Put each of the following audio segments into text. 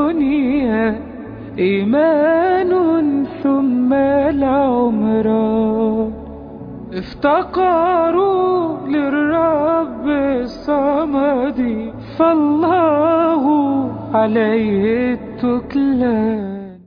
الدنيا إيمان ثم العمران افتقروا للرب الصمد فالله عليه التكلان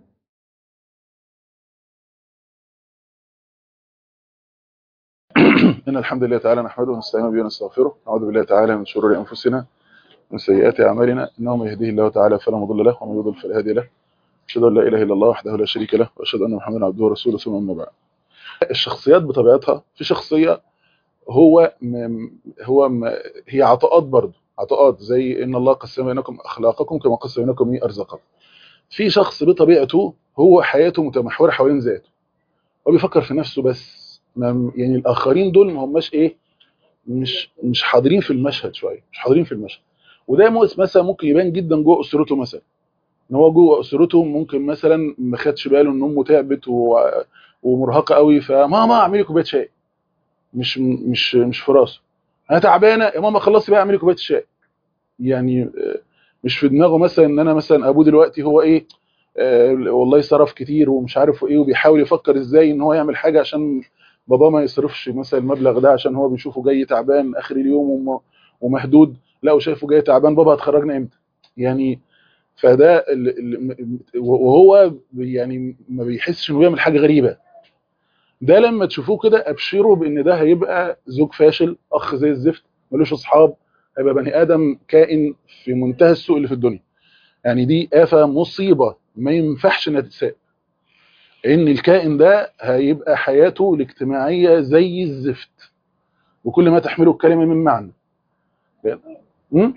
إن الحمد لله تعالى نحمده ونستعين به ونستغفره نعوذ بالله تعالى من شرور أنفسنا ومن سيئات أعمالنا إنه من يهديه الله تعالى فلا مضل له ومن يضلل فلا هادي له أشهد أن لا إله إلا الله وحده لا شريك له وأشهد أن محمدا عبده ورسوله ثم أما بعد الشخصيات بطبيعتها في شخصية هو م... هو م... هي عطاءات برضه عطاءات زي إن الله قسم بينكم أخلاقكم كما قسم بينكم أرزاقكم في شخص بطبيعته هو حياته متمحورة حوالين ذاته هو بيفكر في نفسه بس ما يعني الآخرين دول ما هماش إيه مش مش حاضرين في المشهد شويه مش حاضرين في المشهد وده مثلا ممكن يبان جدا جوه اسرته مثلا ان هو جوه اسرته ممكن مثلا ما خدش باله ان امه تعبت و... ومرهقه قوي فماما اعملي كوبايه شاي مش مش مش في راسه انا تعبانه يا ماما خلصي بقى اعملي كوبايه الشاي يعني مش في دماغه مثلا ان انا مثلا ابوه دلوقتي هو ايه آه والله صرف كتير ومش عارف ايه وبيحاول يفكر ازاي ان هو يعمل حاجه عشان بابا ما يصرفش مثلا المبلغ ده عشان هو بيشوفه جاي تعبان اخر اليوم ومهدود لا وشايفه جاي تعبان بابا هتخرجنا امتى يعني فده وهو يعني ما بيحسش انه بيعمل حاجه غريبه ده لما تشوفوه كده ابشروا بان ده هيبقى زوج فاشل اخ زي الزفت ملوش اصحاب هيبقى بني ادم كائن في منتهى السوء اللي في الدنيا يعني دي آفة مصيبة ما ينفعش انها تتساب ان الكائن ده هيبقى حياته الاجتماعية زي الزفت وكل ما تحمله الكلمة من معنى امم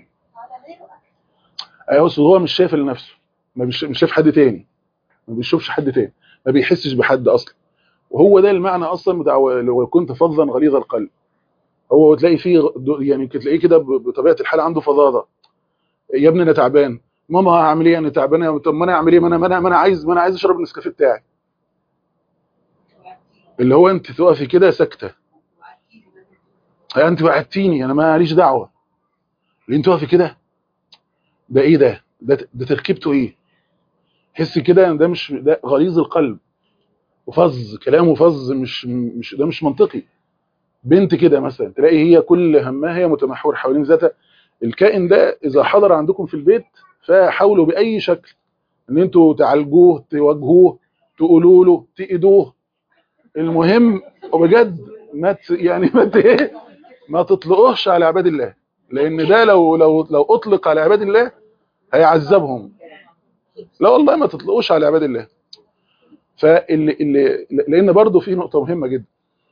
ايوه هو مش شايف لنفسه ما مش شايف حد تاني ما بيشوفش حد تاني ما بيحسش بحد اصلا وهو ده المعنى اصلا بتاع لو كنت فظا غليظ القلب هو تلاقي فيه يعني تلاقيه كده بطبيعه الحال عنده فظاظه يا ابني انا تعبان ماما هعمل ايه انا تعبان طب ما انا اعمل ايه ما انا ما انا عايز ما انا عايز اشرب النسكافيه بتاعي اللي هو انت تقفي كده ساكته انت وعدتيني انا ماليش دعوه اللي انت واقفه كده ده ايه ده ده, ده تركيبته ايه حس كده ان ده مش ده غليظ القلب وفظ كلامه فظ مش مش ده مش منطقي بنت كده مثلا تلاقي هي كل همها هي متمحور حوالين ذاتها الكائن ده اذا حضر عندكم في البيت فحاولوا باي شكل ان انتوا تعالجوه تواجهوه تقولوا له تأيدوه المهم وبجد ما يعني ما ايه ما تطلقوش على عباد الله لان ده لو لو لو اطلق على عباد الله هيعذبهم لا والله ما تطلقوش على عباد الله فاللي اللي لان برضه في نقطه مهمه جدا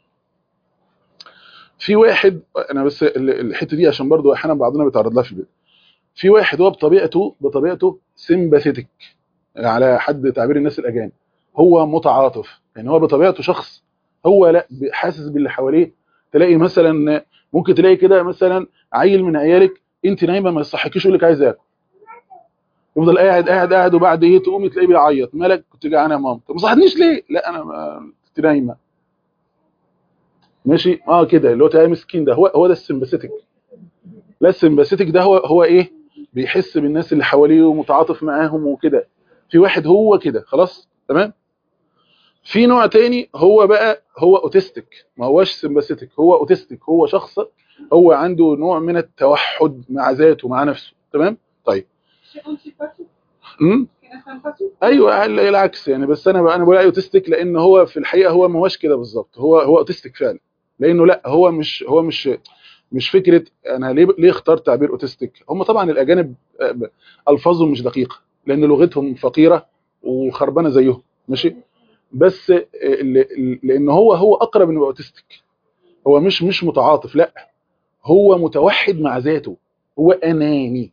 في واحد انا بس الحته دي عشان برضه احيانا بعضنا بيتعرض لها في البيت في واحد هو بطبيعته بطبيعته سمباثيتك على حد تعبير الناس الاجانب هو متعاطف يعني هو بطبيعته شخص هو لا حاسس باللي حواليه تلاقي مثلا ممكن تلاقي كده مثلا عيل من عيالك انت نايمه ما يصحكيش يقول لك عايز اكل يفضل قاعد قاعد قاعد وبعد ايه تقومي تلاقيه بيعيط مالك كنت جعانه يا ماما طب ما صحتنيش ليه لا انا كنت نايمه ماشي اه كده اللي هو تلاقي مسكين ده هو هو ده السمباثيتك لا السمباثيتك ده هو هو ايه بيحس بالناس اللي حواليه ومتعاطف معاهم وكده في واحد هو كده خلاص تمام في نوع تاني هو بقى هو اوتستيك ما هوش سمباثيتك هو اوتستيك هو شخص هو عنده نوع من التوحد مع ذاته مع نفسه تمام طيب امم ايوه العكس يعني بس انا بقى انا بقول اوتستيك لان هو في الحقيقه هو ما هوش كده بالظبط هو هو اوتستيك فعلا لانه لا هو مش هو مش مش فكره انا ليه ليه اخترت تعبير اوتستيك هم طبعا الاجانب الفاظهم مش دقيقه لان لغتهم فقيره وخربانه زيهم ماشي بس لان هو هو اقرب انه اوتستيك هو مش مش متعاطف لا هو متوحد مع ذاته هو اناني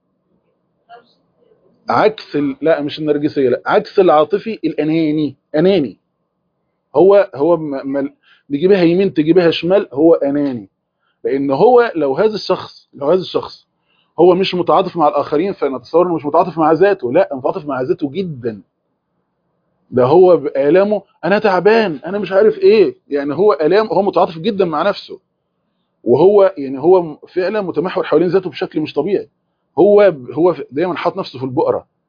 عكس ال... لا مش النرجسيه لا عكس العاطفي الاناني اناني هو هو م... تجيبها يمين تجيبها شمال هو اناني لان هو لو هذا الشخص لو هذا الشخص هو مش متعاطف مع الاخرين فنتصور انه مش متعاطف مع ذاته لا متعاطف مع ذاته جدا ده هو بآلامه انا تعبان انا مش عارف ايه يعني هو آلام هو متعاطف جدا مع نفسه وهو يعني هو فعلا متمحور حوالين ذاته بشكل مش طبيعي هو هو دايما حاط نفسه في البؤره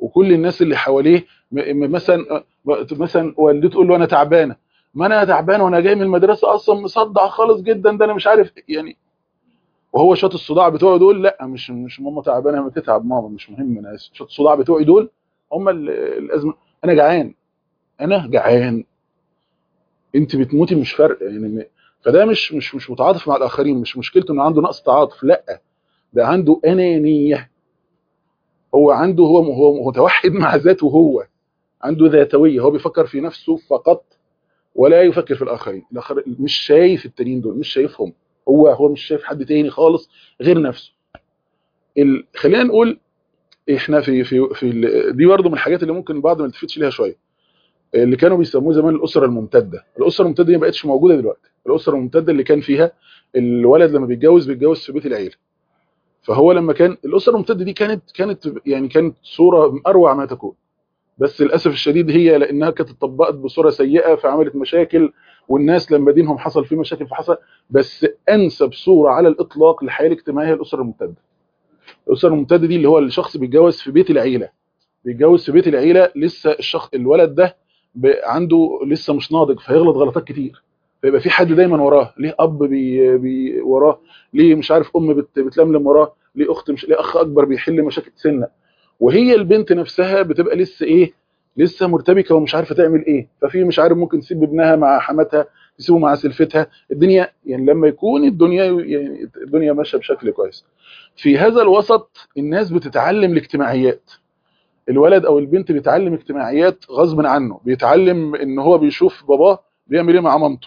وكل الناس اللي حواليه م- م- مثلا مثلا والدته تقول له انا تعبانه ما انا تعبان وانا جاي من المدرسه اصلا مصدع خالص جدا ده انا مش عارف يعني وهو شوط الصداع بتوعه دول لا مش مش ماما تعبانه ما تتعب ماما مش مهم انا آسف. شوط الصداع بتوعي دول هم ال- الازمه انا جعان انا جعان انت بتموتي مش فارقه يعني م- فده مش مش مش متعاطف مع الاخرين مش مشكلته انه عنده نقص تعاطف لا ده عنده انانيه هو عنده هو هو متوحد مع ذاته هو عنده ذاتويه هو بيفكر في نفسه فقط ولا يفكر في الاخرين الاخر مش شايف التانيين دول مش شايفهم هو هو مش شايف حد تاني خالص غير نفسه ال... خلينا نقول احنا في في في ال... دي برضه من الحاجات اللي ممكن البعض ما يلتفتش ليها شويه اللي كانوا بيسموه زمان الاسره الممتده الاسره الممتده دي ما بقتش موجوده دلوقتي الاسره الممتده اللي كان فيها الولد لما بيتجوز بيتجوز في بيت العيله فهو لما كان الاسره الممتده دي كانت كانت يعني كانت صوره من اروع ما تكون بس للاسف الشديد هي لانها كانت اتطبقت بصوره سيئه فعملت مشاكل والناس لما دينهم حصل فيه مشاكل فحصل بس انسب صوره على الاطلاق للحياه الاجتماعيه هي الاسره الممتده الاسره الممتده دي اللي هو الشخص بيتجوز في بيت العيله بيتجوز في بيت العيله لسه الشخص الولد ده ب- عنده لسه مش ناضج فيغلط غلطات كتير فيبقى في حد دايما وراه ليه اب بي بي وراه ليه مش عارف ام بت بتلملم وراه ليه اخت مش ليه اخ اكبر بيحل مشاكل سنه وهي البنت نفسها بتبقى لسه ايه لسه مرتبكه ومش عارفه تعمل ايه ففي مش عارف ممكن تسيب ابنها مع حماتها تسيبه مع سلفتها الدنيا يعني لما يكون الدنيا يعني الدنيا ماشيه بشكل كويس في هذا الوسط الناس بتتعلم الاجتماعيات الولد او البنت بيتعلم اجتماعيات غصب عنه بيتعلم ان هو بيشوف باباه بيعمل ايه مع مامته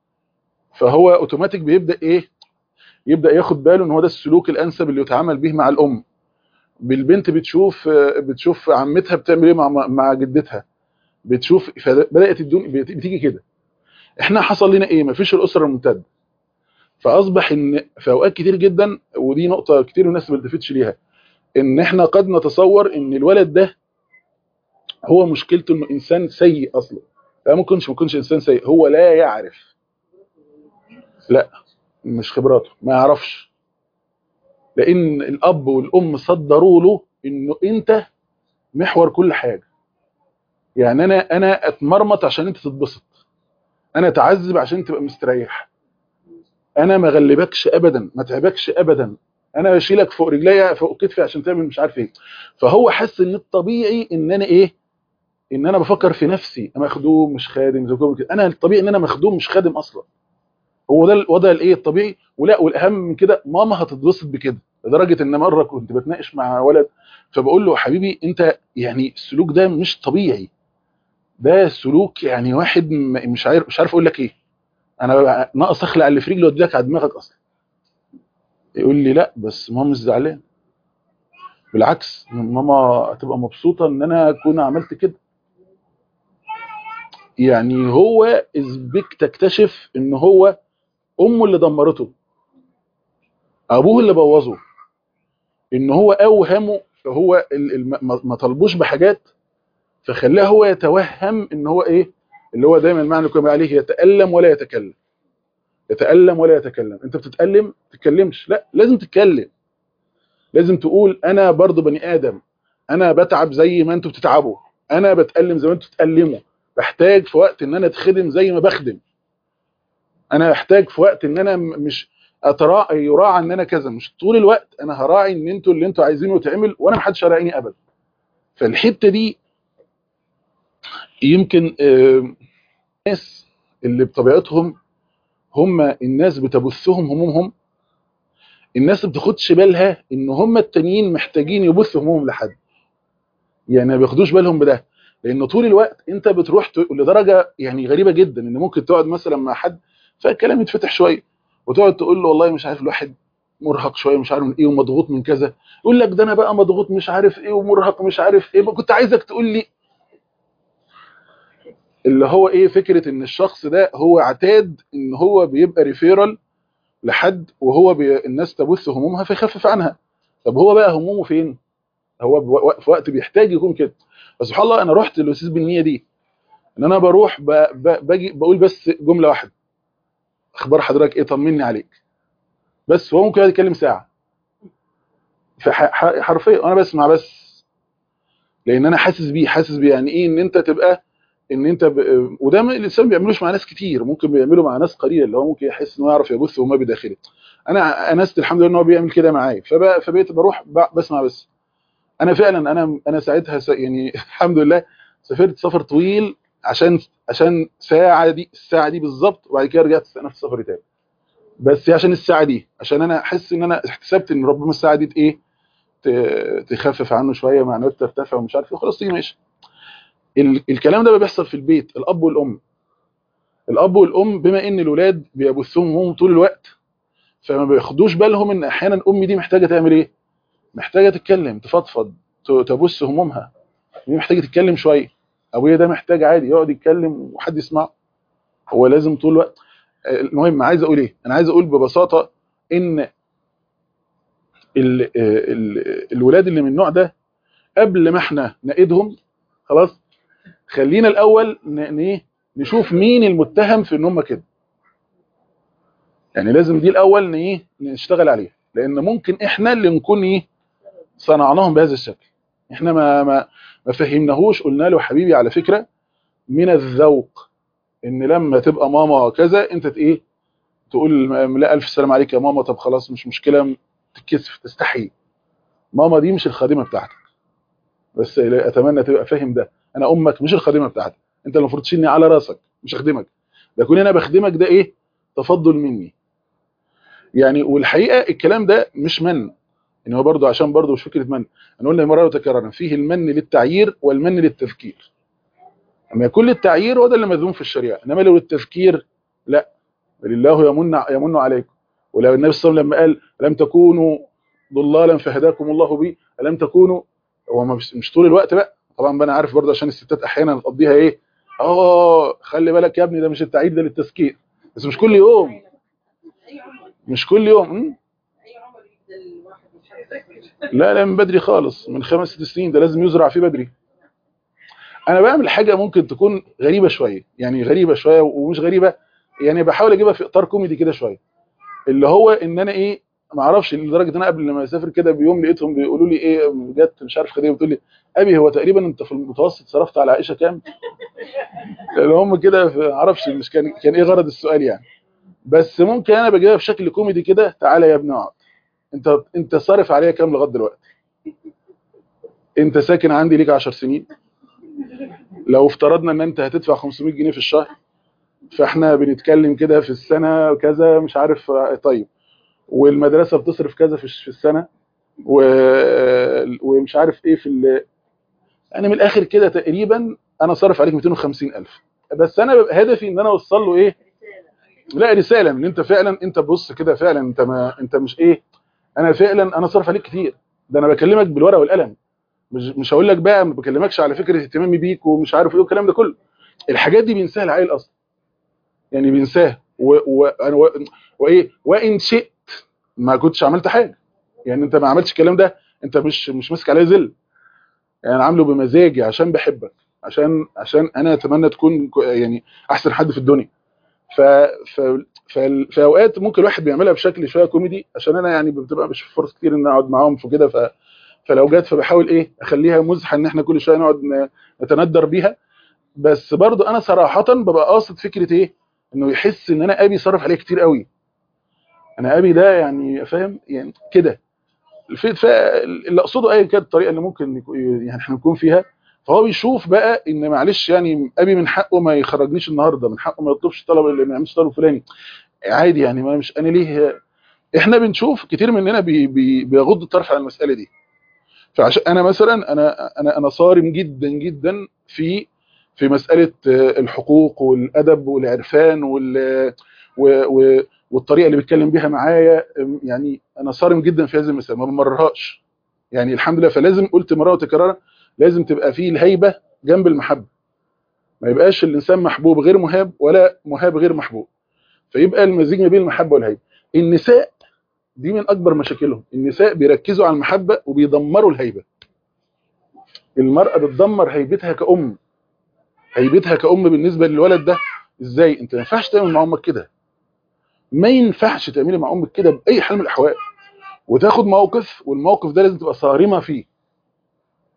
فهو اوتوماتيك بيبدا ايه يبدا ياخد باله ان هو ده السلوك الانسب اللي يتعامل به مع الام بالبنت بتشوف بتشوف عمتها بتعمل ايه مع مع جدتها بتشوف فبدات الدنيا بتيجي كده احنا حصل لنا ايه مفيش الاسره الممتده فاصبح ان في اوقات كتير جدا ودي نقطه كتير الناس ما بتلفتش ليها ان احنا قد نتصور ان الولد ده هو مشكلته انه انسان سيء اصلا لا ممكن ما يكونش انسان سيء هو لا يعرف لا مش خبراته ما يعرفش لان الاب والام صدروا له انه انت محور كل حاجه يعني انا انا اتمرمط عشان انت تتبسط انا اتعذب عشان تبقى مستريح انا ما غلبكش ابدا ما تعبكش ابدا انا بشيلك فوق رجليا فوق كتفي عشان تعمل مش عارف ايه فهو حس ان الطبيعي ان انا ايه ان انا بفكر في نفسي مخدوم مش خادم زي كده انا الطبيعي ان انا مخدوم مش خادم اصلا هو ده الوضع الايه الطبيعي ولا والاهم من كده ماما هتتبسط بكده لدرجه ان مره كنت بتناقش مع ولد فبقول له حبيبي انت يعني السلوك ده مش طبيعي ده سلوك يعني واحد م- مش عارف مش عارف اقول لك ايه انا ناقص اخلع اللي في رجلي واديلك على دماغك اصلا يقول لي لا بس ماما مش زعلان بالعكس ماما هتبقى مبسوطه ان انا اكون عملت كده يعني هو بك تكتشف ان هو امه اللي دمرته ابوه اللي بوظه ان هو اوهمه هو ال- ال- ما ما طلبوش بحاجات فخلاه هو يتوهم ان هو ايه اللي هو دايما المعنى اللي كنا عليه يتالم ولا يتكلم يتالم ولا يتكلم انت بتتالم ما تتكلمش لا لازم تتكلم لازم تقول انا برضه بني ادم انا بتعب زي ما انتوا بتتعبوا انا بتالم زي ما انتوا بتالموا بحتاج في وقت ان انا اتخدم زي ما بخدم انا احتاج في وقت ان انا م- مش اتراعى يراعى ان انا كذا مش طول الوقت انا هراعي ان انتوا اللي انتوا عايزينه يتعمل وانا ما حدش هراعيني ابدا فالحته دي يمكن آه، الناس اللي بطبيعتهم هم الناس بتبثهم همومهم الناس ما بتاخدش بالها ان هم التانيين محتاجين يبثوا همومهم لحد يعني ما بياخدوش بالهم بده لان طول الوقت انت بتروح تقول لدرجه يعني غريبه جدا ان ممكن تقعد مثلا مع حد فالكلام يتفتح شويه وتقعد تقول له والله مش عارف الواحد مرهق شويه مش عارف من ايه ومضغوط من كذا يقول لك ده انا بقى مضغوط مش عارف ايه ومرهق مش عارف ايه كنت عايزك تقول لي اللي هو ايه فكره ان الشخص ده هو اعتاد ان هو بيبقى ريفيرال لحد وهو بي... الناس تبث همومها فيخفف عنها طب هو بقى همومه فين هو بو- في وقت بيحتاج يكون كده فسبحان الله انا رحت للاستاذ بالنيه دي ان انا بروح ب... ب... باجي بقول بس جمله واحده اخبار حضرتك ايه طمني عليك بس هو ممكن يقعد يتكلم ساعه في ح... ح- حرفيا وانا بسمع بس لان انا حاسس بيه حاسس بيه يعني ايه ان انت تبقى ان انت ب... وده ما- الانسان ما بيعملوش مع ناس كتير ممكن بيعمله مع ناس قليله اللي هو ممكن يحس انه يعرف يبث وما بداخله انا انست الحمد لله ان هو بيعمل كده معايا فب... فبقيت بروح ب... بسمع بس انا فعلا انا انا ساعتها س... يعني الحمد لله سافرت سفر طويل عشان عشان ساعه دي الساعه دي بالظبط وبعد كده رجعت استأنفت سفري تاني بس عشان الساعه دي عشان انا احس ان انا احتسبت ان ربما الساعه دي ايه ت- تخفف عنه شويه معنويات ترتفع ومش عارف ايه خلاص تيجي ماشي ال- الكلام ده بقى بيحصل في البيت الاب والام الاب والام بما ان الولاد بيبثهم هم طول الوقت فما بياخدوش بالهم ان احيانا امي دي محتاجه تعمل ايه محتاجه تتكلم تفضفض ت- تبث همومها دي محتاجه تتكلم شويه ابويا ده محتاج عادي يقعد يتكلم وحد يسمعه هو لازم طول الوقت آه، المهم عايز اقول ايه انا عايز اقول ببساطه ان ال ال الولاد اللي من النوع ده قبل ما احنا نقيدهم خلاص خلينا الاول ن- ن- إيه؟ نشوف مين المتهم في ان هم كده يعني لازم دي الاول ن- ايه نشتغل عليها لان ممكن احنا اللي نكون ايه صنعناهم بهذا الشكل احنا ما ما ما فهمناهوش قلنا له حبيبي على فكره من الذوق ان لما تبقى ماما كذا انت ت- ايه تقول م- لا الف سلام عليك يا ماما طب خلاص مش مشكله تتكسف تستحي ماما دي مش الخادمه بتاعتك بس اتمنى تبقى فاهم ده انا امك مش الخادمه بتاعتك انت اللي المفروض تشيلني على راسك مش اخدمك ده كون انا بخدمك ده ايه تفضل مني يعني والحقيقه الكلام ده مش من ان هو برضه عشان برضه مش فكره من انا قلنا مره وتكررنا فيه المن للتعيير والمن للتذكير اما كل التعيير هو ده اللي مذموم في الشريعه انما لو التذكير لا بل الله يمن يمن عليكم ولو النبي صلى الله عليه وسلم لما قال لم تكونوا ضلالا فهداكم الله بي الم تكونوا هو ما مش مش طول الوقت بقى طبعا بقى انا عارف برضه عشان الستات احيانا تقضيها ايه اه خلي بالك يا ابني ده مش التعيير ده للتذكير بس مش كل يوم مش كل يوم م? لا لا من بدري خالص من خمس ست سنين ده لازم يزرع فيه بدري انا بعمل حاجه ممكن تكون غريبه شويه يعني غريبه شويه ومش غريبه يعني بحاول اجيبها في اطار كوميدي كده شويه اللي هو ان انا ايه ما اعرفش لدرجه ان انا قبل ما اسافر كده بيوم لقيتهم بيقولوا لي ايه جت مش عارف خديجه بتقول لي ابي هو تقريبا انت في المتوسط صرفت على عائشه كام لان هم كده ما اعرفش مش كان كان ايه غرض السؤال يعني بس ممكن انا بجيبها بشكل كوميدي كده تعالى يا ابني اقعد انت انت صارف عليا كام لغايه دلوقتي انت ساكن عندي ليك 10 سنين لو افترضنا ان انت هتدفع 500 جنيه في الشهر فاحنا بنتكلم كده في السنه كذا مش عارف طيب والمدرسه بتصرف كذا في في السنه و... ومش عارف ايه في ال... يعني من الاخر كده تقريبا انا صارف عليك 250000 بس انا ببقى هدفي ان انا اوصل له ايه لا رساله ان انت فعلا انت بص كده فعلا انت ما انت مش ايه انا فعلا انا صارف عليك كتير ده انا بكلمك بالورقه والقلم مش مش هقول لك بقى ما بكلمكش على فكره اهتمامي بيك ومش عارف ايه والكلام ده كله الحاجات دي بينساها العيل اصلا يعني بينساها و... و... و... وايه وان شئت ما كنتش عملت حاجه يعني انت ما عملتش الكلام ده انت مش مش ماسك عليه ذل يعني عامله بمزاجي عشان بحبك عشان عشان انا اتمنى تكون يعني احسن حد في الدنيا ف ف في اوقات ممكن الواحد بيعملها بشكل شويه كوميدي عشان انا يعني بتبقى مش فرص كتير ان اقعد معاهم في كده ف فلو جت فبحاول ايه اخليها مزحه ان احنا كل شويه نقعد نتندر بيها بس برضو انا صراحه ببقى قاصد فكره ايه انه يحس ان انا ابي صرف عليه كتير قوي انا ابي ده يعني فاهم يعني كده اللي اقصده ايا كانت الطريقه اللي ممكن يعني احنا نكون فيها فهو بيشوف بقى ان معلش يعني ابي من حقه ما يخرجنيش النهارده من حقه ما يطلبش طلب اللي ما يعملش طلب فلاني عادي يعني ما مش انا ليه احنا بنشوف كتير مننا بي بي بيغض الطرف على المساله دي فعشان انا مثلا انا انا انا صارم جدا جدا في في مساله الحقوق والادب والعرفان وال و والطريقه اللي بيتكلم بيها معايا يعني انا صارم جدا في هذه المساله ما بمررهاش يعني الحمد لله فلازم قلت مره وتكرارا لازم تبقى فيه الهيبه جنب المحبه ما يبقاش الانسان محبوب غير مهاب ولا مهاب غير محبوب فيبقى المزيج ما بين المحبه والهيبه النساء دي من اكبر مشاكلهم النساء بيركزوا على المحبه وبيدمروا الهيبه المراه بتدمر هيبتها كأم هيبتها كأم بالنسبه للولد ده ازاي انت ما ينفعش تعمل مع امك كده ما ينفعش تعملي مع امك كده باي حال من الاحوال وتاخد موقف والموقف ده لازم تبقى صارمه فيه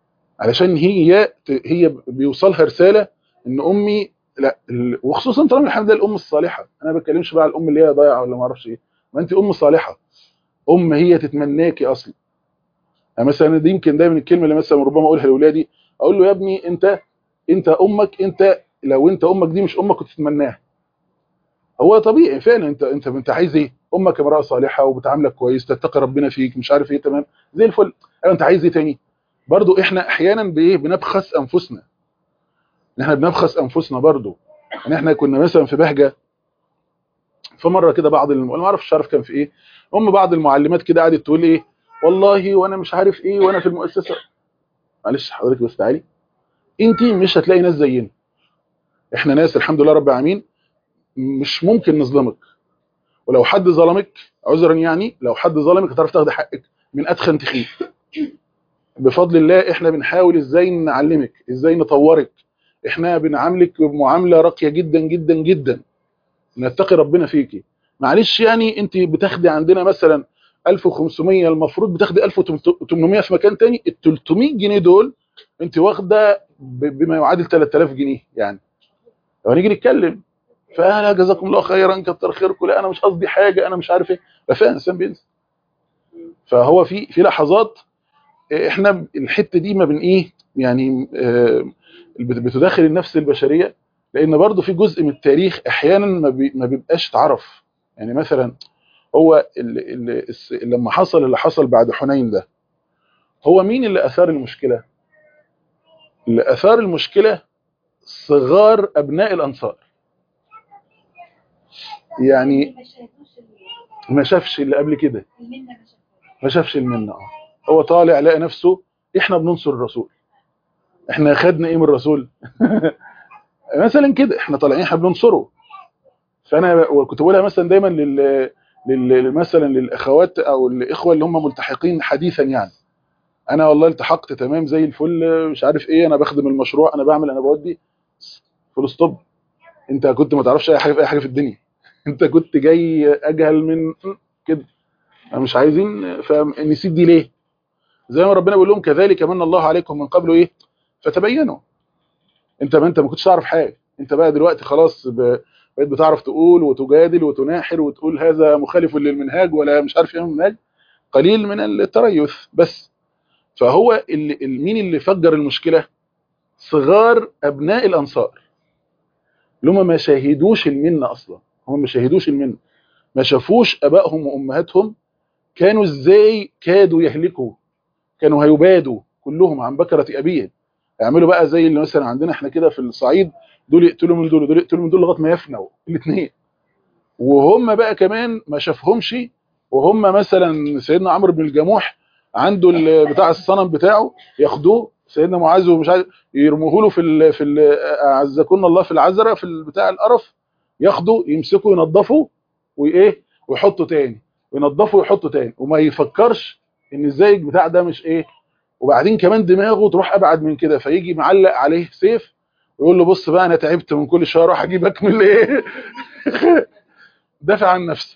علشان هي هي بيوصلها رساله ان امي لا ال- وخصوصا طالما الحمد لله الام الصالحه انا ما بتكلمش بقى على الام اللي هي ضايعه ولا ما اعرفش ايه ما انت ام صالحه ام هي تتمناكي اصلا يعني مثلا دي يمكن دايما الكلمه اللي مثلا ربما اقولها لاولادي اقول له يا ابني انت انت امك انت لو انت امك دي مش امك كنت تتمناها هو طبيعي فعلا انت انت انت عايز ايه امك امراه صالحه وبتعاملك كويس تتقي ربنا فيك مش عارف ايه تمام زي الفل ايوه انت عايز ايه تاني برضو احنا احيانا بايه بنبخس انفسنا احنا بنبخس انفسنا برضو ان احنا كنا مثلا في بهجه فمره كده بعض الم... ما اعرفش عارف كان في ايه ام بعض المعلمات كده قعدت تقول ايه والله وانا مش عارف ايه وانا في المؤسسه معلش حضرتك بس تعالي انت مش هتلاقي ناس زينا احنا ناس الحمد لله رب العالمين مش ممكن نظلمك ولو حد ظلمك عذرا يعني لو حد ظلمك هتعرف تاخد حقك من ادخن تخين بفضل الله احنا بنحاول ازاي نعلمك ازاي نطورك احنا بنعاملك بمعامله راقيه جدا جدا جدا نتقي ربنا فيكي معلش يعني انت بتاخدي عندنا مثلا 1500 المفروض بتاخدي 1800 في مكان تاني ال 300 جنيه دول انت واخده ب- بما يعادل 3000 جنيه يعني لو هنيجي نتكلم فلا جزاكم الله خيرا كتر خيركم لا انا مش قصدي حاجه انا مش عارف ايه ففعلا الانسان بينسى فهو في في لحظات احنا الحته دي ما بن ايه يعني آه، بت- بتداخل النفس البشريه لان برضو في جزء من التاريخ احيانا ما, بي ما بيبقاش اتعرف يعني مثلا هو ال ال الس- لما حصل اللي حصل بعد حنين ده هو مين اللي اثار المشكله اللي اثار المشكله صغار ابناء الانصار يعني ما شافش اللي قبل كده ما شافش المنه اه هو طالع لقى نفسه احنا بننصر الرسول احنا خدنا ايه من الرسول مثلا كده احنا طالعين احنا بننصره فانا كنت بقولها مثلا دايما لل لل مثلا للاخوات او الاخوه اللي هم ملتحقين حديثا يعني انا والله التحقت تمام زي الفل مش عارف ايه انا بخدم المشروع انا بعمل انا بودي فول ستوب انت كنت ما تعرفش اي حاجه في اي حاجه في الدنيا انت كنت جاي اجهل من كده مش عايزين فنسيت دي ليه زي ما ربنا بيقول لهم كذلك من الله عليكم من قبل ايه فتبينوا انت ما انت ما كنتش تعرف حاجه انت بقى دلوقتي خلاص ب... بقيت بتعرف تقول وتجادل وتناحر وتقول هذا مخالف للمنهاج ولا مش عارف ايه المنهاج قليل من التريث بس فهو اللي مين اللي فجر المشكله صغار ابناء الانصار اللي هم ما شاهدوش المنه اصلا هم ما شاهدوش المنه ما شافوش ابائهم وامهاتهم كانوا ازاي كادوا يهلكوا كانوا هيبادوا كلهم عن بكره ابيهم يعملوا بقى زي اللي مثلا عندنا احنا كده في الصعيد دول يقتلوا من دول ودول يقتلوا من دول لغايه ما يفنوا الاثنين وهم بقى كمان ما شافهمش وهم مثلا سيدنا عمرو بن الجموح عنده بتاع الصنم بتاعه ياخدوه سيدنا معاذ ومش عارف يرموه له في ال في ال اعزكم الله في العذره في بتاع القرف ياخده يمسكه ينضفه وايه ويحطه تاني وينضفه ويحطه تاني وما يفكرش ان ازاي البتاع ده مش ايه وبعدين كمان دماغه تروح ابعد من كده فيجي معلق عليه سيف ويقول له بص بقى انا تعبت من كل شويه اروح اجيبك من ايه دافع عن نفسك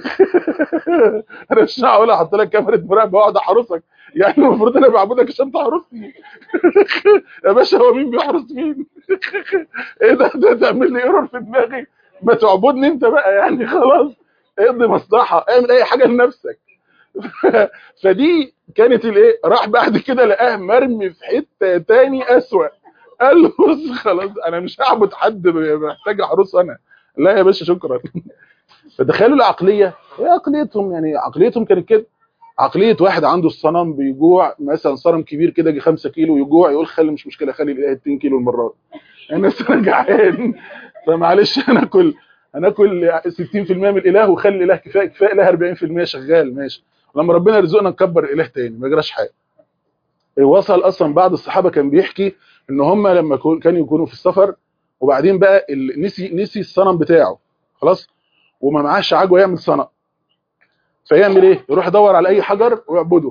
انا مش هقول احط لك كاميرا مراقبه واقعد احرسك يعني المفروض انا بعبدك عشان تحرسني يا باشا هو مين بيحرس مين ايه ده ده تعمل لي ايرور في دماغي ما تعبدني انت بقى يعني خلاص اقضي مصلحه اعمل اي حاجه لنفسك فدي كانت الايه راح بعد كده لقاه مرمي في حته تاني اسوأ قال له بص خلاص انا مش هعبد حد محتاج احرس انا لا يا باشا شكرا فتخيلوا العقليه هي عقليتهم يعني عقليتهم كانت كده عقليه واحد عنده الصنم بيجوع مثلا صنم كبير كده يجي 5 كيلو يجوع يقول خلي مش مشكله خلي الاله 2 كيلو المره دي انا انا جعان فمعلش انا اكل هناكل 60% من الاله وخلي الاله كفايه كفايه اله 40% شغال ماشي لما ربنا يرزقنا نكبر الاله تاني ما يجراش حاجه وصل اصلا بعض الصحابه كان بيحكي ان هم لما كانوا يكونوا في السفر وبعدين بقى نسي نسي الصنم بتاعه خلاص وما معاش عجوه يعمل صنم فيعمل ايه يروح يدور على اي حجر ويعبده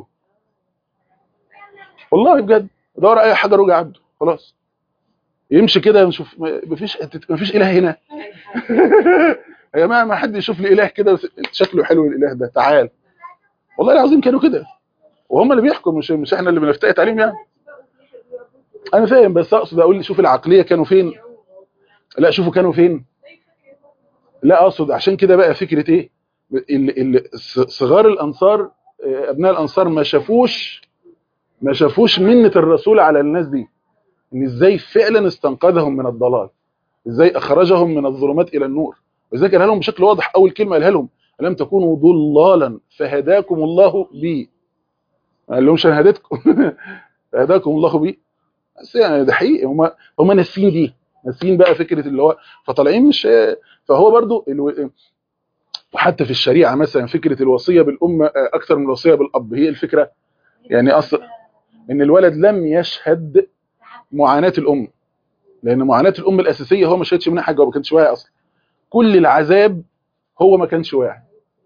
والله بجد يدور على اي حجر ويجي عبده خلاص يمشي كده نشوف مفيش مفيش اله هنا يا جماعه ما حد يشوف لي اله كده شكله حلو الاله ده تعال والله العظيم كانوا كده وهم اللي بيحكوا مش مش احنا اللي بنفتقت عليهم يعني انا فاهم بس اقصد اقول شوف العقليه كانوا فين لا شوفوا كانوا فين لا اقصد عشان كده بقى فكره ايه ال- ال- ص- صغار الانصار آه، ابناء الانصار ما شافوش ما شافوش منه الرسول على الناس دي ان ازاي فعلا استنقذهم من الضلال ازاي اخرجهم من الظلمات الى النور وازاي قالها لهم بشكل واضح اول كلمه قالها لهم الم تكونوا ضلالا فهداكم الله بي ما قال لهمش انا هديتكم فهداكم الله بي بس يعني ده حقيقي هم هم ناسيين دي ناسيين بقى فكره اللي هو فطالعين مش فهو برضو الو... وحتى في الشريعه مثلا فكره الوصيه بالام اكثر من الوصيه بالاب هي الفكره يعني اصل ان الولد لم يشهد معاناه الام لان معاناه الام الاساسيه هو ما شهدش منها حاجه هو ما كانش واعي اصلا كل العذاب هو ما كانش واعي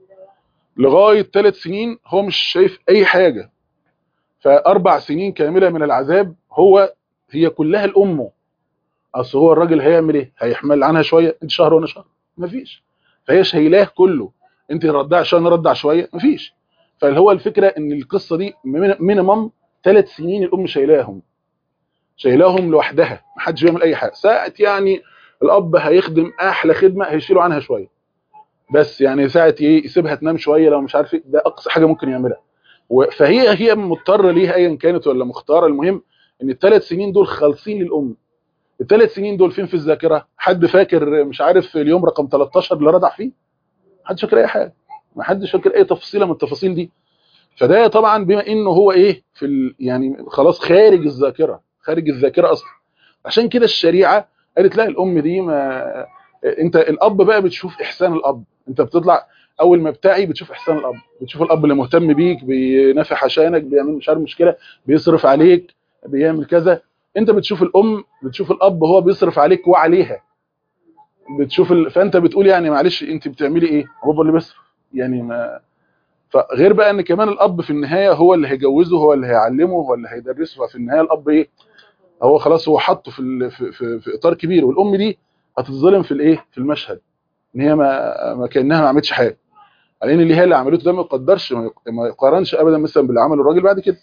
لغايه ثلاث سنين هو مش شايف اي حاجه فاربع سنين كامله من العذاب هو هي كلها لامه اصل هو الراجل هيعمل ايه هيحمل عنها شويه انت شهر وانا شهر مفيش فهي شايلاه كله انت ردع شويه نردع شويه مفيش فهو الفكره ان القصه دي مينيمم ثلاث سنين الام شايلاهم شايلاهم لوحدها محدش بيعمل اي حاجه ساعه يعني الاب هيخدم احلى خدمه هيشيلوا عنها شويه بس يعني ساعه ايه يسيبها تنام شويه لو مش عارف ايه ده اقصى حاجه ممكن يعملها و- فهي هي مضطره ليها ايا كانت ولا مختاره المهم ان الثلاث سنين دول خالصين للام الثلاث سنين دول فين في الذاكره حد فاكر مش عارف اليوم رقم 13 اللي رضع فيه محدش فاكر اي حاجه ما حدش فاكر اي تفصيله من التفاصيل دي فده طبعا بما انه هو ايه في ال يعني خلاص خارج الذاكره خارج الذاكره اصلا عشان كده الشريعه قالت لا الام دي ما انت الاب بقى بتشوف احسان الاب انت بتطلع اول ما بتاعي بتشوف احسان الاب بتشوف الاب اللي مهتم بيك بينافح عشانك بيعمل مش عارف مشكله بيصرف عليك بيعمل كذا انت بتشوف الام بتشوف الاب هو بيصرف عليك وعليها بتشوف ال... فانت بتقول يعني معلش انت بتعملي ايه هو اللي بيصرف يعني ما فغير بقى ان كمان الاب في النهايه هو اللي هيجوزه هو اللي هيعلمه هو اللي هيدرسه ففي النهايه الاب ايه هو خلاص هو حطه في ال... في, في في اطار كبير والام دي هتتظلم في الايه في المشهد ان هي ما ما كانها ما عملتش حاجه على ان اللي هي اللي عملته ده ما يقدرش ما يق- ما يقارنش ابدا مثلا باللي عمله الراجل بعد كده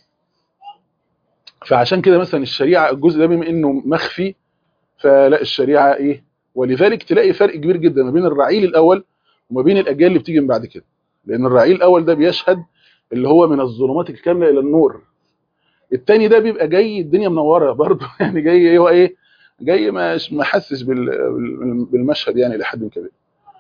فعشان كده مثلا الشريعه الجزء ده بما انه مخفي فلا الشريعه ايه ولذلك تلاقي فرق كبير جدا ما بين الرعيل الاول وما بين الاجيال اللي بتيجي من بعد كده لان الرعيل الاول ده بيشهد اللي هو من الظلمات الكامله الى النور التاني ده بيبقى جاي الدنيا منوره برضه يعني جاي ايه هو ايه جاي مش ما حسش بال- بال- بالمشهد يعني لحد كبير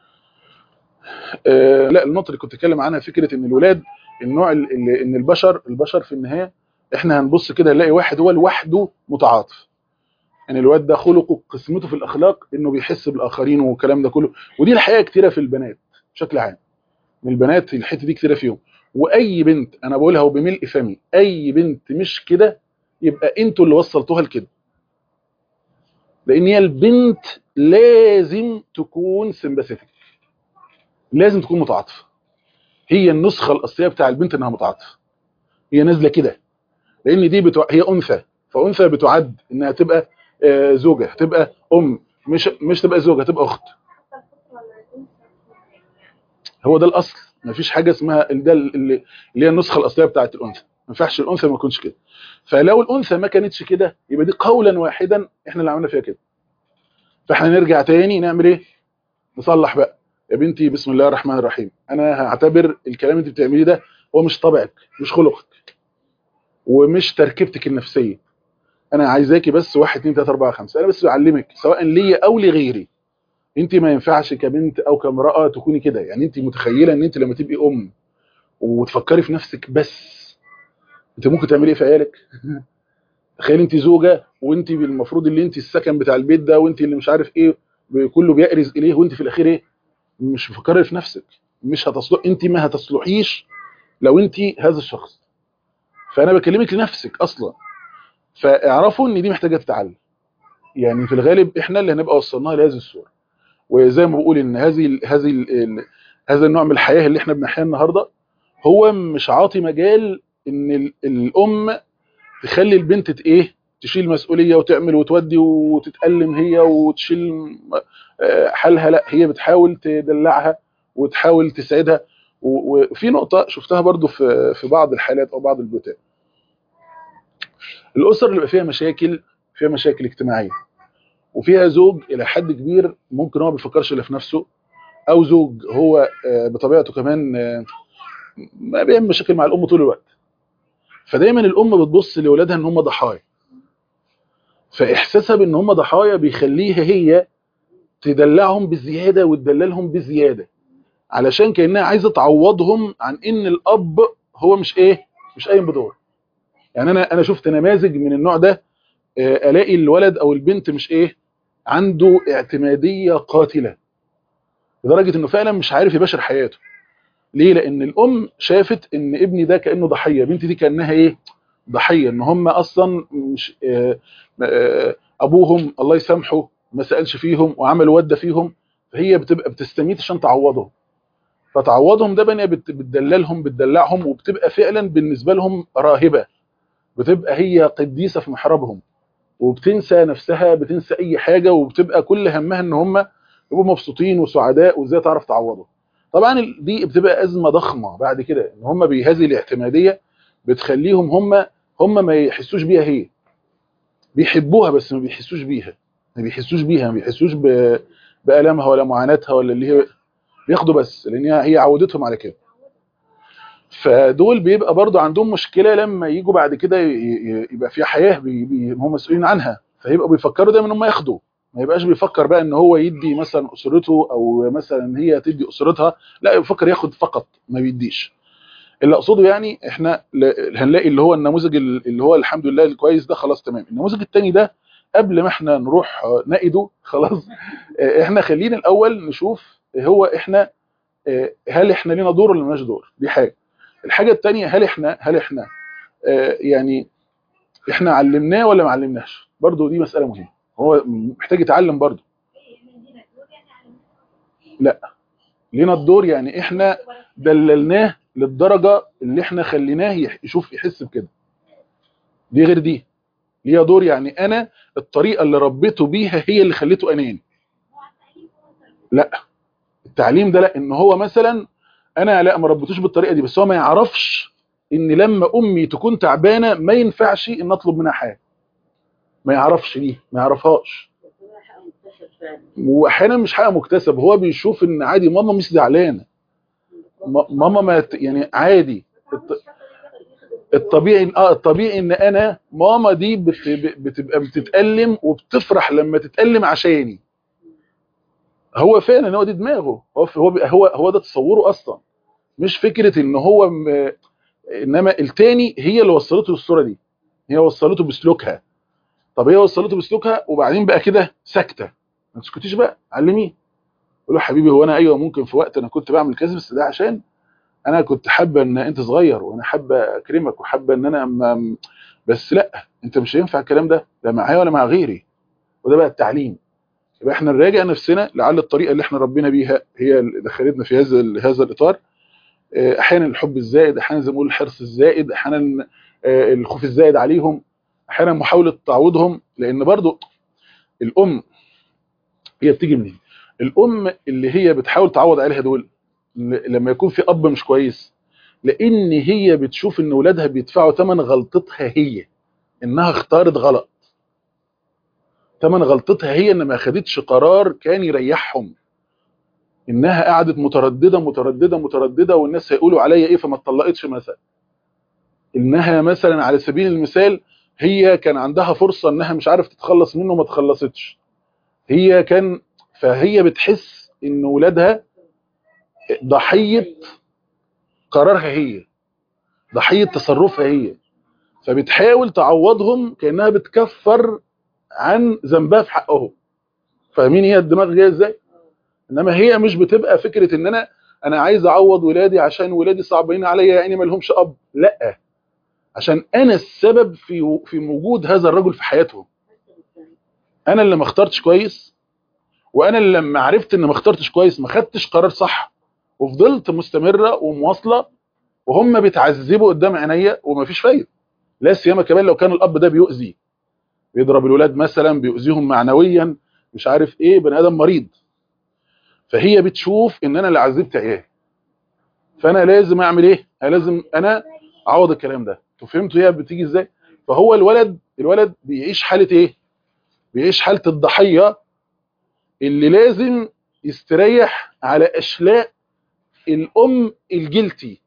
آه لا النقطه اللي كنت اتكلم عنها فكره ان الولاد النوع ال- اللي ان البشر البشر في النهايه احنا هنبص كده نلاقي واحد هو لوحده متعاطف يعني الواد ده خلقه قسمته في الاخلاق انه بيحس بالاخرين والكلام ده كله ودي الحقيقه كتيره في البنات بشكل عام من البنات الحته دي كتيره فيهم واي بنت انا بقولها وبملء فمي اي بنت مش كده يبقى انتوا اللي وصلتوها لكده لان هي البنت لازم تكون سمباثيتك لازم تكون متعاطفه هي النسخه الاصليه بتاع البنت انها متعاطفه هي نازله كده لان دي بتوع... هي انثى فانثى بتعد انها تبقى آه، زوجه تبقى ام مش مش تبقى زوجه تبقى اخت هو ده الاصل مفيش حاجه اسمها ده اللي اللي هي النسخه الاصليه بتاعت الانثى ما ينفعش الانثى ما تكونش كده فلو الانثى ما كانتش كده يبقى دي قولا واحدا احنا اللي عملنا فيها كده فاحنا نرجع تاني نعمل ايه نصلح بقى يا بنتي بسم الله الرحمن الرحيم انا هعتبر الكلام اللي انت بتعمليه ده هو مش طبعك مش خلقك ومش تركيبتك النفسيه انا عايزاكي بس 1 2 3 4 5 انا بس بعلمك سواء ليا او لغيري انت ما ينفعش كبنت او كامراه تكوني كده يعني انت متخيله ان انت لما تبقي ام وتفكري في نفسك بس انت ممكن تعملي ايه في عيالك تخيل انت زوجه وانت المفروض اللي انت السكن بتاع البيت ده وانت اللي مش عارف ايه كله بيأرز اليه وانت في الاخير ايه مش مفكره في نفسك مش هتصلح انت ما هتصلحيش لو انت هذا الشخص فانا بكلمك لنفسك اصلا فاعرفوا ان دي محتاجه تتعلم يعني في الغالب احنا اللي هنبقى وصلناها لهذه الصوره وزي ما بقول ان هذه ال هذه ال هذا النوع من الحياه اللي احنا بنحياه النهارده هو مش عاطي مجال ان ال- الام تخلي البنت ت- ايه تشيل مسؤوليه وتعمل وتودي وتتألم هي وتشيل آه، حالها لا هي بتحاول تدلعها وتحاول تساعدها و- وفي نقطه شفتها برضو في في بعض الحالات او بعض البيوتات الاسر اللي بيبقى فيها مشاكل فيها مشاكل اجتماعيه وفيها زوج الى حد كبير ممكن هو ما بيفكرش الا في نفسه او زوج هو آه، بطبيعته كمان آه، ما بيعمل مشاكل مع الام طول الوقت فدايما الام بتبص لاولادها ان هم ضحايا فاحساسها بان هم ضحايا بيخليها هي تدلعهم بزياده وتدللهم بزياده علشان كانها عايزه تعوضهم عن ان الاب هو مش ايه مش قايم بدور يعني انا انا شفت نماذج من النوع ده آه، الاقي الولد او البنت مش ايه عنده اعتماديه قاتله لدرجه انه فعلا مش عارف يباشر حياته ليه لان الام شافت ان ابني ده كانه ضحيه بنتي دي كانها ايه ضحيه ان هم اصلا مش آه، آه، ابوهم الله يسامحه ما سالش فيهم وعمل وده فيهم فهي بتبقى بتستميت عشان تعوضهم فتعوضهم ده بقى بت- بتدللهم بتدلعهم وبتبقى فعلا بالنسبه لهم راهبه بتبقى هي قديسه في محرابهم وبتنسى نفسها بتنسى اي حاجه وبتبقى كل همها ان هم يبقوا مبسوطين وسعداء وازاي تعرف تعوضه طبعا ال- دي بتبقى ازمه ضخمه بعد كده ان هم بهذه الاعتماديه بتخليهم هم هم ما يحسوش بيها هي بيحبوها بس ما بيحسوش بيها ما بيحسوش بيها ما بيحسوش ب- بألمها ولا معاناتها ولا اللي هي بياخدوا بس لان هي هي عودتهم على كده فدول بيبقى برضو عندهم مشكله لما يجوا بعد كده ي- ي- يبقى في حياه بي بي هم مسؤولين عنها فيبقوا بيفكروا دايما ان هم ياخدوا ما يبقاش بيفكر بقى ان هو يدي مثلا اسرته او مثلا هي تدي اسرتها لا بيفكر ياخد فقط ما بيديش اللي اقصده يعني احنا ل- هنلاقي اللي هو النموذج ال- اللي هو الحمد لله الكويس ده خلاص تمام النموذج الثاني ده قبل ما احنا نروح آه، نقده خلاص آه، احنا خلينا الاول نشوف هو احنا آه، هل احنا لينا دور ولا مالناش دور دي حاجه الحاجه الثانيه هل احنا هل احنا آه، يعني احنا علمناه ولا ما علمناش برضو دي مساله مهمه هو محتاج يتعلم برضو لا لينا الدور يعني احنا دللناه للدرجه اللي احنا خليناه يح- يشوف يحس بكده دي غير دي ليها دور يعني انا الطريقه اللي ربيته بيها هي اللي خليته اناني لا التعليم ده لا ان هو مثلا انا لا ما ربيتوش بالطريقه دي بس هو ما يعرفش ان لما امي تكون تعبانه ما ينفعش ان اطلب منها حاجه ما يعرفش دي ما يعرفهاش واحيانا مش حاجه مكتسب هو بيشوف ان عادي ماما مش زعلانه م- ماما ما ت- يعني عادي الط- الطبيعي اه الطبيعي ان انا ماما دي بت- بتبقى بتتألم وبتفرح لما تتألم عشاني هو فعلا هو دي دماغه هو هو هو هو ده تصوره اصلا مش فكره ان هو م... انما التاني هي اللي وصلته للصوره دي هي وصلته بسلوكها طب هي وصلته بسلوكها وبعدين بقى كده ساكته ما تسكتيش بقى علميه قول له حبيبي هو انا ايوه ممكن في وقت انا كنت بعمل كذا بس ده عشان انا كنت حابه ان انت صغير وانا حابه اكرمك وحابه ان انا م... بس لا انت مش هينفع الكلام ده لا معايا ولا مع غيري وده بقى التعليم يبقى احنا نراجع نفسنا لعل الطريقه اللي احنا ربينا بيها هي اللي دخلتنا في هذا ال- هذا الاطار آه، احيانا الحب الزائد احيانا زي ما بنقول الحرص الزائد احيانا آه، الخوف الزائد عليهم احيانا محاوله تعويضهم لان برضو الام هي بتيجي منين الام اللي هي بتحاول تعوض عليها دول ل- لما يكون في اب مش كويس لان هي بتشوف ان ولادها بيدفعوا ثمن غلطتها هي انها اختارت غلط ثمن غلطتها هي ان ما خدتش قرار كان يريحهم انها قعدت متردده متردده متردده والناس هيقولوا عليا ايه فما اتطلقتش مثلا انها مثلا على سبيل المثال هي كان عندها فرصه انها مش عارف تتخلص منه ما تخلصتش هي كان فهي بتحس ان ولادها ضحيه قرارها هي ضحيه تصرفها هي فبتحاول تعوضهم كانها بتكفر عن ذنبها في حقهم فاهمين هي الدماغ جايه ازاي انما هي مش بتبقى فكره ان انا انا عايز اعوض ولادي عشان ولادي صعبين عليا يعني ما لهمش اب لا عشان انا السبب في في وجود هذا الرجل في حياتهم انا اللي ما اخترتش كويس وانا اللي لما عرفت ان ما اخترتش كويس ما خدتش قرار صح وفضلت مستمره ومواصله وهم بيتعذبوا قدام عينيا ومفيش فايده لا سيما كمان لو كان الاب ده بيؤذي بيضرب الولاد مثلا بيؤذيهم معنويا مش عارف ايه بني ادم مريض فهي بتشوف ان انا اللي عذبت عيالي فانا لازم اعمل ايه أنا لازم انا اعوض الكلام ده انتوا فهمتوا هي بتيجي ازاي فهو الولد الولد بيعيش حاله ايه بيعيش حاله الضحيه اللي لازم يستريح على اشلاء الام الجلتي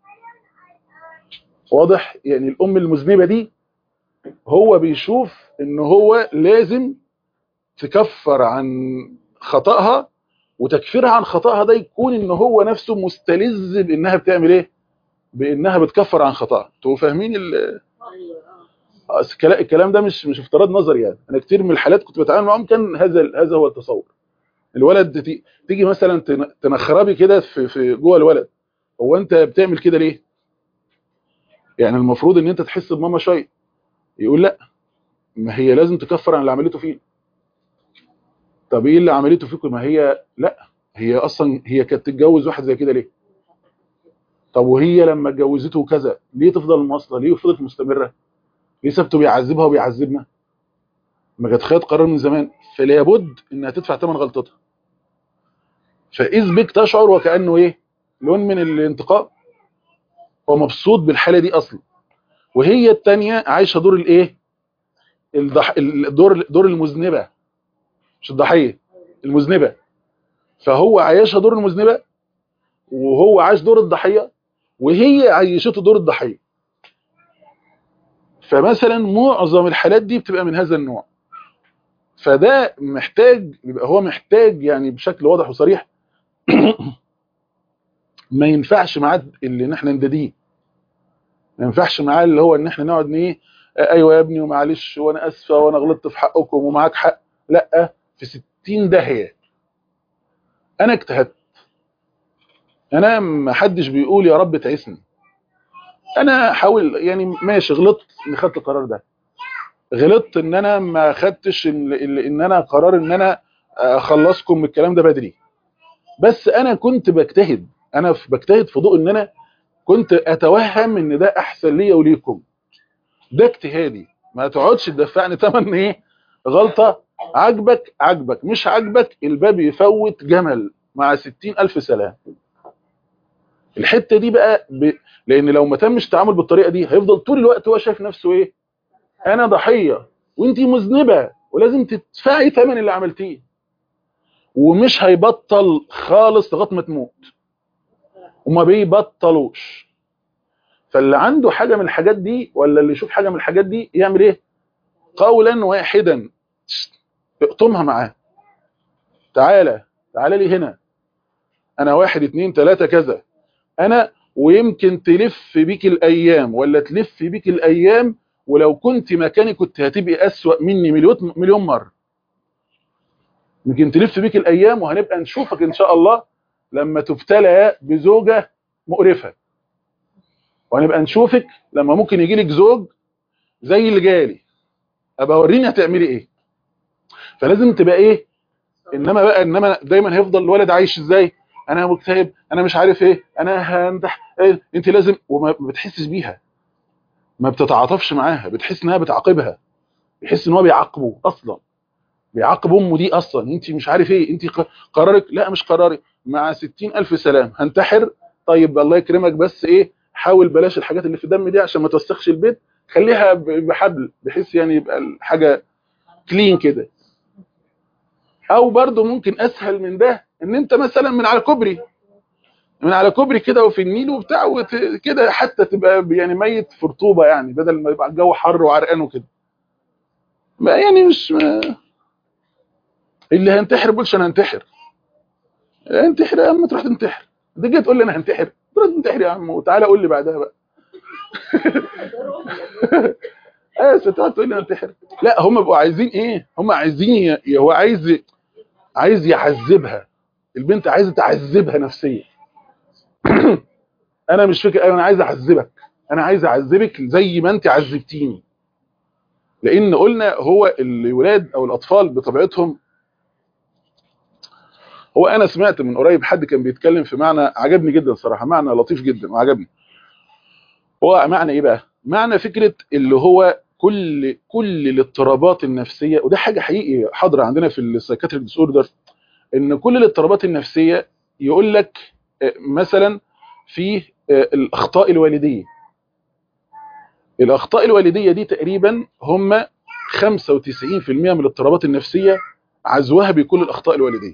واضح يعني الام المذنبه دي هو بيشوف ان هو لازم تكفر عن خطأها وتكفيرها عن خطأها ده يكون ان هو نفسه مستلذ بانها بتعمل ايه بانها بتكفر عن خطأها انتوا فاهمين ال- آه، الكلا- الكلام ده مش مش افتراض نظري يعني انا كتير من الحالات كنت بتعامل معاهم كان هذا ال- هذا هو التصور الولد تي- تيجي مثلا تن- تنخربي كده في في جوه الولد هو انت بتعمل كده ليه يعني المفروض ان انت تحس بماما شويه يقول لا ما هي لازم تكفر عن اللي عملته فيه طب ايه اللي عملته فيكم ما هي لا هي اصلا هي كانت تتجوز واحد زي كده ليه طب وهي لما اتجوزته كذا ليه تفضل مواصله ليه فضلت مستمره ليه سابته بيعذبها وبيعذبنا ما كانت خدت قرار من زمان فلا بد انها تدفع ثمن غلطتها فاذ بك تشعر وكانه ايه لون من الانتقام هو مبسوط بالحاله دي اصلا وهي الثانيه عايشه دور الايه الضح... الدور دور المذنبه مش الضحيه المذنبه فهو عايشها دور المذنبه وهو عايش دور الضحيه وهي عايشته دور الضحيه فمثلا معظم الحالات دي بتبقى من هذا النوع فده محتاج يبقى هو محتاج يعني بشكل واضح وصريح ما ينفعش معاه اللي ان احنا نداديه ما ينفعش معاه اللي هو ان احنا نقعد ايه ايوه يا ابني ومعلش وانا اسفه وانا غلطت في حقكم ومعاك حق لا في 60 داهيه انا اجتهدت انا ما حدش بيقول يا رب تعسني انا حاول يعني ماشي غلطت اني خدت القرار ده غلطت ان انا ما خدتش ان, إن انا قرار ان انا اخلصكم من الكلام ده بدري بس انا كنت بجتهد انا بجتهد في ضوء ان انا كنت اتوهم ان ده احسن ليا وليكم ده اجتهادي ما تقعدش تدفعني ثمن ايه غلطه عجبك عجبك مش عجبك الباب يفوت جمل مع ستين ألف سلام الحته دي بقى ب... لان لو ما تمش التعامل بالطريقه دي هيفضل طول الوقت هو شايف نفسه ايه انا ضحيه وانتي مذنبه ولازم تدفعي ثمن اللي عملتيه ومش هيبطل خالص لغايه ما تموت وما بيبطلوش فاللي عنده حاجه من الحاجات دي ولا اللي يشوف حاجه من الحاجات دي يعمل ايه قولا واحدا اقطمها معاه تعالى تعالى لي هنا انا واحد اتنين تلاتة كذا انا ويمكن تلف بيك الايام ولا تلف بيك الايام ولو كنت مكاني كنت هتبقي اسوأ مني مليون مليون مره يمكن تلف بيك الايام وهنبقى نشوفك ان شاء الله لما تبتلى بزوجه مقرفه وهنبقى نشوفك لما ممكن يجي لك زوج زي اللي جالي ابقى وريني هتعملي ايه فلازم تبقى ايه انما بقى انما دايما هيفضل الولد عايش ازاي انا مكتئب انا مش عارف ايه انا هنجح إيه؟ انت لازم وما بتحسش بيها ما بتتعاطفش معاها بتحس انها بتعاقبها بيحس ان هو بيعاقبه اصلا بيعاقب امه دي اصلا انت مش عارف ايه انت قرارك لا مش قراري مع ستين الف سلام هنتحر طيب الله يكرمك بس ايه حاول بلاش الحاجات اللي في الدم دي عشان ما توسخش البيت خليها بحبل بحيث يعني يبقى الحاجه كلين كده او برضو ممكن اسهل من ده ان انت مثلا من على كوبري من على كوبري كده وفي النيل وبتاع وت... كده حتى تبقى يعني ميت في رطوبه يعني بدل ما يبقى الجو حر وعرقان وكده ما يعني مش ما... اللي هينتحر بقولش انا هنتحر انتحر يا عم تروح تنتحر دي جاي تقول لي انا هنتحر تروح تنتحر يا عم وتعالى قول لي بعدها بقى ايه ستقعد تقول لي هنتحر لا هم بقوا عايزين ايه هم عايزين ي... هو عايز عايز يعذبها البنت عايزه تعذبها نفسيا انا مش فاكر ايوه انا عايز اعذبك انا عايز اعذبك زي ما انت عذبتيني لان قلنا هو الولاد او الاطفال بطبيعتهم هو انا سمعت من قريب حد كان بيتكلم في معنى عجبني جدا صراحه معنى لطيف جدا وعجبني هو معنى ايه بقى معنى فكره اللي هو كل كل الاضطرابات النفسيه وده حاجه حقيقي حاضره عندنا في السايكاتريك ديس اوردر ان كل الاضطرابات النفسيه يقول لك مثلا في الاخطاء الوالديه الاخطاء الوالديه دي تقريبا هم 95% من الاضطرابات النفسيه عزوها بيكون الاخطاء الوالديه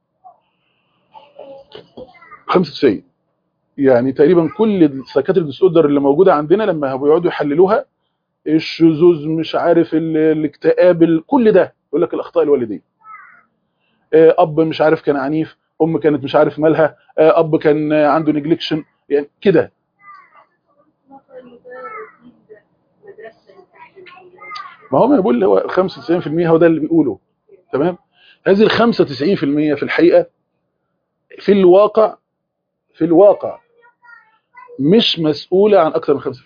95 يعني تقريبا كل السكاتر ديسوردر اللي موجوده عندنا لما بيقعدوا يحللوها الشذوذ مش عارف ال- الاكتئاب ال- كل ده يقول لك الاخطاء الوالديه آه، اب مش عارف كان عنيف ام كانت مش عارف مالها آه، اب كان آه، عنده نيجليكشن يعني كده ما هو ما أنا بقول هو 95% هو ده اللي بيقوله تمام هذه ال 95% في الحقيقه في الواقع في الواقع مش مسؤوله عن اكثر من 5%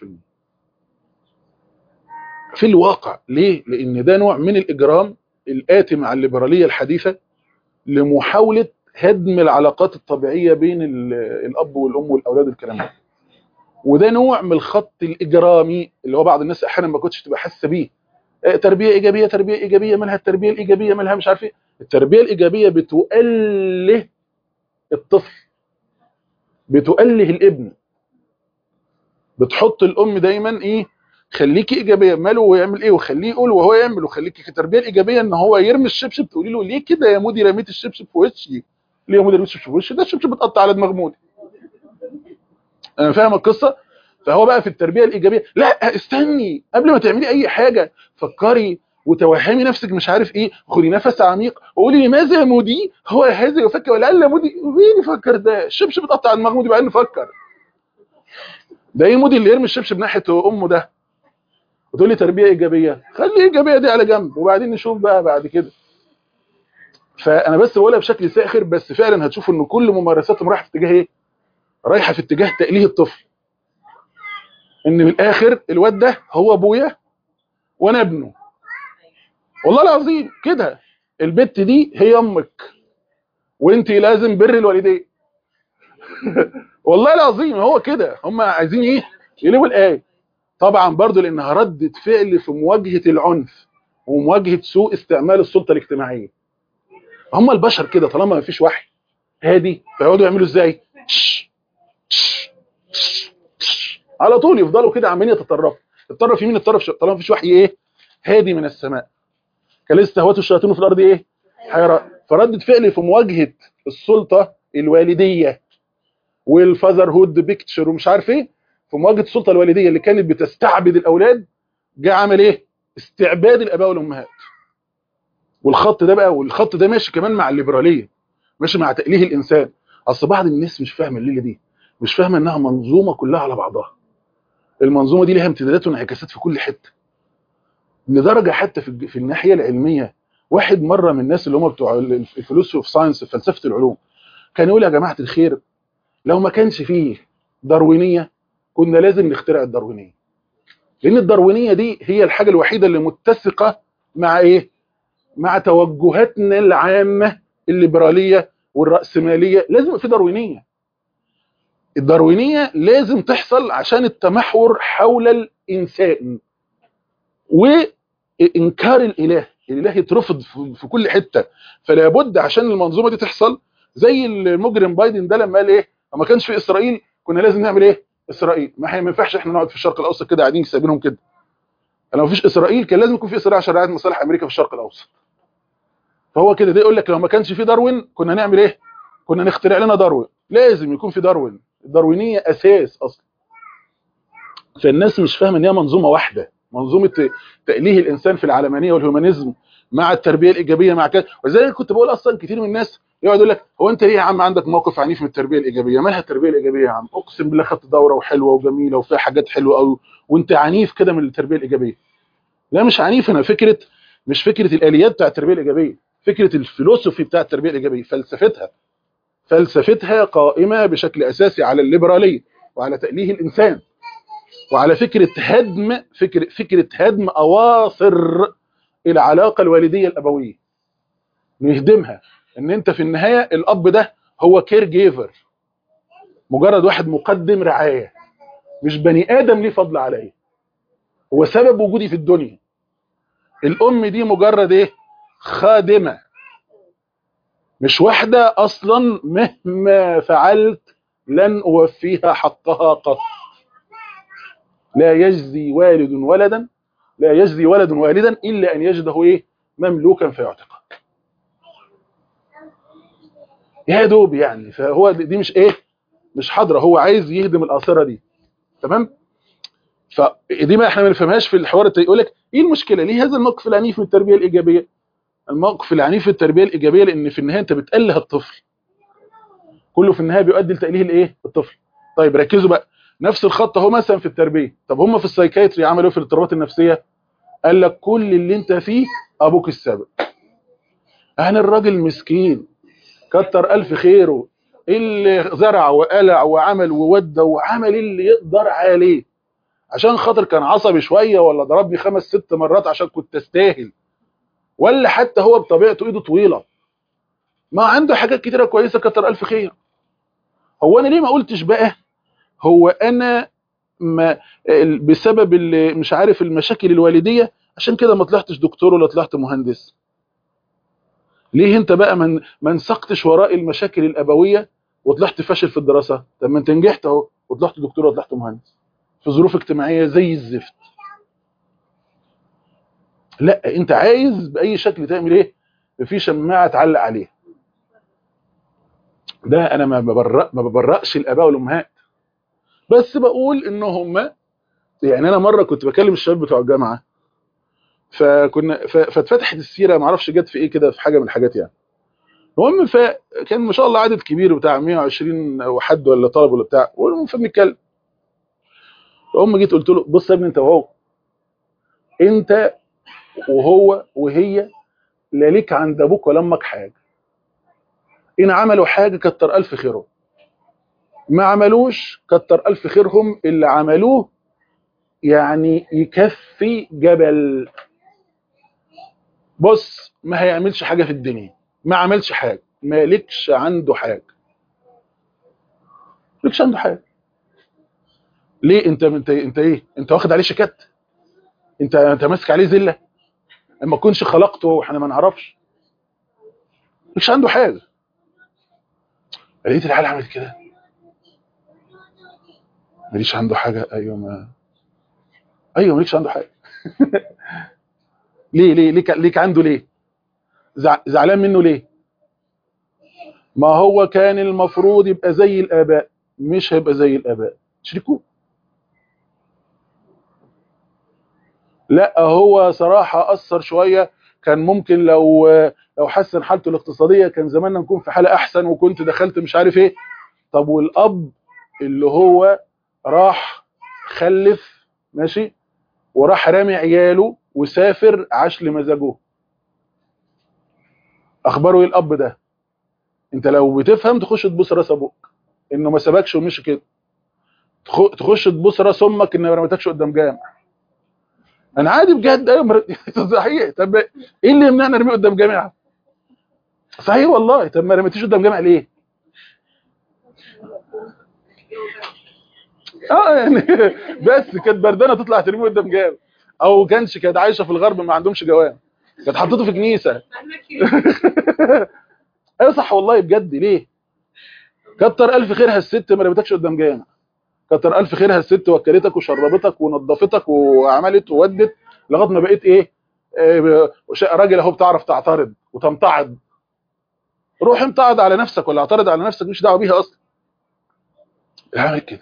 في الواقع ليه لان ده نوع من الاجرام الاتي مع الليبراليه الحديثه لمحاوله هدم العلاقات الطبيعيه بين ال- الاب والام والاولاد والكلام ده وده نوع من الخط الاجرامي اللي هو بعض الناس احيانا ما كنتش تبقى حاسه بيه آه، تربيه ايجابيه تربيه ايجابيه مالها التربيه الايجابيه مالها مش عارف ايه التربيه الايجابيه بتؤله الطفل بتؤله الابن بتحط الام دايما ايه خليكي ايجابيه ماله ويعمل ايه وخليه يقول وهو يعمل وخليكي التربيه الايجابيه ان هو يرمي الشبشب تقولي له ليه كده يا مودي رميت الشبشب في وشي ليه يا مودي رميت الشبشب في وشي ده الشبشب اتقطع على دماغ مودي انا فاهم القصه فهو بقى في التربيه الايجابيه لا استني قبل ما تعملي اي حاجه فكري وتوهمي نفسك مش عارف ايه خدي نفس عميق وقولي لماذا يا مودي هو هذا يفكر ولا قال مودي مين يفكر ده الشبشب اتقطع على دماغ مودي بعدين نفكر ده ايه المودي اللي يرمي الشبشب ناحيه امه ده وتقول لي تربيه ايجابيه خلي الايجابيه دي على جنب وبعدين نشوف بقى بعد كده فانا بس بقولها بشكل ساخر بس فعلا هتشوفوا ان كل ممارساتهم رايحه في اتجاه ايه رايحه في اتجاه تأليه الطفل ان من الاخر الواد ده هو ابويا وانا ابنه والله العظيم كده البت دي هي امك وانت لازم بر الوالدين والله العظيم هو كده هم عايزين ايه يقلبوا الايه طبعا برضو لانها ردة فعل في مواجهة العنف ومواجهة سوء استعمال السلطة الاجتماعية هم البشر كده طالما ما فيش وحي هادي فيقعدوا يعملوا ازاي تش- تش- تش- تش. على طول يفضلوا كده عمالين يتطرفوا الطرف يمين الطرف شمال طالما ما فيش وحي ايه هادي من السماء كان استهوته الشياطين في الارض ايه حيران فردة فعل في مواجهة السلطة الوالدية والفاذر هود بيكتشر ومش عارف ايه في مواجهه السلطه الوالديه اللي كانت بتستعبد الاولاد جه عمل ايه استعباد الاباء والامهات والخط ده بقى والخط ده ماشي كمان مع الليبراليه ماشي مع تأليه الانسان اصل بعض الناس مش فاهمه الليله دي مش فاهمه انها منظومه كلها على بعضها المنظومه دي ليها امتدادات وانعكاسات في كل حته لدرجه حتى في الج- في الناحيه العلميه واحد مره من الناس اللي هم بتوع الفلوسفي اوف ساينس فلسفه العلوم كان يقول يا جماعه الخير لو ما كانش فيه داروينيه كنا لازم نخترع الداروينيه لان الداروينيه دي هي الحاجه الوحيده اللي متسقه مع ايه مع توجهاتنا العامه الليبراليه والراسماليه لازم يبقى في داروينيه الداروينيه لازم تحصل عشان التمحور حول الانسان وانكار الاله الاله يترفض في في كل حته فلا بد عشان المنظومه دي تحصل زي المجرم بايدن ده لما قال ايه ما كانش في اسرائيل كنا لازم نعمل ايه اسرائيل ما هي ما ينفعش احنا نقعد في الشرق الاوسط كده قاعدين سايبينهم كده لو ما فيش اسرائيل كان لازم يكون في اسرائيل عشان رعايه مصالح امريكا في الشرق الاوسط فهو كده ده يقول لك لو ما كانش في داروين كنا نعمل ايه كنا نخترع لنا داروين لازم يكون في داروين الداروينيه اساس اصلا فالناس مش فاهمه ان هي منظومه واحده منظومه تأليه الانسان في العلمانيه والهيومانيزم مع التربيه الايجابيه مع كده وزي كنت بقول اصلا كتير من الناس يقعد يقول لك هو انت ليه يا عم عندك موقف عنيف من التربيه الايجابيه مالها التربيه الايجابيه يا عم اقسم بالله خدت دوره وحلوه وجميله وفيها حاجات حلوه قوي وانت عنيف كده من التربيه الايجابيه لا مش عنيف انا فكره مش فكره الاليات بتاع التربيه الايجابيه فكره الفلسفي بتاع التربيه الايجابيه فلسفتها فلسفتها قائمه بشكل اساسي على الليبراليه وعلى تأليه الانسان وعلى فكره هدم فكره فكره هدم اواصر العلاقه الوالديه الابويه نهدمها ان انت في النهايه الاب ده هو كير جيفر مجرد واحد مقدم رعايه مش بني ادم ليه فضل عليا هو سبب وجودي في الدنيا الام دي مجرد ايه خادمه مش واحده اصلا مهما فعلت لن اوفيها حقها قط لا يجزي والد ولدا لا يجزي ولد والدا الا ان يجده ايه مملوكا فيعتقه يا دوب يعني فهو دي مش ايه مش حاضره هو عايز يهدم الاثره دي تمام فدي ما احنا ما نفهمهاش في الحوار التاني يقول لك ايه المشكله ليه هذا الموقف العنيف من التربيه الايجابيه الموقف العنيف في التربيه الايجابيه لان في النهايه انت بتاله الطفل كله في النهايه بيؤدي لتاله الايه الطفل طيب ركزوا بقى نفس الخط اهو مثلا في التربيه طب هم في السايكايتري عملوا ايه في الاضطرابات النفسيه قال لك كل اللي انت فيه ابوك السبب انا الراجل مسكين كتر الف خيره اللي زرع وقلع وعمل وودى وعمل اللي يقدر عليه عشان خاطر كان عصبي شويه ولا ضربني خمس ست مرات عشان كنت استاهل ولا حتى هو بطبيعته ايده طويله ما عنده حاجات كتيره كويسه كتر الف خير هو انا ليه ما قلتش بقى هو انا ما بسبب اللي مش عارف المشاكل الوالديه عشان كده ما طلعتش دكتور ولا طلعت مهندس ليه انت بقى من ما انسقتش وراء المشاكل الابويه وطلعت فاشل في الدراسه طب ما انت نجحت اهو وطلعت دكتور وطلعت مهندس في ظروف اجتماعيه زي الزفت لا انت عايز باي شكل تعمل ايه في شماعه تعلق عليها ده انا ما ببرأ ما ببرأش الاباء والامهات بس بقول ان هم يعني انا مره كنت بكلم الشباب بتوع الجامعه فكنا فاتفتحت السيره ما اعرفش جت في ايه كده في حاجه من الحاجات يعني المهم فكان ما شاء الله عدد كبير بتاع 120 وحد ولا طلب ولا بتاع والمهم فبنتكلم فهم جيت قلت له بص يا ابني انت وهو انت وهو وهي لا ليك عند ابوك ولا امك حاجه ان عملوا حاجه كتر الف خيرهم ما عملوش كتر الف خيرهم اللي عملوه يعني يكفي جبل بص ما هيعملش حاجه في الدنيا ما عملش حاجه مالكش عنده حاجه مالكش عنده حاجه ليه انت انت انت ايه انت واخد عليه شيكات انت انت ماسك عليه ذله اما تكونش خلقته واحنا ما نعرفش مش عنده حاجه لقيت العيال عملت كده ماليش عنده حاجه ايوه ما ايوه مالكش عنده حاجه ليه ليه ليك ليك عنده ليه زعلان منه ليه ما هو كان المفروض يبقى زي الاباء مش هيبقى زي الاباء شريكوه لا هو صراحة أثر شوية كان ممكن لو لو حسن حالته الاقتصادية كان زماننا نكون في حالة أحسن وكنت دخلت مش عارف إيه طب والأب اللي هو راح خلف ماشي وراح رامي عياله وسافر عاش لمزاجه أخباره إيه الأب ده أنت لو بتفهم تخش تبص راس أبوك إنه ما سابكش ومشي كده تخش تبص راس أمك إن ما رمتكش قدام جامع انا عادي بجد ايوه صحيح طب ايه اللي يمنعنا نرميه قدام جامعه صحيح والله طب ما رميتيش قدام جامعه ليه اه يعني بس كانت بردانه تطلع ترميه قدام جامع او كانش كانت عايشه في الغرب ما عندهمش جوام كانت حطيته في كنيسه ايوه صح والله بجد ليه كتر الف خيرها الست ما رميتكش قدام جامع كتر الف خيرها الست وكلتك وشربتك ونظفتك وعملت وودت لغايه ما بقيت ايه, إيه راجل اهو بتعرف تعترض وتمتعض روح امتعض على نفسك ولا اعترض على نفسك مش دعوه بيها اصلا اعمل كده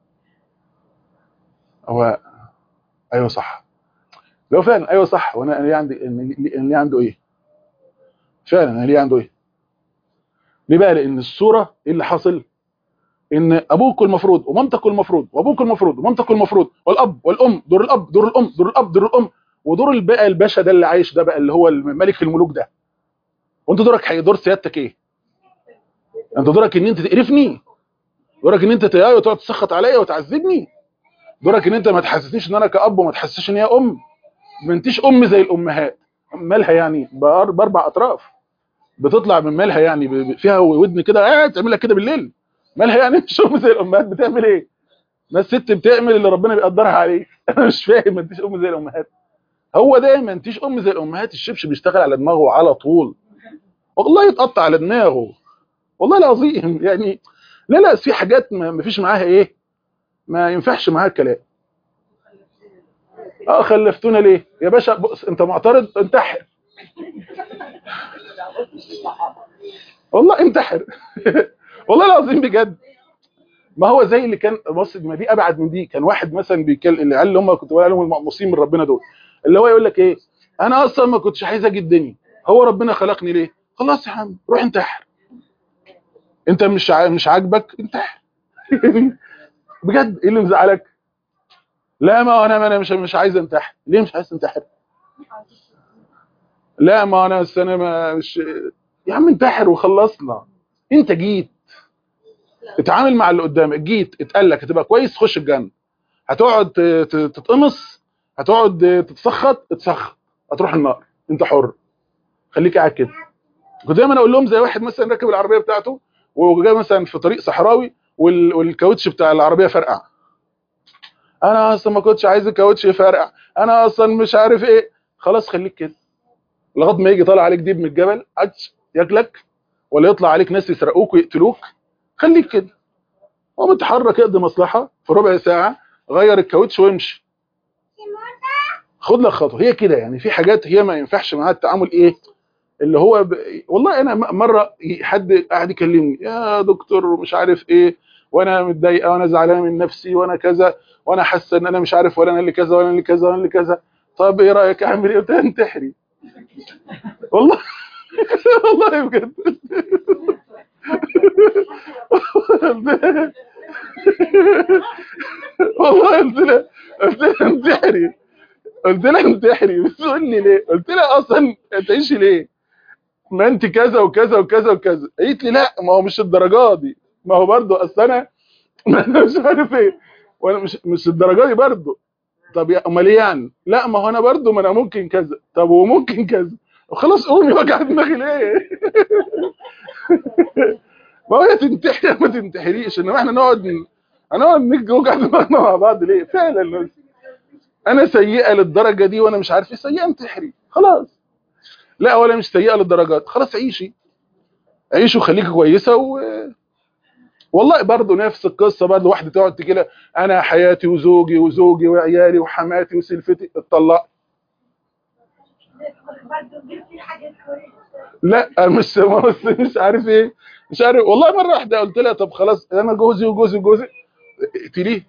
هو ايوه صح لو فعلا ايوه صح وانا ليه عندي ان ليه عنده ايه فعلا انا ليه عنده ايه ليه بقى لان الصوره ايه اللي حاصل ان ابوك المفروض ومامتك المفروض وابوك المفروض ومامتك المفروض والاب والام دور الاب دور الام دور الاب دور الام ودور بقى الباشا ده اللي عايش ده بقى اللي هو ملك الملوك ده وانت دورك حي دور سيادتك ايه انت دورك ان انت تقرفني دورك ان انت تقاوي وتقعد تسخط عليا وتعذبني دورك ان انت ما تحسسنيش ان انا كاب وما تحسسش ان هي ام ما انتيش ام زي الامهات مالها يعني باربع اطراف بتطلع من مالها يعني فيها ودن كده قاعد تعمل لك كده بالليل مالها يعني مش ام زي الامهات بتعمل ايه ما الست بتعمل اللي ربنا بيقدرها عليه انا مش فاهم ما انتيش ام زي الامهات هو ده ما انتيش ام زي الامهات الشبش بيشتغل على دماغه على طول والله يتقطع على دماغه والله العظيم يعني لا لا في حاجات ما فيش معاها ايه ما ينفعش معاها الكلام اه خلفتونا ليه يا باشا بص انت معترض انتحر والله انتحر والله العظيم بجد ما هو زي اللي كان بص ما دي ابعد من دي كان واحد مثلا بيتكلم العيال اللي هم كنت بقول عليهم المقموصين من ربنا دول اللي هو يقول لك ايه انا اصلا ما كنتش عايز اجي الدنيا هو ربنا خلقني ليه خلاص يا عم روح انتحر انت مش ع... مش عاجبك انتحر بجد ايه اللي مزعلك لا ما انا ما انا مش مش عايز انتحر ليه مش عايز تنتحر لا ما انا أصل انا ما مش يا عم انتحر وخلصنا انت جيت اتعامل مع اللي قدامك جيت اتقال لك هتبقى كويس خش الجنه هتقعد ت- ت- تتقمص هتقعد تتسخط اتسخط هتروح النار انت حر خليك قاعد كده كنت دايما اقول لهم زي واحد مثلا راكب العربيه بتاعته وجاي مثلا في طريق صحراوي وال- والكاوتش بتاع العربيه فرقع انا اصلا ما كنتش عايز الكاوتش يفرقع انا اصلا مش عارف ايه خلاص خليك كده لغايه ما يجي طالع عليك ديب من الجبل عدش ياكلك ولا يطلع عليك ناس يسرقوك ويقتلوك خليك كده قوم اتحرك اقضي مصلحه في ربع ساعه غير الكاوتش وامشي خد لك خطوه هي كده يعني في حاجات هي ما ينفعش معاها التعامل ايه اللي هو ب... والله انا م- مره حد قاعد يكلمني يا دكتور مش عارف ايه وانا متضايقه وانا زعلانه من نفسي وانا كذا وانا حاسه ان انا مش عارف ولا انا اللي كذا ولا انا اللي كذا ولا انا اللي كذا طب ايه رايك اعمل ايه قلت لها انتحري والله والله بجد والله قلت لها قلت لها انتحري قلت لها انتحري بتقول لي ليه قلت لها اصلا تعيشي ليه ما انت كذا وكذا وكذا وكذا قالت لي لا ما هو مش الدرجات دي ما هو برضو اصل انا ما انا مش عارف ايه وانا مش مش الدرجات دي برضو طب يا امال ايه يعني لا ما هو انا برضو ما انا ممكن كذا طب وممكن كذا خلاص قومي وجع دماغي ليه ما هو يا تنتحري يا ما تنتحريش انما احنا نقعد ن- هنقعد نجي وجع دماغنا مع بعض ليه فعلا انا سيئه للدرجه دي وانا مش عارف ايه سيئه انتحري خلاص لا ولا مش سيئه للدرجات خلاص عيشي عيشي وخليكي كويسه و... والله برضه نفس القصه برضه واحده تقعد تجي لها انا حياتي وزوجي وزوجي وعيالي وحماتي وسلفتي اتطلق لا مش مش مش عارف ايه مش عارف والله مره واحده قلت لها طب خلاص انا جوزي وجوزي وجوزي اقتليه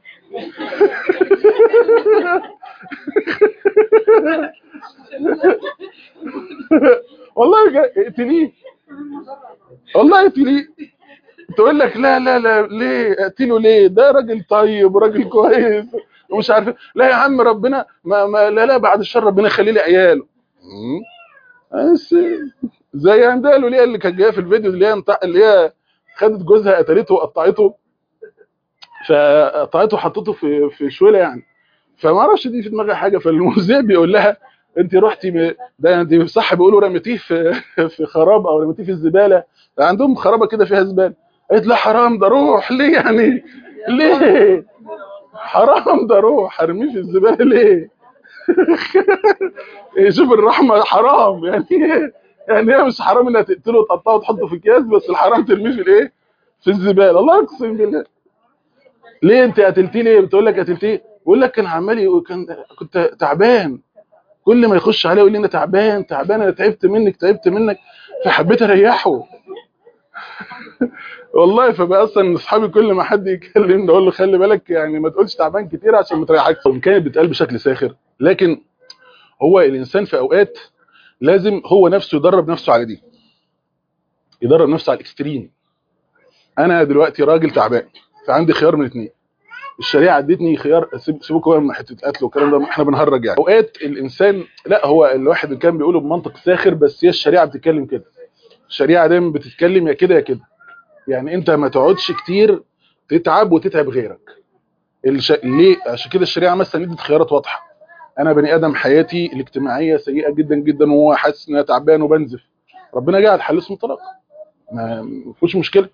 والله جا- اقتليه والله اقتليه تقول لك لا لا لا ليه اقتله ليه ده راجل طيب وراجل كويس ومش عارف إيه. لا يا عم ربنا ما, ما لا لا بعد الشر ربنا يخلي لي عياله مم. بس زي عندها اللي هي اللي كانت جايه في الفيديو اللي هي انط- اللي هي خدت جوزها قتلته وقطعته فقطعته وحطته في في شوله يعني فما اعرفش دي في دماغها حاجه فالمذيع بيقول لها انت رحتي م... ده انت صح بيقولوا رميتيه في في خراب او رميتيه في الزباله عندهم خرابه كده فيها زباله قالت لا حرام ده روح ليه يعني ليه حرام ده روح ارميه في الزباله ليه إيه، شوف الرحمه حرام يعني يعني هي مش حرام انها تقتله وتقطعه وتحطه في اكياس بس الحرام ترميه في الايه في الزباله الله اقسم بالله ليه انت قتلتيه ليه بتقول لك قتلتيه بيقول لك كان عمال يقول- كان كنت تعبان كل ما يخش عليه يقول لي انا تعبان تعبان انا تعبت منك تعبت منك فحبيت اريحه والله فبقى اصلا اصحابي كل ما حد يكلمني اقول له خلي بالك يعني ما تقولش تعبان كتير عشان ما تريحكش كانت بتقال بشكل ساخر لكن هو الانسان في اوقات لازم هو نفسه يدرب نفسه على دي يدرب نفسه على الاكستريم انا دلوقتي راجل تعبان فعندي خيار من اتنين الشريعه ادتني خيار سيب- سيبوكوا بقى من حته قتل والكلام ده احنا بنهرج يعني اوقات الانسان لا هو الواحد اللي كان بيقوله بمنطق ساخر بس هي الشريعه بتتكلم كده الشريعه دايما بتتكلم يا كده يا كده يعني انت ما تقعدش كتير تتعب وتتعب غيرك الش... ليه عشان كده الشريعه مثلا ادت خيارات واضحه انا بني ادم حياتي الاجتماعيه سيئه جدا جدا وهو حاسس ان انا تعبان وبنزف ربنا جعل حل اسمه طلاق ما ما فيهوش مشكله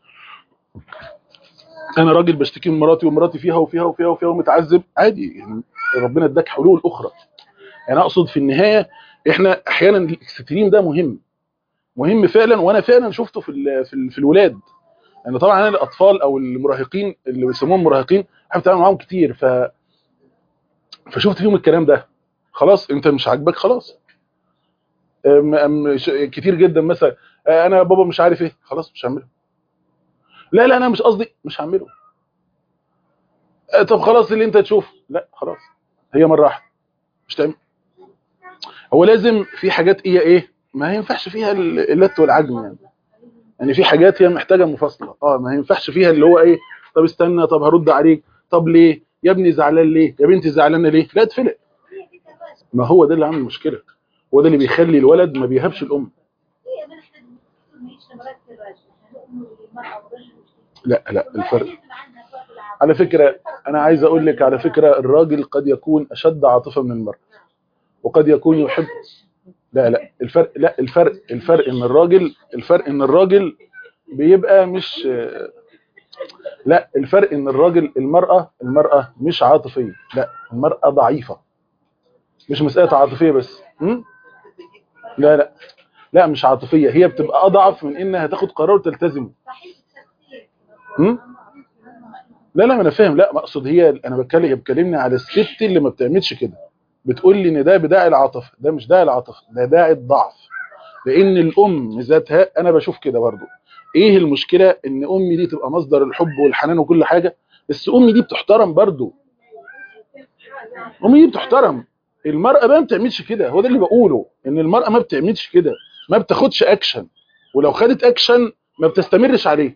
انا راجل بشتكي من مراتي ومراتي فيها وفيها وفيها وفيها ومتعذب عادي يعني ربنا اداك حلول اخرى يعني اقصد في النهايه احنا احيانا الاكستريم ده مهم مهم فعلا وانا فعلا شفته في ال في, ال في الولاد يعني طبعا انا الاطفال او المراهقين اللي بيسموهم مراهقين احنا بنتعامل معاهم كتير ف فشفت فيهم الكلام ده خلاص انت مش عاجبك خلاص أم أم ش- كتير جدا مثلا آه، انا بابا مش عارف ايه خلاص مش هعمله لا لا انا مش قصدي مش هعمله آه، طب خلاص اللي انت تشوفه لا خلاص هي مره واحده مش تعمل هو لازم في حاجات هي ايه ما ينفعش فيها ال- اللت والعجن يعني يعني في حاجات هي محتاجه مفاصله اه ما ينفعش فيها اللي هو ايه طب استنى طب هرد عليك طب ليه يا ابني زعلان ليه يا بنتي زعلانه ليه لا اتفلق ما هو ده اللي عامل مشكله هو ده اللي بيخلي الولد ما بيهابش الام لا لا الفرق على فكره انا عايز اقول لك على فكره الراجل قد يكون اشد عاطفه من المراه وقد يكون يحب لا لا الفرق لا الفرق الفرق ان الراجل الفرق ان الراجل بيبقى مش لا الفرق ان الراجل المرأة المرأة مش عاطفية لا المرأة ضعيفة مش مسألة عاطفية بس م? لا لا لا مش عاطفية هي بتبقى أضعف من إنها تاخد قرار تلتزمه م? لا لا ما أنا فاهم لا مقصد هي أنا بتكلم هي بتكلمني على الست اللي ما بتعملش كده بتقول لي إن ده بداعي العاطفة ده مش داعي العاطفة ده داعي الضعف لأن الأم ذاتها أنا بشوف كده برضو إيه المشكلة إن أمي دي تبقى مصدر الحب والحنان وكل حاجة بس أمي دي بتحترم برضو أمي دي بتحترم المرأة بقى ما بتعملش كده هو ده اللي بقوله ان المرأة ما بتعملش كده ما بتاخدش اكشن ولو خدت اكشن ما بتستمرش عليه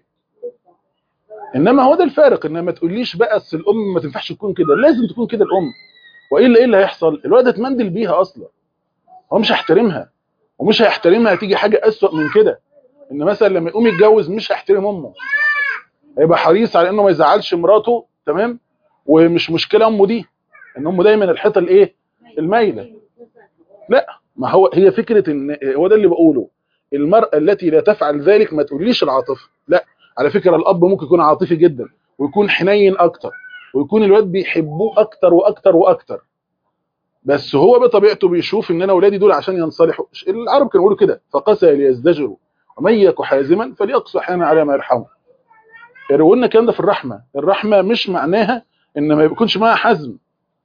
انما هو ده الفارق ان ما تقوليش بقى اصل الام ما تنفعش تكون كده لازم تكون كده الام والا ايه اللي هيحصل الولد هتمندل بيها اصلا هو مش هيحترمها ومش هيحترمها هتيجي حاجه اسوأ من كده ان مثلا لما يقوم يتجوز مش هيحترم امه هيبقى حريص على انه ما يزعلش مراته تمام ومش مشكله امه دي ان امه دايما الحيطه الايه المايله لا ما هو هي فكره ان هو ده اللي بقوله المراه التي لا تفعل ذلك ما تقوليش العاطفه لا على فكره الاب ممكن يكون عاطفي جدا ويكون حنين اكتر ويكون الواد بيحبوه اكتر واكتر واكتر بس هو بطبيعته بيشوف ان انا اولادي دول عشان ينصلحوا العرب كانوا يقولوا كده فقسى ليزدجروا ومن يك حازما فليقسو احيانا على ما يرحمه يقولوا لنا الكلام ده في الرحمه الرحمه مش معناها ان ما يكونش معاها حزم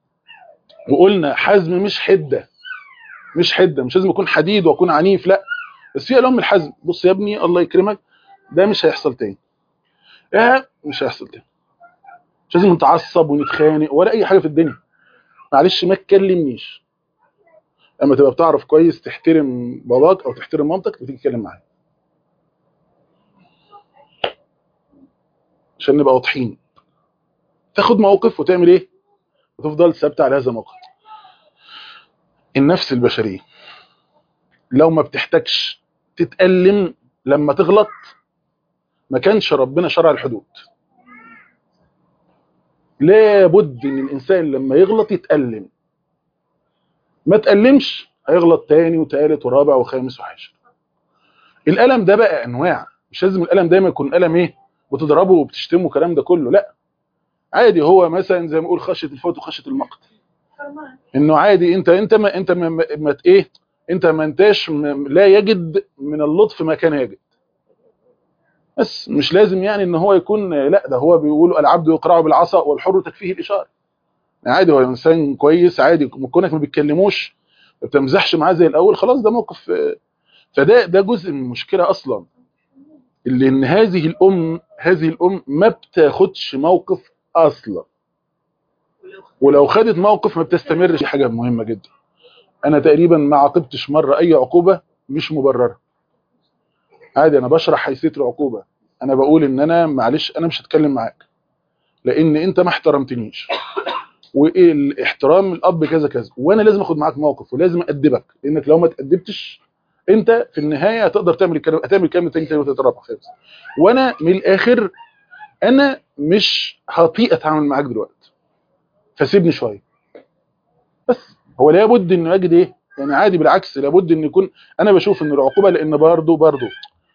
وقلنا حزم مش حده مش حده مش لازم يكون حديد واكون عنيف لا بس في الام الحزم بص يا ابني الله يكرمك ده مش هيحصل تاني اه مش هيحصل تاني مش لازم نتعصب ونتخانق ولا اي حاجه في الدنيا معلش ما تكلمنيش اما تبقى بتعرف كويس تحترم باباك او تحترم مامتك بتيجي تتكلم معايا عشان نبقى واضحين تاخد موقف وتعمل ايه وتفضل ثابته على هذا الموقف النفس البشريه لو ما بتحتاجش تتألم لما تغلط ما كانش ربنا شرع الحدود لابد ان الانسان لما يغلط يتألم ما تألمش هيغلط تاني وتالت ورابع وخامس وعاشر الألم ده بقى انواع مش لازم الألم دايما يكون ألم ايه بتضربه وبتشتمه والكلام ده كله لا عادي هو مثلا زي ما يقول خشيه الفوت وخشيه المقت انه عادي انت انت ما انت ما, ما, ما ايه انت ما انتاش م- لا يجد من اللطف ما كان يجد بس مش لازم يعني ان هو يكون لا ده هو بيقولوا العبد يقرع بالعصا والحر تكفيه الاشاره عادي هو انسان كويس عادي كونك ما بتكلموش ما بتمزحش معاه زي الاول خلاص ده موقف آه، فده ده جزء من المشكله اصلا اللي ان هذه الام هذه الام ما بتاخدش موقف اصلا ولو خدت موقف ما بتستمرش دي حاجه مهمه جدا انا تقريبا ما عاقبتش مره اي عقوبه مش مبرره عادي انا بشرح حيثيه العقوبه انا بقول ان انا معلش انا مش هتكلم معاك لان انت ما احترمتنيش والاحترام الاب كذا كذا وانا لازم اخد معاك موقف ولازم ادبك لانك لو ما تادبتش انت في النهايه هتقدر تعمل الكلام هتعمل الكلام تاني تاني وتلاتة رابع خامس وانا من الاخر انا مش هطيق اتعامل معاك دلوقتي فسيبني شويه بس هو لابد انه يجد ايه يعني عادي بالعكس لابد ان يكون انا بشوف ان العقوبه لان برضه برضه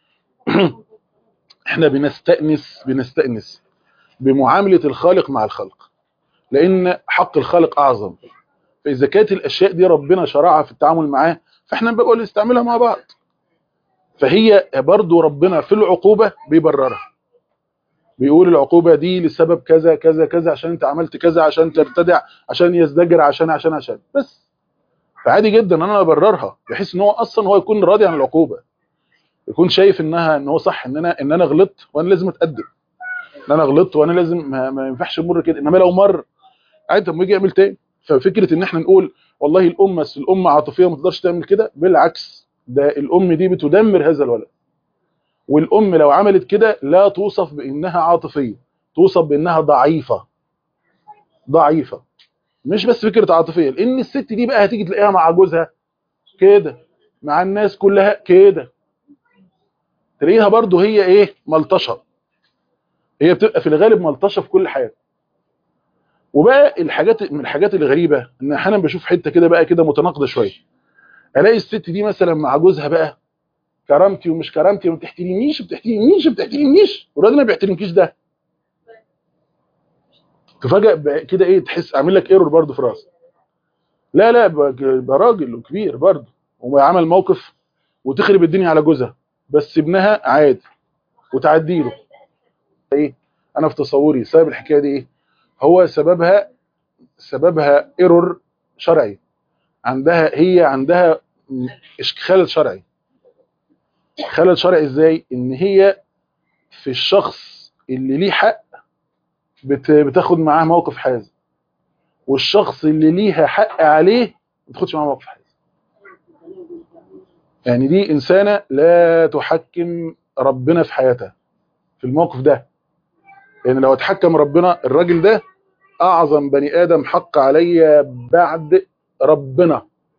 احنا بنستأنس بنستأنس بمعامله الخالق مع الخلق لان حق الخالق اعظم فاذا كانت الاشياء دي ربنا شرعها في التعامل معاه فاحنا بنقول نستعملها مع بعض فهي برضو ربنا في العقوبة بيبررها بيقول العقوبة دي لسبب كذا كذا كذا عشان انت عملت كذا عشان ترتدع عشان يزدجر عشان عشان عشان بس فعادي جدا ان انا ابررها بحيث ان هو اصلا هو يكون راضي عن العقوبه يكون شايف انها ان هو صح ان انا ان انا غلطت وانا لازم اتقدم ان انا غلطت وانا لازم ما, ما ينفعش امر كده انما لو مر عادي طب ما يجي يعمل تاني ففكره ان احنا نقول والله الام بس الام عاطفيه ما تقدرش تعمل كده بالعكس ده الام دي بتدمر هذا الولد والام لو عملت كده لا توصف بانها عاطفيه توصف بانها ضعيفه ضعيفه مش بس فكره عاطفيه لان الست دي بقى هتيجي تلاقيها مع جوزها كده مع الناس كلها كده تلاقيها برضو هي ايه ملطشه هي بتبقى في الغالب ملطشه في كل حاجه وبقى الحاجات من الحاجات الغريبه ان احيانا بشوف حته كده بقى كده متناقضه شويه الاقي الست دي مثلا مع جوزها بقى كرامتي ومش كرامتي وما بتحترمنيش بتحترمنيش بتحترمنيش ولادنا ما بيحترمكيش ده تفاجئ كده ايه تحس اعمل لك ايرور برضه في راسك لا لا يبقى راجل وكبير برضه وعمل موقف وتخرب الدنيا على جوزها بس ابنها عادي وتعدي له ايه انا في تصوري سبب الحكايه دي ايه هو سببها سببها ايرور شرعي عندها هي عندها خلل شرعي خلل شرعي ازاي ان هي في الشخص اللي ليه حق بتاخد معاه موقف حازم والشخص اللي ليها حق عليه ما تاخدش معاه موقف حازم يعني دي انسانه لا تحكم ربنا في حياتها في الموقف ده يعني لو اتحكم ربنا الراجل ده اعظم بني ادم حق عليا بعد ربنا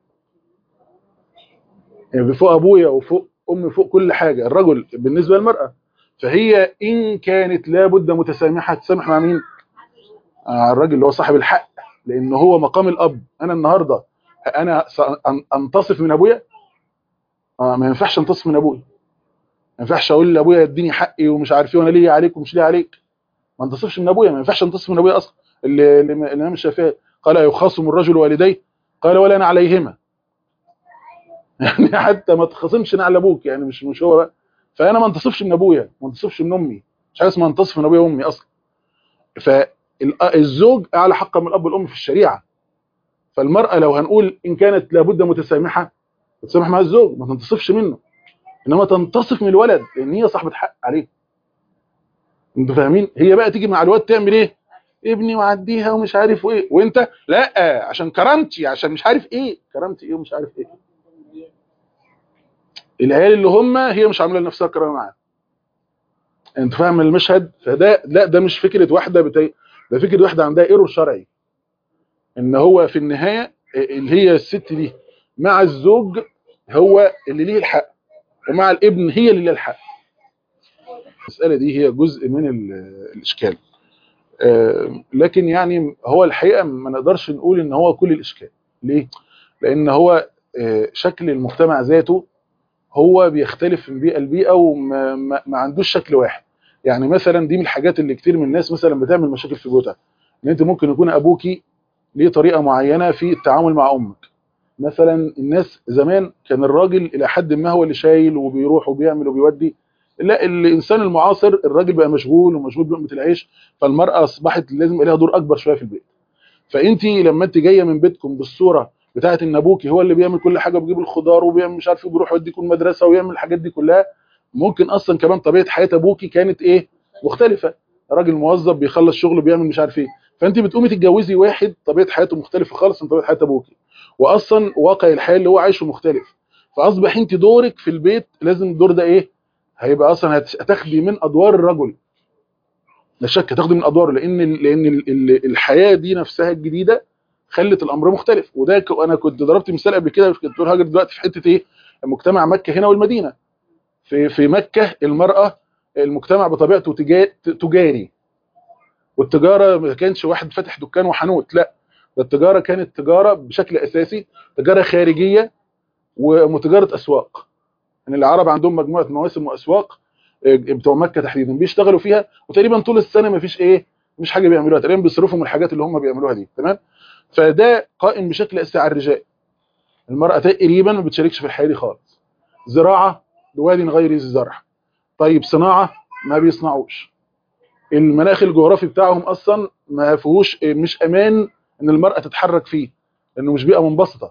يعني فوق ابويا وفوق امي فوق كل حاجه الرجل بالنسبه للمراه فهي ان كانت لابد متسامحه تسامح مع مين آه الراجل اللي هو صاحب الحق لان هو مقام الاب انا النهارده انا انتصف من ابويا آه ما ينفعش انتصف من ابويا ما ينفعش اقول لابويا اديني حقي ومش عارف ايه وانا ليا عليك ومش ليا عليك ما انتصفش من ابويا ما ينفعش انتصف من ابويا اصلا اللي الامام الشافعي قال يخاصم الرجل والديه قال ولا انا عليهما يعني حتى ما تخاصمش انا على ابوك يعني مش مش هو بقى فانا ما انتصفش من ابويا ما انتصفش من امي مش عايز ما انتصف من ابويا وامي اصلا فالزوج اعلى حقا من الاب والام في الشريعه فالمراه لو هنقول ان كانت لابد متسامحه تسامح مع الزوج ما تنتصفش منه انما تنتصف من الولد لان هي صاحبه حق عليه انتوا فاهمين هي بقى تيجي مع الواد تعمل ايه ابني وعديها ومش عارف ايه وانت لا عشان كرامتي عشان مش عارف ايه كرامتي ايه ومش عارف ايه العيال اللي هم هي مش عامله لنفسها كرامه معاه انت فاهم المشهد فده لا ده مش فكره واحده بتاي ده فكره واحده عندها ايرور شرعي ان هو في النهايه اللي هي الست دي مع الزوج هو اللي ليه الحق ومع الابن هي اللي ليها الحق المساله دي هي جزء من الاشكال لكن يعني هو الحقيقه ما نقدرش نقول ان هو كل الاشكال ليه لان هو شكل المجتمع ذاته هو بيختلف من بيئه لبيئه وما ما عندوش شكل واحد يعني مثلا دي من الحاجات اللي كتير من الناس مثلا بتعمل مشاكل في بيوتها ان انت ممكن يكون ابوكي ليه طريقه معينه في التعامل مع امك مثلا الناس زمان كان الراجل الى حد ما هو اللي شايل وبيروح وبيعمل وبيودي لا الانسان المعاصر الراجل بقى مشغول ومشغول بلقمه العيش فالمراه اصبحت لازم لها دور اكبر شويه في البيت فانت لما انت جايه من بيتكم بالصوره بتاعه ان ابوكي هو اللي بيعمل كل حاجه وبيجيب الخضار وبيعمل مش عارف بيروح يوديكم المدرسه ويعمل الحاجات دي كلها ممكن اصلا كمان طبيعه حياه ابوكي كانت ايه مختلفه راجل موظف بيخلص شغله بيعمل مش عارف ايه فانت بتقومي تتجوزي واحد طبيعه حياته مختلفه خالص عن طبيعه حياه ابوكي واصلا واقع الحياه اللي هو عايشه مختلف فاصبح انت دورك في البيت لازم الدور ده ايه هيبقى اصلا هتاخدي من ادوار الرجل لا شك هتاخدي من ادواره لان لان الحياه دي نفسها الجديده خلت الامر مختلف وده انا كنت ضربت مثال قبل كده كنت هاجر دلوقتي في حته ايه مجتمع مكه هنا والمدينه في في مكه المراه المجتمع بطبيعته تجاري والتجاره ما كانش واحد فاتح دكان وحانوت لا ده التجاره كانت تجاره بشكل اساسي تجاره خارجيه وتجاره اسواق ان يعني العرب عندهم مجموعه مواسم واسواق بتوع مكه تحديدا بيشتغلوا فيها وتقريبا طول السنه ما فيش ايه مش حاجه بيعملوها تقريبا بيصرفوا من الحاجات اللي هم بيعملوها دي تمام فده قائم بشكل اساسي على الرجال المراه تقريبا ما بتشاركش في الحياه دي خالص زراعه بواد غير ذي زرع طيب صناعه ما بيصنعوش المناخ الجغرافي بتاعهم اصلا ما فيهوش مش امان ان المراه تتحرك فيه لانه مش بيئه منبسطه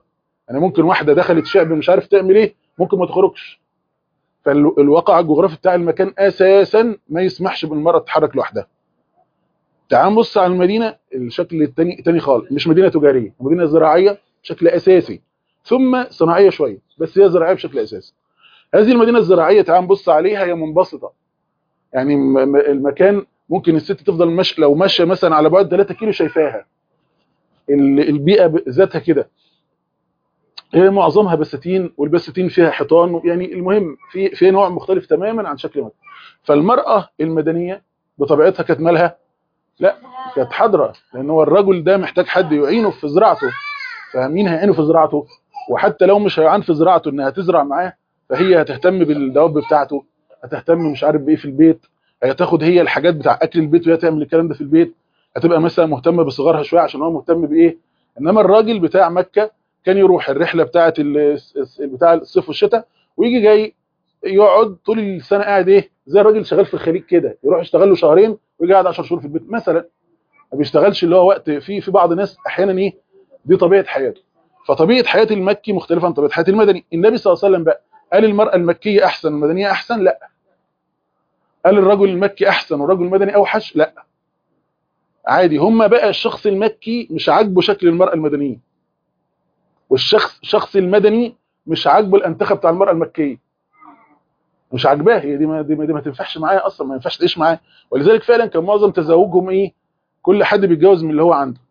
يعني ممكن واحده دخلت شعب مش عارف تعمل ايه ممكن ما تخرجش فالواقع الجغرافي بتاع المكان اساسا ما يسمحش بالمراه تتحرك لوحدها تعال نبص على المدينه الشكل الثاني تاني خالص مش مدينه تجاريه مدينه زراعيه بشكل اساسي ثم صناعيه شويه بس هي زراعيه بشكل اساسي هذه المدينه الزراعيه تعال نبص عليها هي منبسطه يعني المكان ممكن الست تفضل مش لو ماشيه مثلا على بعد 3 كيلو شايفاها البيئه ذاتها كده هي معظمها بساتين والبساتين فيها حيطان يعني المهم في في نوع مختلف تماما عن شكل مكة فالمرأة المدنية بطبيعتها كانت مالها لا كانت حاضره لان هو الرجل ده محتاج حد يعينه في زراعته فمين هيعينه في زراعته وحتى لو مش هيعان في زراعته انها تزرع معاه فهي هتهتم بالدواب بتاعته هتهتم مش عارف بايه في البيت هتاخد هي الحاجات بتاع اكل البيت وهي تعمل الكلام ده في البيت هتبقى مثلا مهتمه بصغارها شويه عشان هو مهتم بايه انما الراجل بتاع مكه كان يروح الرحله بتاعه بتاع الصيف والشتاء ويجي جاي يقعد طول السنه قاعد ايه زي الراجل شغال في الخليج كده يروح يشتغل له شهرين ويجي قاعد 10 شهور في البيت مثلا ما بيشتغلش اللي هو وقت في في بعض الناس احيانا ايه دي طبيعه حياته فطبيعه حياه المكي مختلفه عن طبيعه حياه المدني النبي صلى الله عليه وسلم بقى قال المراه المكيه احسن المدنيه احسن لا قال الرجل المكي احسن والرجل المدني اوحش لا عادي هم بقى الشخص المكي مش عاجبه شكل المراه المدنيه والشخص الشخص المدني مش عاجبه الانتخه بتاع المراه المكيه مش عاجباه هي دي ما دي ما, دي ما تنفعش معاه اصلا ما ينفعش تعيش معاه ولذلك فعلا كان معظم تزاوجهم ايه كل حد بيتجوز من اللي هو عنده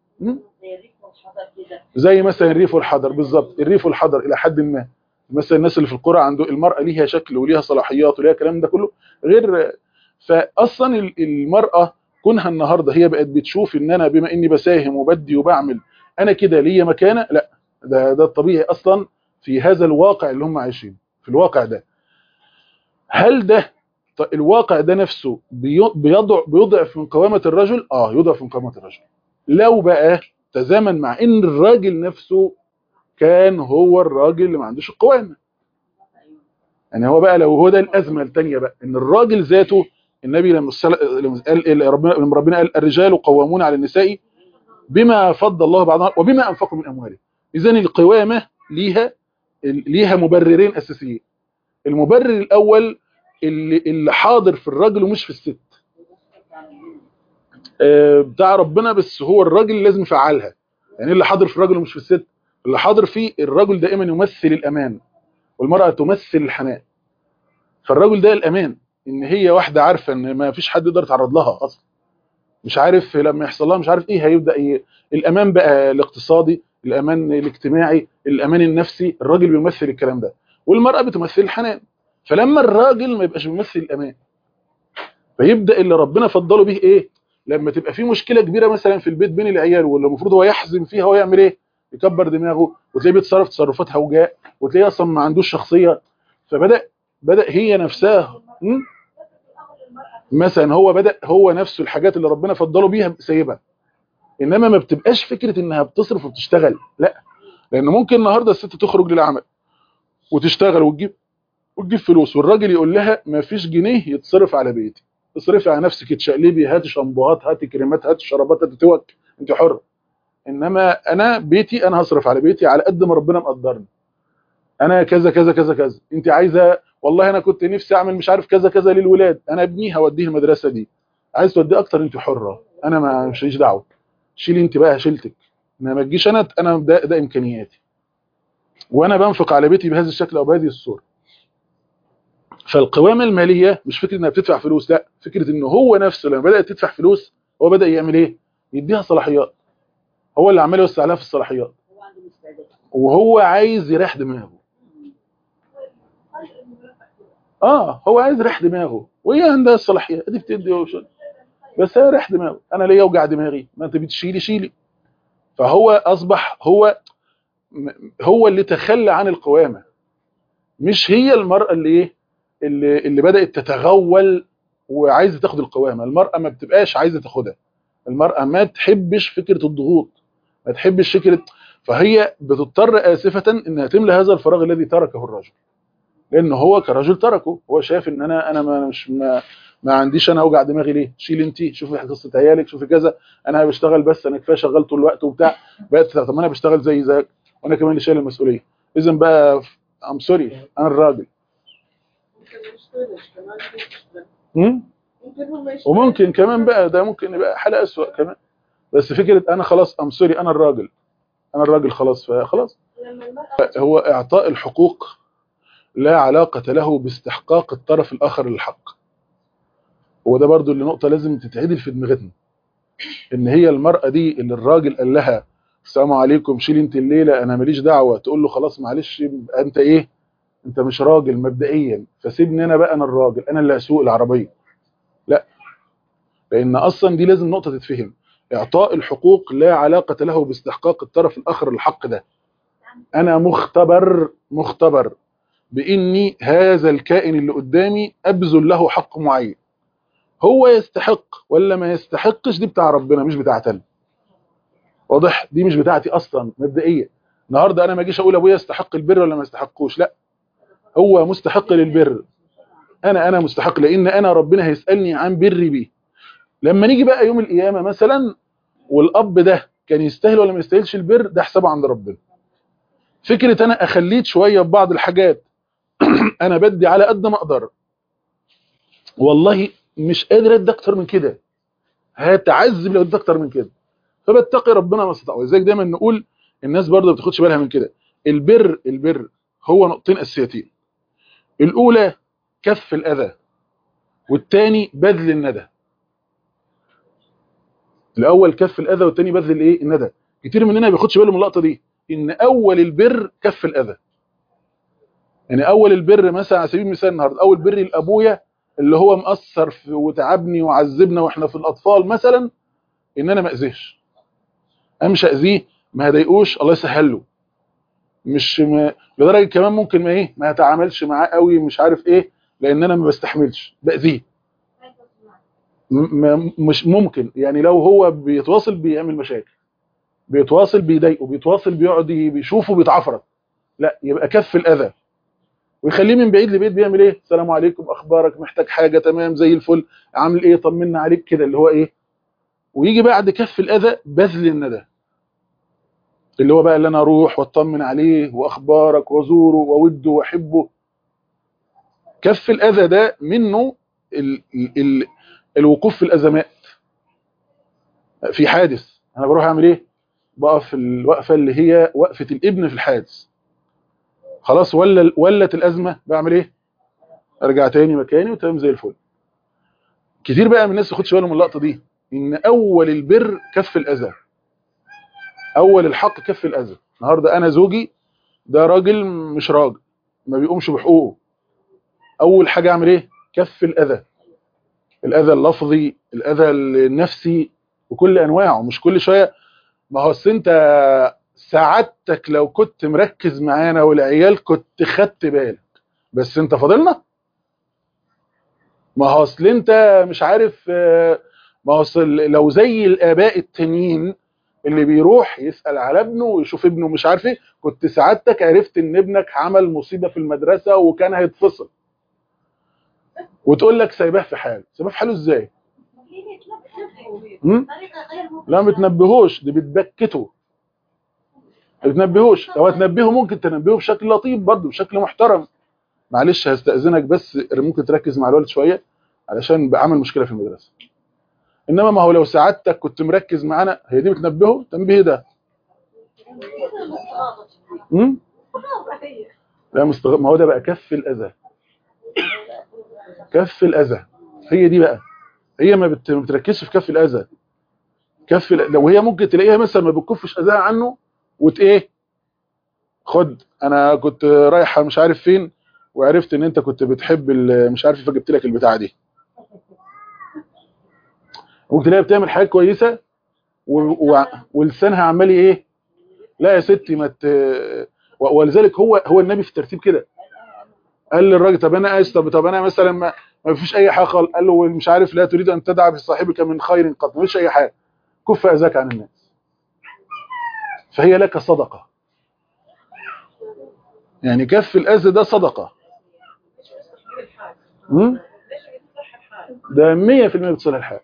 زي مثلا الريف والحضر بالظبط الريف والحضر الى حد ما مثلا الناس اللي في القرى عنده المراه ليها شكل وليها صلاحيات وليها الكلام ده كله غير فاصلا المراه كونها النهارده هي بقت بتشوف ان انا بما اني بساهم وبدي وبعمل انا كده ليا مكانه لا ده ده الطبيعي اصلا في هذا الواقع اللي هم عايشين في الواقع ده هل ده الواقع ده نفسه بيضع بيضعف من قوامة الرجل اه يضعف من قوامة الرجل لو بقى تزامن مع ان الراجل نفسه كان هو الراجل اللي ما عندوش القوامة يعني هو بقى لو هو ده الازمه الثانيه بقى ان الراجل ذاته النبي لما قال ربنا ربنا قال الرجال قوامون على النساء بما فضل الله بعضهم وبما انفقوا من اموالهم اذا القوامه ليها ليها مبررين اساسيين المبرر الاول اللي, اللي حاضر في الراجل ومش في الست بتاع ربنا بس هو الراجل لازم يفعلها يعني اللي حاضر في الراجل ومش في الست اللي حاضر فيه الرجل دائما يمثل الامان والمرأة تمثل الحنان فالرجل ده الامان ان هي واحدة عارفة ان ما فيش حد يقدر يتعرض لها اصلا مش عارف لما يحصل لها مش عارف ايه هيبدا ايه الامان بقى الاقتصادي الامان الاجتماعي الامان النفسي الراجل بيمثل الكلام ده والمرأة بتمثل الحنان فلما الراجل ما يبقاش بيمثل الامان فيبدا اللي ربنا فضله به ايه لما تبقى في مشكله كبيره مثلا في البيت بين العيال واللي المفروض هو يحزم فيها هو يعمل ايه يكبر دماغه وتلاقيه بيتصرف تصرفات هوجاء وتلاقيه اصلا ما عندوش شخصيه فبدا بدا هي نفسها مثلا هو بدا هو نفسه الحاجات اللي ربنا فضله بيها سايبها انما ما بتبقاش فكره انها بتصرف وبتشتغل لا لان ممكن النهارده الست تخرج للعمل وتشتغل وتجيب وتجيب فلوس والراجل يقول لها ما فيش جنيه يتصرف على بيتي اصرفي على نفسك اتشقلبي هاتي شامبوهات هاتي كريمات هاتي شرابات هاتي توك انت حر انما انا بيتي انا هصرف على بيتي على قد ما ربنا مقدرني انا كذا كذا كذا كذا انت عايزه والله انا كنت نفسي اعمل مش عارف كذا كذا للولاد انا ابني هوديه المدرسه دي عايز توديه اكتر انت حره انا ما مش ليش دعوه شيلي انت بقى شيلتك انا ما تجيش انا انا ده, ده امكانياتي وانا بنفق على بيتي بهذا الشكل او بهذه الصوره فالقوامه الماليه مش فكره انها بتدفع فلوس لا فكره انه هو نفسه لما بدات تدفع فلوس هو بدا يعمل ايه يديها صلاحيات هو اللي عمال يوسع لها في الصلاحيات وهو عايز يريح دماغه اه هو عايز يريح دماغه وهي عندها الصلاحيات دي بتدي وشل. بس هي ريح دماغه انا ليا اوجع دماغي ما انت بتشيلي شيلي فهو اصبح هو هو اللي تخلى عن القوامه مش هي المراه اللي ايه اللي, اللي بدات تتغول وعايزه تاخد القوامه المراه ما بتبقاش عايزه تاخدها المراه ما تحبش فكره الضغوط ما تحبش فكره فهي بتضطر اسفه انها تملى هذا الفراغ الذي تركه الرجل لان هو كرجل تركه هو شايف ان انا انا ما مش ما, ما عنديش انا اوجع دماغي ليه شيل انت شوفي قصه عيالك شوفي كذا انا بشتغل بس انا كفايه شغال طول الوقت وبتاع بقت طب ما انا بشتغل زي زيك وانا كمان اللي شايل المسؤوليه اذا بقى ام سوري انا الراجل هم؟ وممكن كمان بقى ده ممكن يبقى حاله اسوأ كمان بس فكره انا خلاص ام سوري انا الراجل انا الراجل خلاص فخلاص هو اعطاء الحقوق لا علاقة له باستحقاق الطرف الآخر للحق وده برضو اللي نقطة لازم تتعدل في دماغتنا ان هي المرأة دي اللي الراجل قال لها السلام عليكم شيل انت الليلة انا ماليش دعوة تقول له خلاص معلش يبقى انت ايه انت مش راجل مبدئيا فسيبني انا بقى انا الراجل انا اللي اسوق العربية لا لان اصلا دي لازم نقطة تتفهم اعطاء الحقوق لا علاقة له باستحقاق الطرف الاخر للحق ده انا مختبر مختبر باني هذا الكائن اللي قدامي ابذل له حق معين هو يستحق ولا ما يستحقش دي بتاع ربنا مش بتاعتنا واضح دي مش بتاعتي اصلا مبدئيا النهارده انا ما اجيش اقول ابويا يستحق البر ولا ما يستحقوش لا هو مستحق للبر انا انا مستحق لان انا ربنا هيسالني عن بري بيه لما نيجي بقى يوم القيامه مثلا والاب ده كان يستاهل ولا ما يستاهلش البر ده حسابه عند ربنا فكره انا اخليت شويه ببعض الحاجات انا بدي على قد ما اقدر والله مش قادر ادي اكتر من كده هتعذب لو اديت اكتر من كده فبتقي ربنا ما استطاع ولذلك دايما نقول الناس برضه ما بتاخدش بالها من كده البر البر هو نقطتين اساسيتين الاولى كف الاذى والثاني بذل الندى الاول كف الاذى والثاني بذل الايه الندى كتير مننا ما بياخدش باله من اللقطه دي ان اول البر كف الاذى يعني اول البر مثلا على سبيل المثال النهارده اول بر لابويا اللي هو مأثر في وتعبني وعذبنا واحنا في الاطفال مثلا ان انا ما اذيش امشي اذيه ما هضايقوش الله يسهل له مش م... لدرجه كمان ممكن ما ايه ما اتعاملش معاه قوي مش عارف ايه لان انا ما بستحملش باذيه م... مش ممكن يعني لو هو بيتواصل بيعمل مشاكل بيتواصل بيضايقه بيتواصل بيقعد بيشوفه بيتعفرت لا يبقى كف الاذى ويخليه من بعيد لبعيد بيعمل ايه السلام عليكم اخبارك محتاج حاجه تمام زي الفل عامل ايه طمنا عليك كده اللي هو ايه ويجي بعد كف الاذى بذل الندى اللي هو بقى اللي انا اروح واطمن عليه واخبارك وازوره واوده واحبه كف الاذى ده منه ال ال ال الوقوف في الازمات في حادث انا بروح اعمل ايه بقف الوقفه اللي هي وقفه الابن في الحادث خلاص ولا ولت الازمه بعمل ايه ارجع تاني مكاني وتمام زي الفل كتير بقى من الناس ما ياخدش بالهم من اللقطه دي ان اول البر كف الاذى اول الحق كف الاذى النهارده انا زوجي ده راجل مش راجل ما بيقومش بحقوقه اول حاجه اعمل ايه كف الاذى الاذى اللفظي الاذى النفسي وكل انواعه مش كل شويه ما هو انت سعادتك لو كنت مركز معانا والعيال كنت خدت بالك بس انت فاضلنا ما هو اصل انت مش عارف ما هو لو زي الاباء التانيين اللي بيروح يسال على ابنه ويشوف ابنه مش عارف ايه كنت سعادتك عرفت ان ابنك عمل مصيبه في المدرسه وكان هيتفصل وتقول لك سايباه في حاله سايباه في حاله ازاي لا ما تنبهوش دي بتبكته ما تنبهوش لو هتنبهه ممكن تنبهه بشكل لطيف برضه بشكل محترم معلش هستأذنك بس ممكن تركز مع الولد شويه علشان بقى عمل مشكله في المدرسه انما ما هو لو سعادتك كنت مركز معانا هي دي بتنبهه تنبيه ده امم لا مستغ... ما هو ده بقى كف الاذى كف الاذى هي دي بقى هي ما, بت... ما بتركزش في كف الاذى كف ال... لو هي ممكن تلاقيها مثلا ما بتكفش اذاها عنه وت ايه خد انا كنت رايحه مش عارف فين وعرفت ان انت كنت بتحب مش عارف فجبت لك البتاعه دي ممكن تلاقيها بتعمل حاجات كويسه و... و... ولسانها عمال ايه لا يا ستي ما ت... ولذلك هو هو النبي في الترتيب كده قال للراجل طب انا اسف طب, طب انا مثلا ما, ما فيش اي حاجه خالص قال له مش عارف لا تريد ان تدع بصاحبك من خير قط ما فيش اي حاجه كف اذاك عن الناس فهي لك صدقه يعني كف الاذى ده صدقه امم ده 100% بتصلح الحال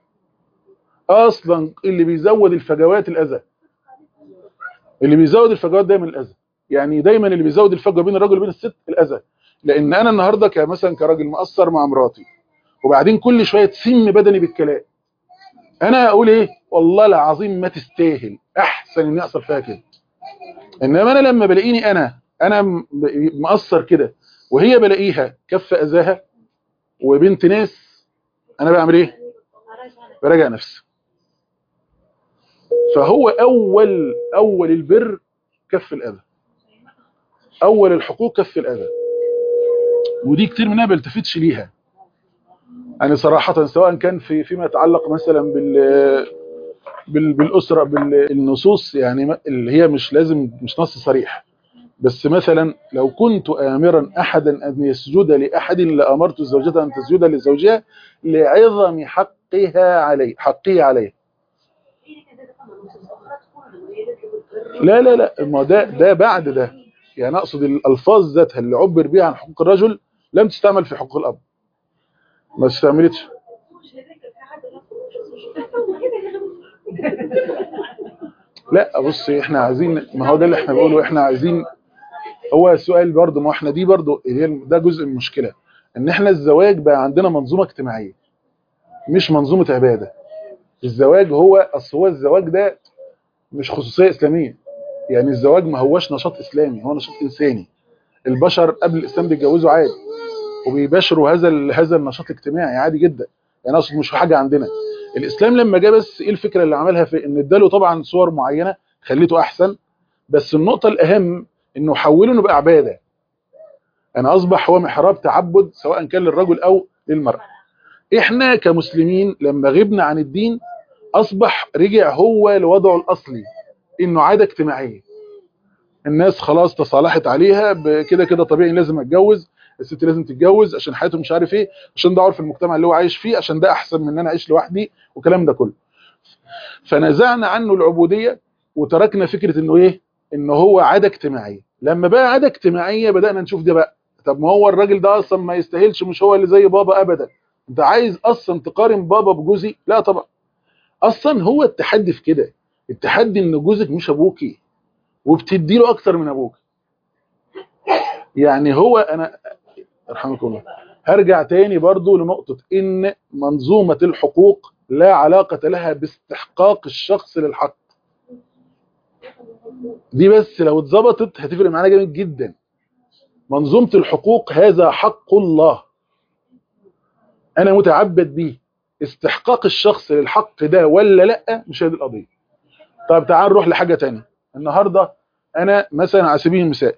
اصلا اللي بيزود الفجوات الاذى اللي بيزود الفجوات ده من الاذى يعني دايما اللي بيزود الفجوه بين الراجل وبين الست الاذى لان انا النهارده كمثلا كراجل مقصر مع مراتي وبعدين كل شويه تسم بدني بالكلام انا اقول ايه والله العظيم ما تستاهل احسن ان يحصل فيها كده انما انا لما بلاقيني انا انا م- مقصر كده وهي بلاقيها كف اذاها وبنت ناس انا بعمل ايه براجع نفسي فهو اول اول البر كف الاذى اول الحقوق كف الاذى ودي كتير منها بلتفتش ليها يعني صراحة سواء كان في فيما يتعلق مثلا بال بال بالأسرة بالنصوص يعني ما- اللي هي مش لازم مش نص صريح بس مثلا لو كنت آمرا أحدا أن يسجد لأحد لأمرت الزوجة أن تسجد لزوجها لعظم حقها عليه حقه عليه لا لا لا ما ده ده بعد ده يعني اقصد الالفاظ ذاتها اللي عبر بها عن حقوق الرجل لم تستعمل في حقوق الاب ما استعملتش لا بصي احنا عايزين ما هو ده اللي احنا بنقوله احنا عايزين هو السؤال برضه ما احنا دي برضه هي ده جزء من المشكله ان احنا الزواج بقى عندنا منظومه اجتماعيه مش منظومه عباده الزواج هو اصل هو الزواج ده مش خصوصيه اسلاميه يعني الزواج ما هوش نشاط اسلامي هو نشاط انساني البشر قبل الاسلام بيتجوزوا عادي وبيباشروا هذا ال- هذا النشاط الاجتماعي عادي جدا يعني اقصد مش حاجه عندنا الاسلام لما جه بس ايه الفكره اللي عملها في ان اداله طبعا صور معينه خليته احسن بس النقطه الاهم انه حوله انه بقى عباده انا اصبح هو محراب تعبد سواء كان للرجل او للمراه احنا كمسلمين لما غبنا عن الدين اصبح رجع هو لوضعه الاصلي انه عاده اجتماعيه الناس خلاص تصالحت عليها ب- كده كده طبيعي لازم اتجوز الست لازم تتجوز عشان حياته مش عارف ايه عشان ده عرف المجتمع اللي هو عايش فيه عشان ده احسن من ان انا اعيش لوحدي والكلام ده كله فنزعنا عنه العبوديه وتركنا فكره انه ايه انه هو عاده اجتماعيه لما بقى عاده اجتماعيه بدانا نشوف ده بقى طب ما هو الراجل ده اصلا ما يستاهلش مش هو اللي زي بابا ابدا انت عايز اصلا تقارن بابا بجوزي لا طبعا اصلا هو التحدي في كده التحدي ان جوزك مش ابوكي وبتدي له اكتر من ابوك يعني هو انا ارحمكم الله هرجع تاني برضو لنقطة ان منظومة الحقوق لا علاقة لها باستحقاق الشخص للحق دي بس لو اتظبطت هتفرق معانا جامد جدا منظومة الحقوق هذا حق الله انا متعبد بيه استحقاق الشخص للحق ده ولا لا مش هي دي القضية طب تعال نروح لحاجة تانية النهاردة انا مثلا على سبيل المثال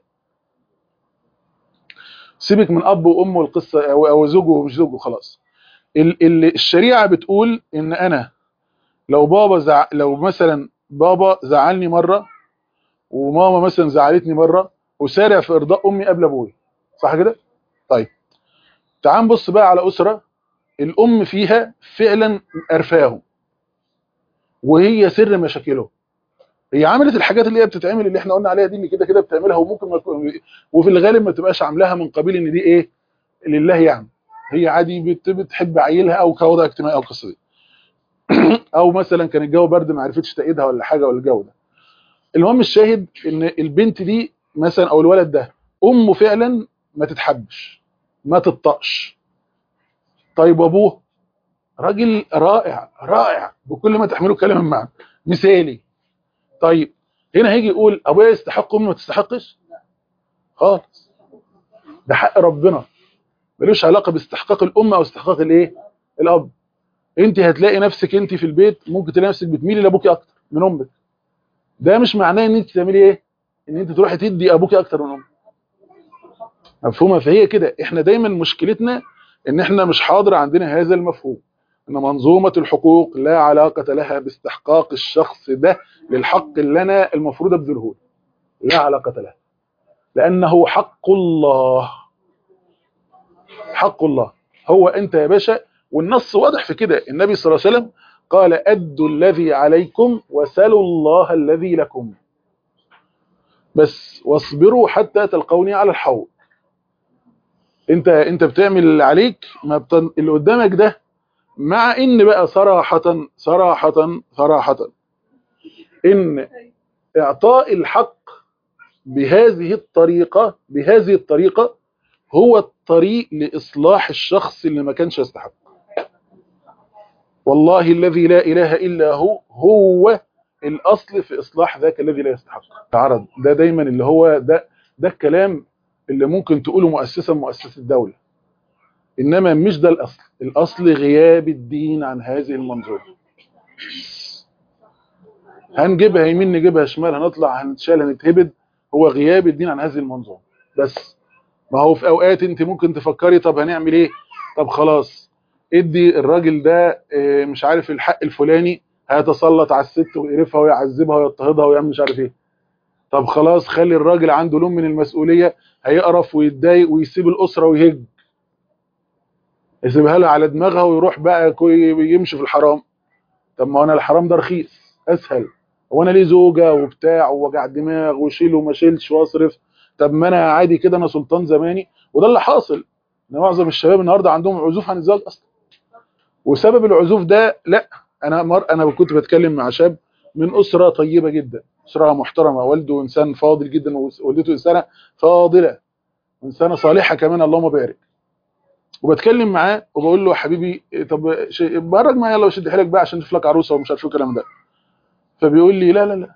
سيبك من اب وام والقصه او او زوجه ومش زوجه خلاص ال ال الشريعه بتقول ان انا لو بابا زع... لو مثلا بابا زعلني مره وماما مثلا زعلتني مره وسارع في ارضاء امي قبل ابويا صح كده طيب تعال نبص بقى على اسره الام فيها فعلا قرفاهم وهي سر مشاكلهم هي عملت الحاجات اللي هي بتتعمل اللي احنا قلنا عليها دي اللي كده كده بتعملها وممكن ما تكون وفي الغالب ما تبقاش عاملاها من قبيل ان دي ايه لله يعني هي عادي بت- بتحب عيلها او كوضع اجتماعي او قصه دي او مثلا كان الجو برد ما عرفتش تأيدها ولا حاجه ولا الجو ده المهم الشاهد ان البنت دي مثلا او الولد ده امه فعلا ما تتحبش ما تطقش طيب وابوه راجل رائع رائع بكل ما تحمله كلمه من معنى مثالي طيب هنا هيجي يقول ابويا يستحق امي ما تستحقش خالص ده حق ربنا ملوش علاقه باستحقاق الام او استحقاق الايه الاب انت هتلاقي نفسك انت في البيت ممكن تلاقي نفسك بتميلي لابوكي اكتر من امك ده مش معناه ان انت تعملي ايه ان انت تروحي تدي ابوكي اكتر من امك مفهومه فهي كده احنا دايما مشكلتنا ان احنا مش حاضر عندنا هذا المفهوم ان منظومه الحقوق لا علاقه لها باستحقاق الشخص ده للحق اللي انا المفروض ابذله له. لا علاقه له لانه حق الله حق الله هو انت يا باشا والنص واضح في كده النبي صلى الله عليه وسلم قال ادوا الذي عليكم وسلوا الله الذي لكم بس واصبروا حتى تلقوني على الحوض انت انت بتعمل اللي عليك ما بتن... اللي قدامك ده مع ان بقى صراحة صراحة صراحة ان اعطاء الحق بهذه الطريقة بهذه الطريقة هو الطريق لإصلاح الشخص اللي ما كانش يستحق والله الذي لا إله إلا هو هو الأصل في إصلاح ذاك الذي لا يستحق العرض ده دايما اللي هو ده ده الكلام اللي ممكن تقوله مؤسسة من مؤسسة الدولة إنما مش ده الأصل الأصل غياب الدين عن هذه المنظومة هنجيبها يمين نجيبها شمال هنطلع هنتشال هنتهبد هو غياب الدين عن هذه المنظومة بس ما هو في أوقات أنت ممكن تفكري طب هنعمل إيه طب خلاص ادي الراجل ده اه، مش عارف الحق الفلاني هيتسلط على الست ويقرفها ويعذبها ويضطهدها ويعمل مش عارف ايه طب خلاص خلي الراجل عنده لون من المسؤولية هيقرف ويتضايق ويسيب الأسرة ويهج يسيبها لها على دماغها ويروح بقى كوي- يمشي في الحرام طب ما انا الحرام ده رخيص اسهل هو انا ليه زوجة وبتاع ووجع دماغ وشيل وما شيلش واصرف طب ما انا عادي كده انا سلطان زماني وده اللي حاصل ان معظم الشباب النهارده عندهم عزوف عن الزواج اصلا وسبب العزوف ده لا انا مر انا كنت بتكلم مع شاب من اسره طيبه جدا اسره محترمه والده انسان فاضل جدا ووالدته انسانه فاضله انسانه صالحه كمان اللهم بارك وبتكلم معاه وبقول له يا حبيبي طب شيء- برج معايا يلا وشد حيلك بقى عشان نشوف لك عروسه ومش عارف ايه الكلام ده فبيقول لي لا لا لا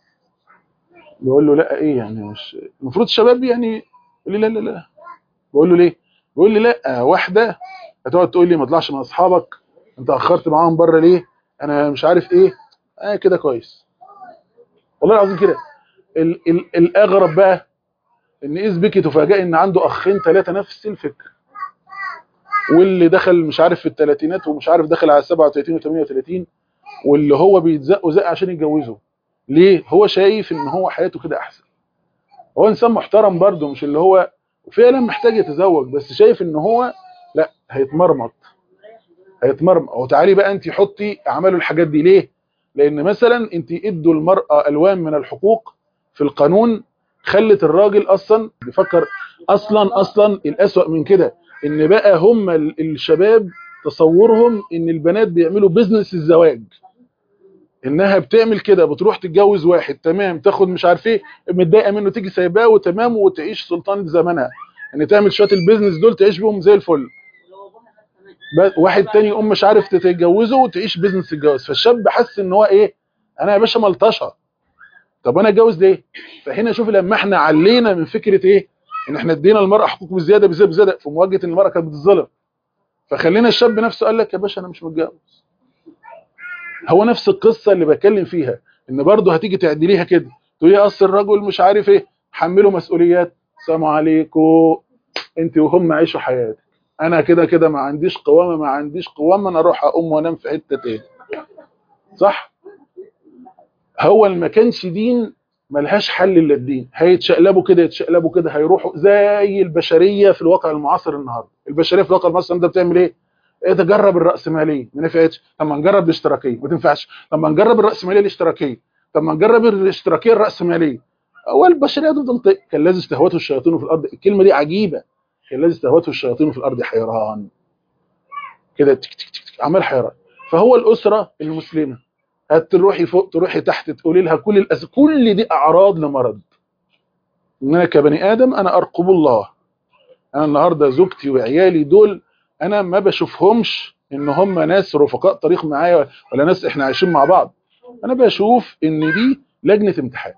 بقول له لا ايه يعني مش المفروض الشباب يعني يقول لي لا لا لا بقول له ليه بيقول لي لا واحده هتقعد تقول لي ما تطلعش مع اصحابك انت اخرت معاهم بره ليه انا مش عارف ايه اه كده كويس والله العظيم كده ال ال الاغرب بقى ان اذ بك تفاجئ ان عنده اخين ثلاثه نفس الفكر واللي دخل مش عارف في الثلاثينات ومش عارف دخل على 37 و38 واللي هو بيتزق وزق عشان يتجوزه ليه هو شايف ان هو حياته كده احسن هو انسان محترم برضه مش اللي هو فعلا محتاج يتزوج بس شايف ان هو لا هيتمرمط هيتمرمط او تعالي بقى انت حطي اعملوا الحاجات دي ليه لان مثلا انت ادوا المرأة الوان من الحقوق في القانون خلت الراجل اصلا بيفكر اصلا اصلا الاسوأ من كده ان بقى هم ال- الشباب تصورهم ان البنات بيعملوا بيزنس الزواج انها بتعمل كده بتروح تتجوز واحد تمام تاخد مش عارف ايه متضايقه منه تيجي سايباه وتمام وتعيش سلطانه زمانها ان تعمل شويه البيزنس دول تعيش بيهم زي الفل ب- واحد تاني يقوم مش عارف تتجوزه وتعيش بيزنس الجواز فالشاب حس ان هو ايه انا يا باشا ملطشه طب انا اتجوز ليه فهنا شوف لما احنا علينا من فكره ايه ان احنا ادينا المراه حقوق بزياده بزياده بزياده في مواجهه ان المراه كانت بتتظلم فخلينا الشاب نفسه قال لك يا باشا انا مش متجوز هو نفس القصه اللي بتكلم فيها ان برضه هتيجي تعدليها كده تقولي اصل الرجل مش عارف ايه حمله مسؤوليات سلام عليكم انت وهم عيشوا حياتك انا كده كده ما عنديش قوامه ما عنديش قوامه انا اروح اقوم وانام في حته تاني صح هو اللي ما كانش دين ملهاش حل الا الدين هيتشقلبوا كده يتشقلبوا كده هيروحوا زي البشريه في الواقع المعاصر النهارده البشريه في الواقع المعاصر ده بتعمل ايه ايه تجرب الراسماليه ما نفعتش طب ما نجرب الاشتراكيه ما تنفعش طب ما نجرب الراسماليه الاشتراكيه طب ما نجرب الاشتراكيه الراسماليه هو البشريه تفضل ت- كان لازم استهوته الشياطين في الارض الكلمه دي عجيبه كان لازم استهوته الشياطين في الارض حيران كده تك تك تك تك عمال حيران فهو الاسره المسلمه هتروحي فوق تروحي تحت تقولي لها كل الأس... كل دي اعراض لمرض ان انا كبني ادم انا ارقب الله انا النهارده زوجتي وعيالي دول انا ما بشوفهمش ان هم ناس رفقاء طريق معايا ولا ناس احنا عايشين مع بعض انا بشوف ان دي لجنه امتحان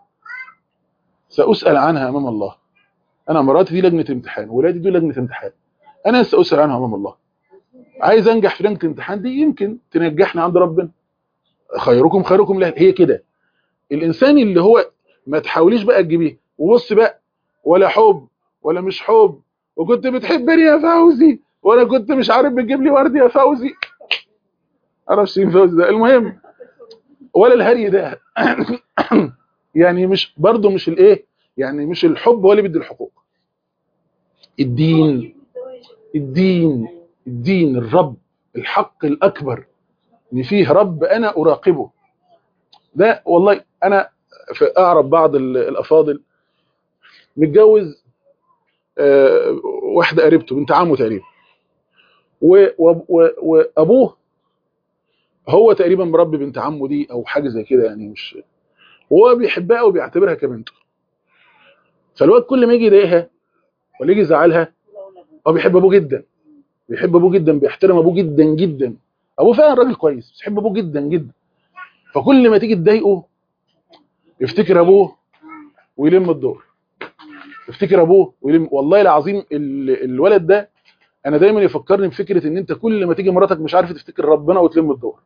ساسال عنها امام الله انا مراتي دي لجنه امتحان ولادي دول لجنه امتحان انا ساسال عنها امام الله عايز انجح في لجنه الامتحان دي يمكن تنجحني عند ربنا خيركم خيركم له هي كده الانسان اللي هو ما تحاوليش بقى تجيبيه وبص بقى ولا حب ولا مش حب وكنت بتحبني يا فوزي وانا كنت مش عارف بتجيب لي ورد يا فوزي معرفش مين فوزي ده المهم ولا الهري ده يعني مش برضه مش الايه يعني مش الحب هو اللي بيدي الحقوق الدين الدين الدين الرب الحق الاكبر ان فيه رب انا اراقبه ده والله انا في اعرف بعض ال- الافاضل متجوز آه، واحده قريبته بنت عمه تقريبا و- و- و- وابوه هو تقريبا مربي بنت عمه دي او حاجه زي كده يعني مش وهو بيحبها وبيعتبرها كبنته فالواد كل ما يجي يضايقها ولا يجي يزعلها هو بيحب ابوه جدا بيحب ابوه جدا بيحترم ابوه جدا جدا ابوه فعلا راجل كويس بس بيحب ابوه جدا جدا فكل ما تيجي تضايقه يفتكر ابوه ويلم الدور يفتكر ابوه ويلم والله العظيم ال- الولد ده انا دايما يفكرني بفكره ان انت كل ما تيجي مراتك مش عارف تفتكر ربنا وتلم الدور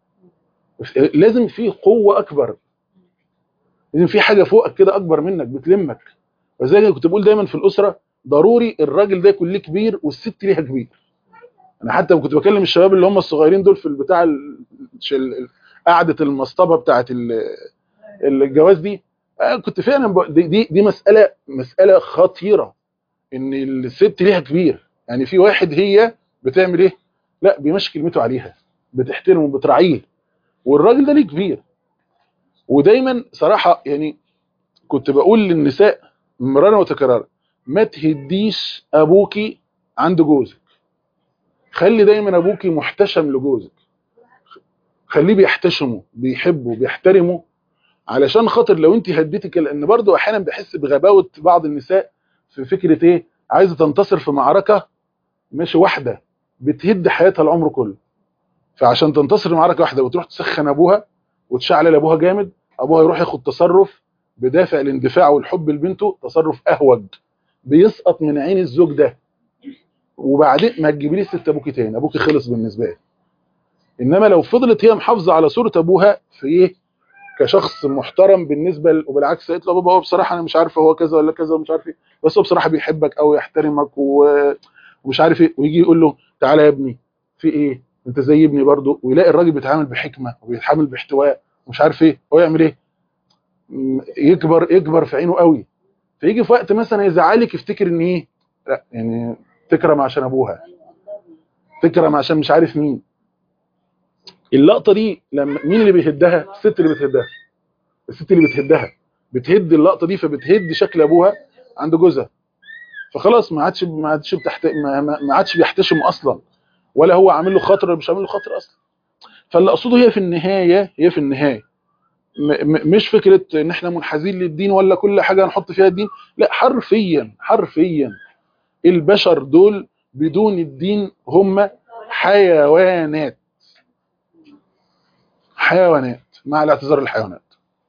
لازم في قوه اكبر لازم في حاجه فوقك كده اكبر منك بتلمك وزي ما كنت بقول دايما في الاسره ضروري الراجل ده يكون ليه كبير والست ليها كبير انا حتى كنت بكلم الشباب اللي هم الصغيرين دول في البتاع ال- ال- ال- قعده المصطبه بتاعه ال- الجواز دي آه، كنت فعلا ب- دي دي, دي مساله مساله خطيره ان الست ليها كبير يعني في واحد هي بتعمل ايه لا بيمشي كلمته عليها بتحترمه بتراعيه والراجل ده ليه كبير ودايما صراحه يعني كنت بقول للنساء مرارا وتكرارا ما تهديش ابوكي عند جوزك خلي دايما ابوكي محتشم لجوزك خليه بيحتشمه بيحبه بيحترمه علشان خاطر لو انت هديتك لان برضو احيانا بحس بغباوه بعض النساء في فكره ايه عايزه تنتصر في معركه مش واحده بتهد حياتها العمر كله فعشان تنتصر في معركه واحده وتروح تسخن ابوها وتشعل ابوها جامد ابوها يروح ياخد تصرف بدافع الاندفاع والحب لبنته تصرف اهوج بيسقط من عين الزوج ده وبعدين ما تجيبليش ست ابوكي تاني ابوكي خلص بالنسبه لي انما لو فضلت هي محافظه على صوره ابوها في ايه كشخص محترم بالنسبه ل... وبالعكس قالت له بابا هو بصراحه انا مش عارفه هو كذا ولا كذا ومش عارف ايه بس هو بصراحه بيحبك او يحترمك و... ومش عارف ايه ويجي يقول له تعالى يا ابني في ايه انت زي ابني برضه ويلاقي الراجل بيتعامل بحكمه وبيتعامل باحتواء ومش عارف ايه هو يعمل ايه م- يكبر يكبر في عينه قوي فيجي في وقت مثلا يزعلك يفتكر ان ايه لا يعني تكرم عشان ابوها تكرم عشان مش عارف مين اللقطه دي لما مين اللي بيهدها الست اللي بتهدها الست اللي بتهدها بتهد اللقطه دي فبتهد شكل ابوها عند جوزها فخلاص ما عادش ما عادش بتحت ما, ما ما عادش بيحتشم اصلا ولا هو عامل له خاطر ولا مش عامل له خاطر اصلا فاللي اقصده هي في النهايه هي في النهايه م م مش فكره ان احنا منحازين للدين ولا كل حاجه نحط فيها الدين لا حرفيا حرفيا البشر دول بدون الدين هم حيوانات حيوانات مع الاعتذار الحيوانات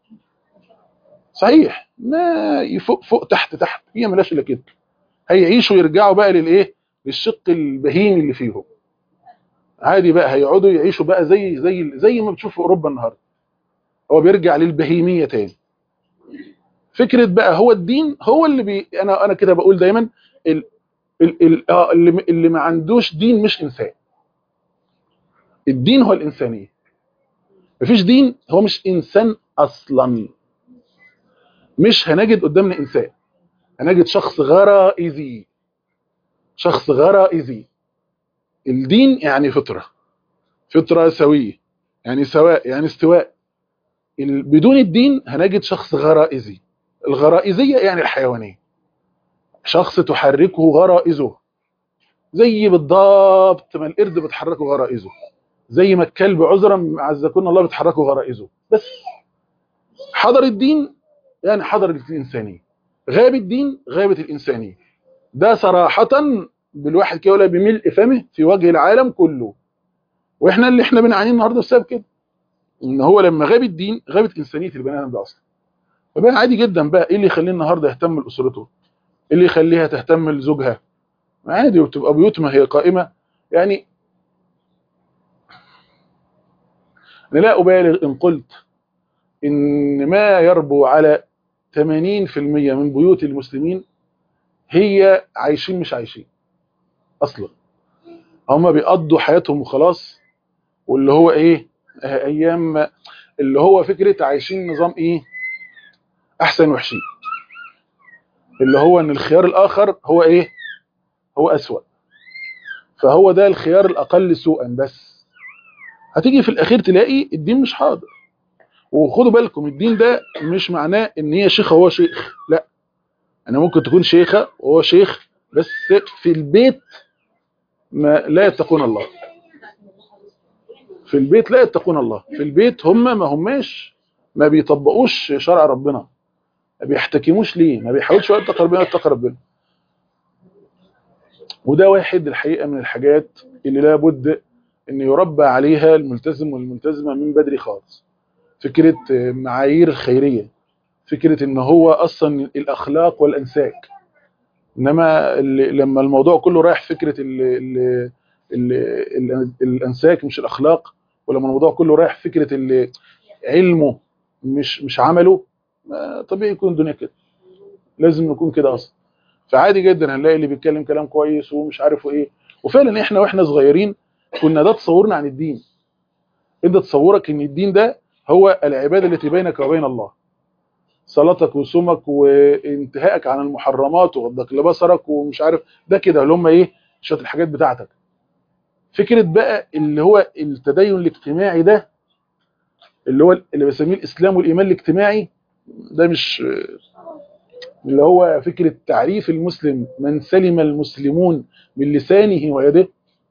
صحيح ما فوق فوق تحت تحت هي ملاش الا كده هيعيشوا يرجعوا بقى للايه للشق البهيمي اللي فيهم عادي بقى هيقعدوا يعيشوا بقى زي زي زي ما بتشوف في اوروبا النهارده هو بيرجع للبهيميه تاني فكره بقى هو الدين هو اللي بي انا انا كده بقول دايما ال ال ال آه اللي اللي ما عندوش دين مش انسان الدين هو الانسانيه مفيش دين هو مش انسان اصلا مش هنجد قدامنا انسان هنجد شخص غرائزي شخص غرائزي الدين يعني فطره فطره سويه يعني سواء يعني استواء ال- بدون الدين هنجد شخص غرائزي الغرائزيه يعني الحيوانيه شخص تحركه غرائزه زي بالضبط ما القرد بتحركه غرائزه زي ما الكلب عذرا عزكم الله بتحركه غرائزه بس حضر الدين يعني حضرت الإنسانية غاب الدين غابت الإنسانية ده صراحة بالواحد كده ولا بملء فمه في وجه العالم كله واحنا اللي احنا بنعانيه النهارده بسبب كده ان هو لما غاب الدين غابت انسانيه البني ادم ده اصلا فبقى عادي جدا بقى ايه اللي يخليه النهارده يهتم لاسرته ايه اللي يخليها تهتم لزوجها عادي وتبقى بيوت ما هي قائمه يعني انا لا ابالغ ان قلت ان ما يربو على 80% من بيوت المسلمين هي عايشين مش عايشين اصلا هم بيقضوا حياتهم وخلاص واللي هو ايه آه، ايام اللي هو فكره عايشين نظام ايه احسن وحشين اللي هو ان الخيار الاخر هو ايه هو اسوأ فهو ده الخيار الاقل سوءا بس هتيجي في الاخير تلاقي الدين مش حاضر وخدوا بالكم الدين ده مش معناه ان هي شيخه وهو شيخ لا انا ممكن تكون شيخه وهو شيخ بس في البيت ما لا يتقون الله في البيت لا يتقون الله في البيت هم ما هماش ما بيطبقوش شرع ربنا ما بيحتكموش ليه ما بيحاولش هو يتقي ربنا يتقي ربنا وده واحد الحقيقه من الحاجات اللي لابد ان يربى عليها الملتزم والملتزمه من بدري خالص فكره معايير الخيريه فكره ان هو اصلا الاخلاق والانساك انما اللي لما الموضوع كله رايح فكره ال ال ال ال الانساك مش الاخلاق ولما الموضوع كله رايح فكره ال- علمه مش مش عمله ما طبيعي يكون الدنيا كده لازم نكون كده اصلا فعادي جدا هنلاقي اللي بيتكلم كلام كويس ومش عارف ايه وفعلا احنا واحنا صغيرين كنا ده تصورنا عن الدين انت تصورك ان الدين ده هو العباده التي بينك وبين الله صلاتك وصومك وانتهائك عن المحرمات وغضك لبصرك ومش عارف ده كده اللي هم ايه شويه الحاجات بتاعتك فكره بقى اللي هو التدين الاجتماعي ده اللي هو اللي بسميه الاسلام والايمان الاجتماعي ده مش اللي هو فكره تعريف المسلم من سلم المسلمون من لسانه ويده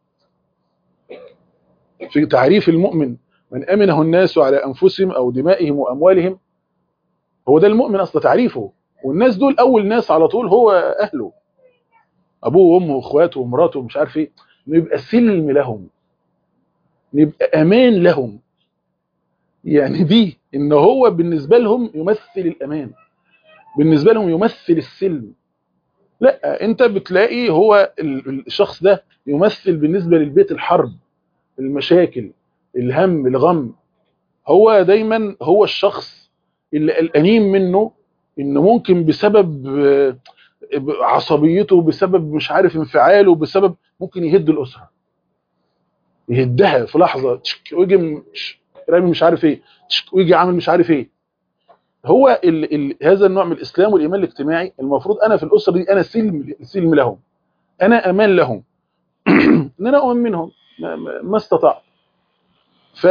في تعريف المؤمن من امنه الناس على انفسهم او دمائهم واموالهم هو ده المؤمن اصلا تعريفه والناس دول اول ناس على طول هو اهله ابوه وامه واخواته ومراته ومش عارف ايه انه يبقى سلم لهم يبقى امان لهم يعني دي ان هو بالنسبه لهم يمثل الامان بالنسبه لهم يمثل السلم لا انت بتلاقي هو ال- الشخص ده يمثل بالنسبه للبيت الحرب المشاكل الهم الغم هو دايما هو الشخص اللي قلقانين منه ان ممكن بسبب آه، عصبيته بسبب مش عارف انفعاله بسبب ممكن يهد الاسره يهدها في لحظه تشك، ويجي م- ش- رامي مش عارف ايه تشك، ويجي عامل مش عارف ايه هو ال ال هذا النوع من الاسلام والايمان الاجتماعي المفروض انا في الاسره دي انا سلم سلم لهم انا امان لهم ان انا اؤمن منهم ما, ما, ما استطعت ف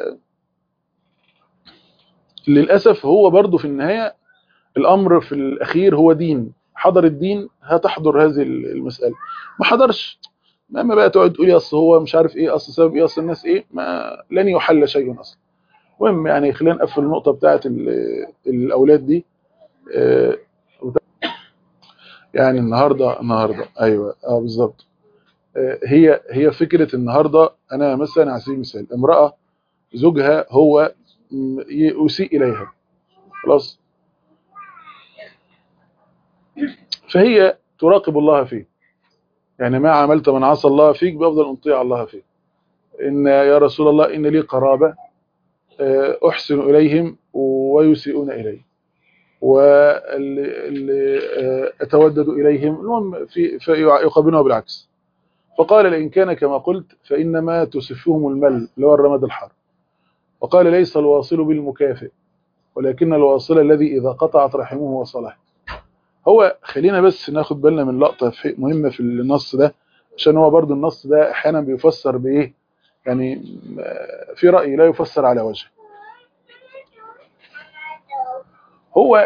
للاسف هو برضو في النهايه الامر في الاخير هو دين حضر الدين هتحضر هذه المساله ما حضرش اما بقى تقعد تقولي اصل هو مش عارف ايه اصل سبب ايه اصل الناس ايه ما لن يحل شيء اصلا المهم يعني خلينا نقفل النقطه بتاعه ال- الاولاد دي آه، يعني النهارده النهارده ايوه اه بالظبط آه، هي هي فكره النهارده انا مثلا على سبيل المثال امراه زوجها هو م- ي- يسيء اليها خلاص فهي تراقب الله فيه يعني ما عملت من عصى الله فيك بافضل ان تطيع الله فيه ان يا رسول الله ان لي قرابه آه، احسن اليهم ويسيئون الي واللي آه، اتودد اليهم المهم في فيقابلونه بالعكس فقال لئن كان كما قلت فانما تسفهم المل اللي هو الرماد الحر وقال ليس الواصل بالمكافئ ولكن الواصل الذي اذا قطعت رحمه وصله هو خلينا بس ناخد بالنا من لقطه في- مهمه في النص ده عشان هو برضو النص ده احيانا بيفسر بايه يعني آه، في راي لا يفسر على وجه هو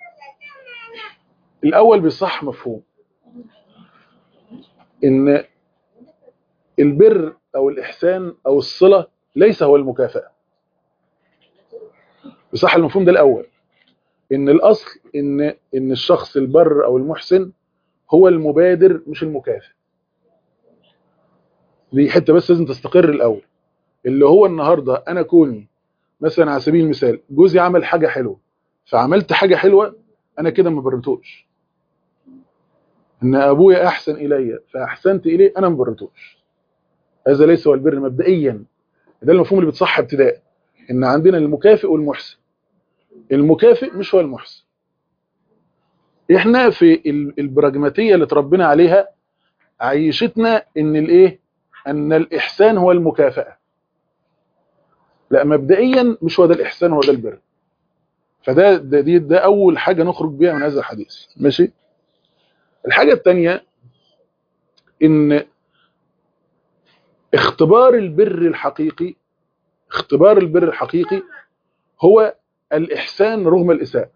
الاول بيصح مفهوم ان البر او الاحسان او الصله ليس هو المكافاه بصح المفهوم ده الاول ان الاصل ان ان الشخص البر او المحسن هو المبادر مش المكافئ دي حته بس لازم تستقر الاول اللي هو النهارده انا كوني مثلا على سبيل المثال جوزي عمل حاجه حلوه فعملت حاجه حلوه انا كده ما بريتوش ان ابويا احسن الي فاحسنت اليه انا ما بريتوش هذا ليس هو البر مبدئيا ده المفهوم اللي بتصح ابتداء ان عندنا المكافئ والمحسن المكافئ مش هو المحسن احنا في ال- البراجماتيه اللي اتربينا عليها عيشتنا ان الايه ان الاحسان هو المكافاه لا مبدئيا مش هو ده الاحسان هو ده البر فده ده, دي ده اول حاجه نخرج بيها من هذا الحديث ماشي الحاجه الثانيه ان اختبار البر الحقيقي اختبار البر الحقيقي هو الاحسان رغم الاساءه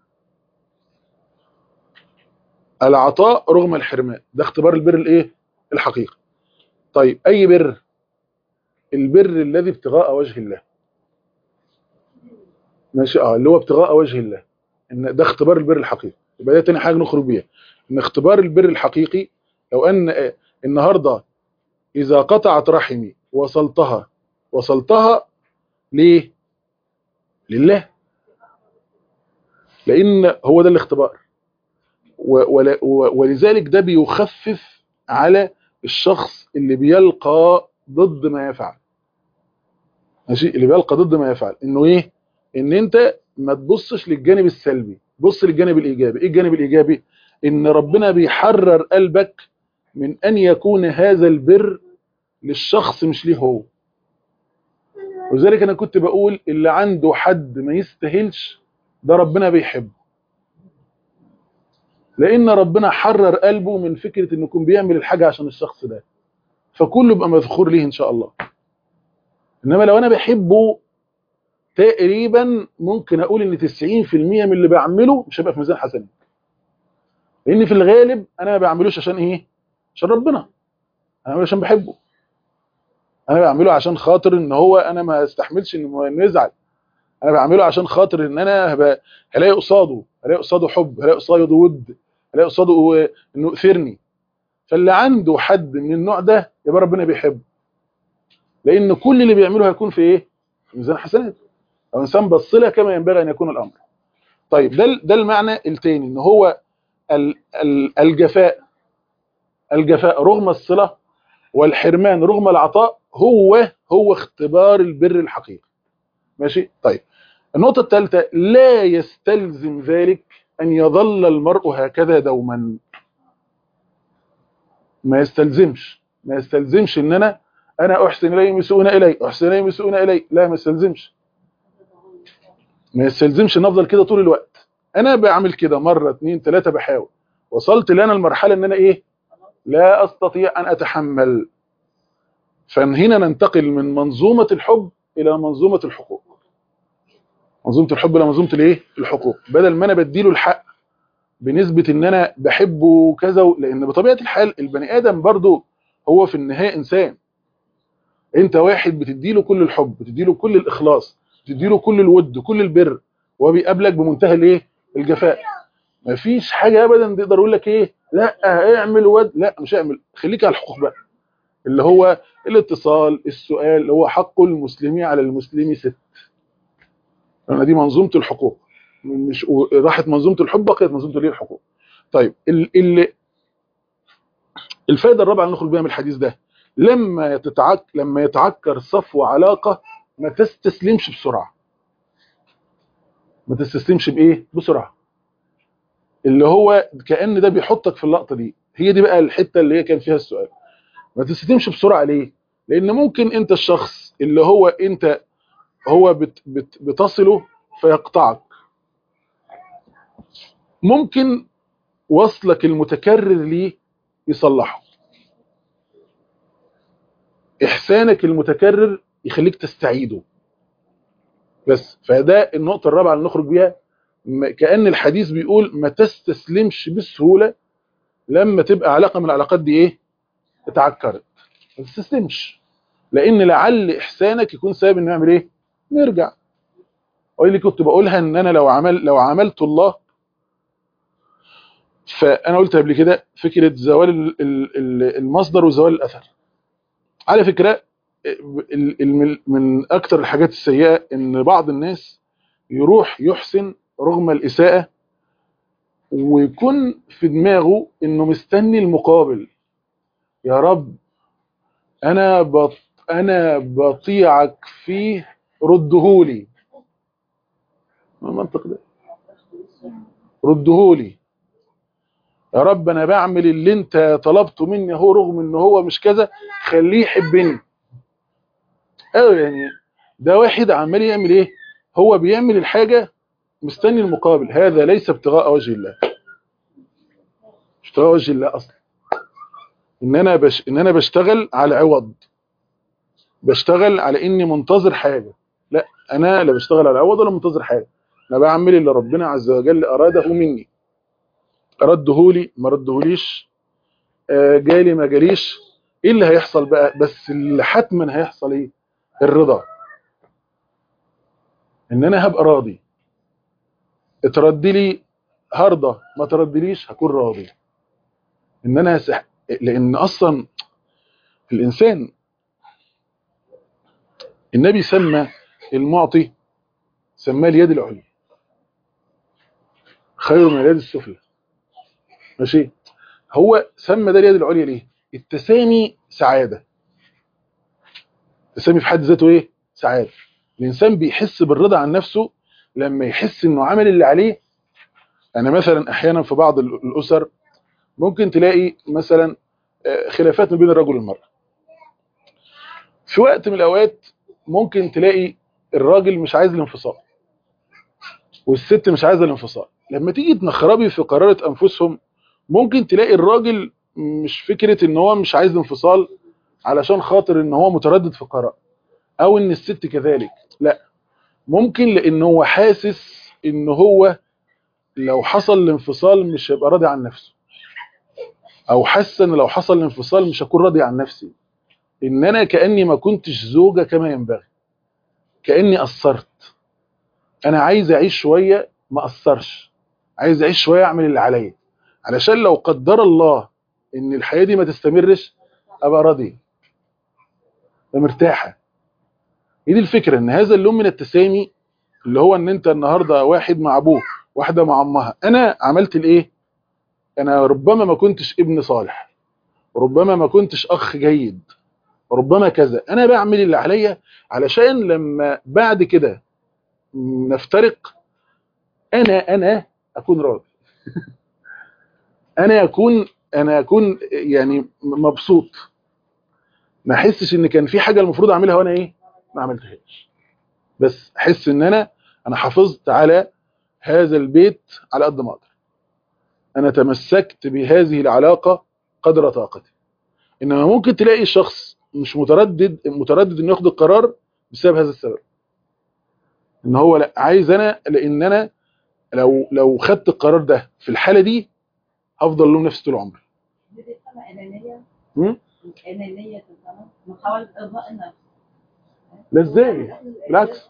العطاء رغم الحرمان ده اختبار البر الايه الحقيقي طيب اي بر البر الذي ابتغاء وجه الله ماشي اه اللي هو ابتغاء وجه الله ان ده اختبار البر الحقيقي يبقى ده تاني حاجه نخرج بيها ان اختبار البر الحقيقي لو ان النهارده اذا قطعت رحمي وصلتها وصلتها ليه لله لان هو ده الاختبار ولذلك ده بيخفف على الشخص اللي بيلقى ضد ما يفعل ماشي اللي بيلقى ضد ما يفعل انه ايه ان انت ما تبصش للجانب السلبي بص للجانب الايجابي ايه الجانب الايجابي ان ربنا بيحرر قلبك من ان يكون هذا البر للشخص مش ليه هو ولذلك انا كنت بقول اللي عنده حد ما يستاهلش ده ربنا بيحبه لان ربنا حرر قلبه من فكره انه يكون بيعمل الحاجه عشان الشخص ده فكله يبقى مذخور ليه ان شاء الله انما لو انا بحبه تقريبا ممكن اقول ان 90% من اللي بعمله مش هيبقى في ميزان حسنات لان في الغالب انا ما بعملوش عشان ايه عشان ربنا انا بعمله عشان بحبه انا بعمله عشان خاطر ان هو انا ما استحملش انه يزعل انا بعمله عشان خاطر ان انا هلاقي قصاده هلاقي قصاده حب هلاقي قصاده ود هلاقي قصاده انه يؤثرني فاللي عنده حد من النوع ده يبقى ربنا بيحبه لان كل اللي بيعمله هيكون في ايه في ميزان حسنات او انسان بص لها كما ينبغي ان يكون الامر طيب ده ده المعنى الثاني ان هو الجفاء الجفاء رغم الصله والحرمان رغم العطاء هو هو اختبار البر الحقيقي ماشي طيب النقطة الثالثة لا يستلزم ذلك أن يظل المرء هكذا دوما ما يستلزمش ما يستلزمش ان انا انا احسن اليهم يسوءون الي احسن اليهم يسوءون الي لا ما يستلزمش ما يستلزمش ان افضل كده طول الوقت انا بعمل كده مره اثنين ثلاثه بحاول وصلت لنا المرحله ان انا ايه لا استطيع ان اتحمل فهنا ننتقل من منظومه الحب الى منظومه الحقوق منظومه الحب الى منظومه الايه الحقوق بدل ما انا بديله الحق بنسبه ان انا بحبه كذا لان بطبيعه الحال البني ادم برضه هو في النهايه انسان انت واحد بتديله كل الحب بتديله كل الاخلاص بتديله كل الود كل البر وهو بيقابلك بمنتهى الايه الجفاء مفيش حاجه ابدا تقدر يقول لك ايه لا اعمل ود لا مش اعمل خليك على الحقوق بقى اللي هو الاتصال السؤال اللي هو حق المسلم على المسلم ست انا دي منظومه الحقوق مش راحت منظومه الحب بقيت منظومه الايه الحقوق طيب ال الفائده الرابعه اللي نخرج بيها من الحديث ده لما تتعك لما يتعكر صفو علاقه ما تستسلمش بسرعه ما تستسلمش بايه بسرعه اللي هو كأن ده بيحطك في اللقطه دي هي دي بقى الحته اللي هي كان فيها السؤال ما تستسلمش بسرعه ليه لان ممكن انت الشخص اللي هو انت هو بت بت بتصله فيقطعك ممكن وصلك المتكرر ليه يصلحه احسانك المتكرر يخليك تستعيده بس فده النقطه الرابعه اللي نخرج بيها كأن الحديث بيقول ما تستسلمش بسهوله لما تبقى علاقه من العلاقات دي ايه اتعكرت ما تستسلمش لان لعل احسانك يكون سبب انه يعمل ايه نرجع واللي كنت بقولها ان انا لو عمل لو عملت الله فانا قلت قبل كده فكره زوال المصدر وزوال الاثر على فكره من اكتر الحاجات السيئه ان بعض الناس يروح يحسن رغم الاساءه ويكون في دماغه انه مستني المقابل يا رب انا بط انا بطيعك فيه ردهولي ما المنطق ده ردهولي يا رب انا بعمل اللي انت طلبته مني اهو رغم ان هو مش كذا خليه يحبني ايوه يعني ده واحد عمال يعمل ايه هو بيعمل الحاجه مستني المقابل هذا ليس ابتغاء وجه الله ابتغاء وجه الله اصلا ان انا بش ان انا بشتغل على عوض بشتغل على اني منتظر حاجه لا انا لا بشتغل على عوض ولا منتظر حاجه انا بعمل اللي ربنا عز وجل اراده مني رده لي ما ردهوليش آه جالي ما جاليش ايه اللي هيحصل بقى بس اللي حتما هيحصل ايه الرضا ان انا هبقى راضي اتردي لي هرضى ما تردليش هكون راضي ان انا سح... لان اصلا الانسان النبي سمى المعطي سماه اليد العليا خير من اليد السفلى ماشي هو سمى ده اليد العليا ليه التسامي سعاده التسامي في حد ذاته ايه سعاده الانسان بيحس بالرضا عن نفسه لما يحس انه عمل اللي عليه انا مثلا احيانا في بعض الاسر ممكن تلاقي مثلا خلافات ما بين الرجل والمراه في وقت من الاوقات ممكن تلاقي الراجل مش عايز الانفصال والست مش عايزه الانفصال لما تيجي تنخربي في قرارة انفسهم ممكن تلاقي الراجل مش فكرة ان هو مش عايز انفصال علشان خاطر ان هو متردد في قرار او ان الست كذلك لا ممكن لان هو حاسس ان هو لو حصل الانفصال مش هيبقى راضي عن نفسه او حاسس ان لو حصل الانفصال مش هكون راضي عن نفسي ان انا كاني ما كنتش زوجه كما ينبغي كاني قصرت انا عايز اعيش شويه ما اقصرش عايز اعيش شويه اعمل اللي عليا علشان لو قدر الله ان الحياه دي ما تستمرش ابقى راضي مرتاحه ايه دي الفكره ان هذا اللون من التسامي اللي هو ان انت النهارده واحد مع ابوه واحده مع امها انا عملت الايه انا ربما ما كنتش ابن صالح ربما ما كنتش اخ جيد ربما كذا انا بعمل اللي عليا علشان لما بعد كده نفترق انا انا اكون راضي انا اكون انا اكون يعني مبسوط ما احسش ان كان في حاجه المفروض اعملها وانا ايه ما عملتهاش بس احس ان انا انا حافظت على هذا البيت على قد ما اقدر انا تمسكت بهذه العلاقه قدر طاقتي انما ممكن تلاقي شخص مش متردد متردد انه ياخد القرار بسبب هذا السبب ان هو لا عايز انا لان انا لو لو خدت القرار ده في الحاله دي هفضل لهم نفسي طول عمري انانيه محاوله ارضاء النفس لا ازاي بالعكس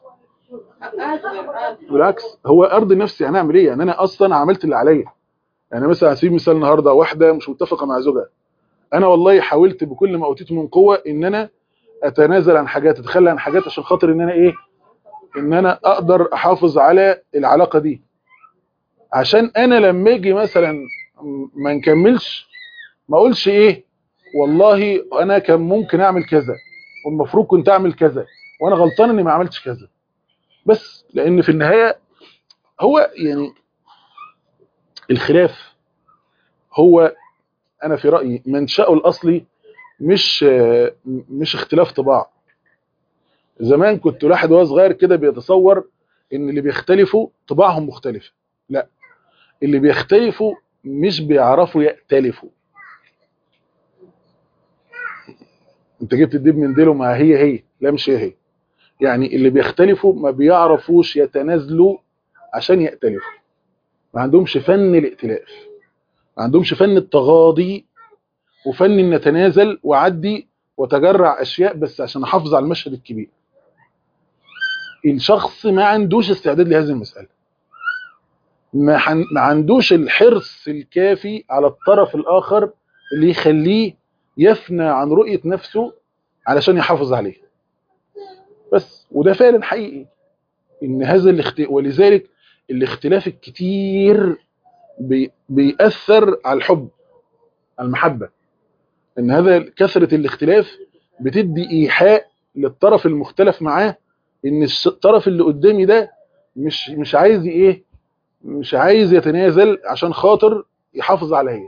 بالعكس هو ارضي نفسي يعني اعمل ايه يعني انا اصلا عملت اللي عليا يعني مثلا هسيب مثال النهارده واحده مش متفقه مع زوجها انا والله حاولت بكل ما اوتيته من قوه ان انا اتنازل عن حاجات اتخلى عن حاجات عشان خاطر ان انا ايه ان انا اقدر احافظ على العلاقه دي عشان انا لما اجي مثلا ما نكملش ما اقولش ايه والله انا كان ممكن اعمل كذا والمفروض كنت اعمل كذا وانا غلطان اني ما عملتش كذا بس لان في النهايه هو يعني الخلاف هو انا في رايي منشأه الاصلي مش مش اختلاف طباع زمان كنت الواحد وهو صغير كده بيتصور ان اللي بيختلفوا طباعهم مختلفه لا اللي بيختلفوا مش بيعرفوا يأتلفوا انت جبت الديب من ديله ما هي هي لا مش هي هي يعني اللي بيختلفوا ما بيعرفوش يتنازلوا عشان يأتلفوا ما عندهمش فن الائتلاف ما عندهمش فن التغاضي وفن ان نتنازل وعدي وتجرع اشياء بس عشان احافظ على المشهد الكبير الشخص ما عندوش استعداد لهذه المسألة ما, حن... ما عندوش الحرص الكافي على الطرف الآخر اللي يخليه يفنى عن رؤية نفسه علشان يحافظ عليه بس وده فعلا حقيقي ان هذا الاخت... ولذلك الاختلاف الكتير بي... بيأثر على الحب على المحبة ان هذا كثرة الاختلاف بتدي ايحاء للطرف المختلف معاه ان الطرف اللي قدامي ده مش مش عايز ايه مش عايز يتنازل عشان خاطر يحافظ عليا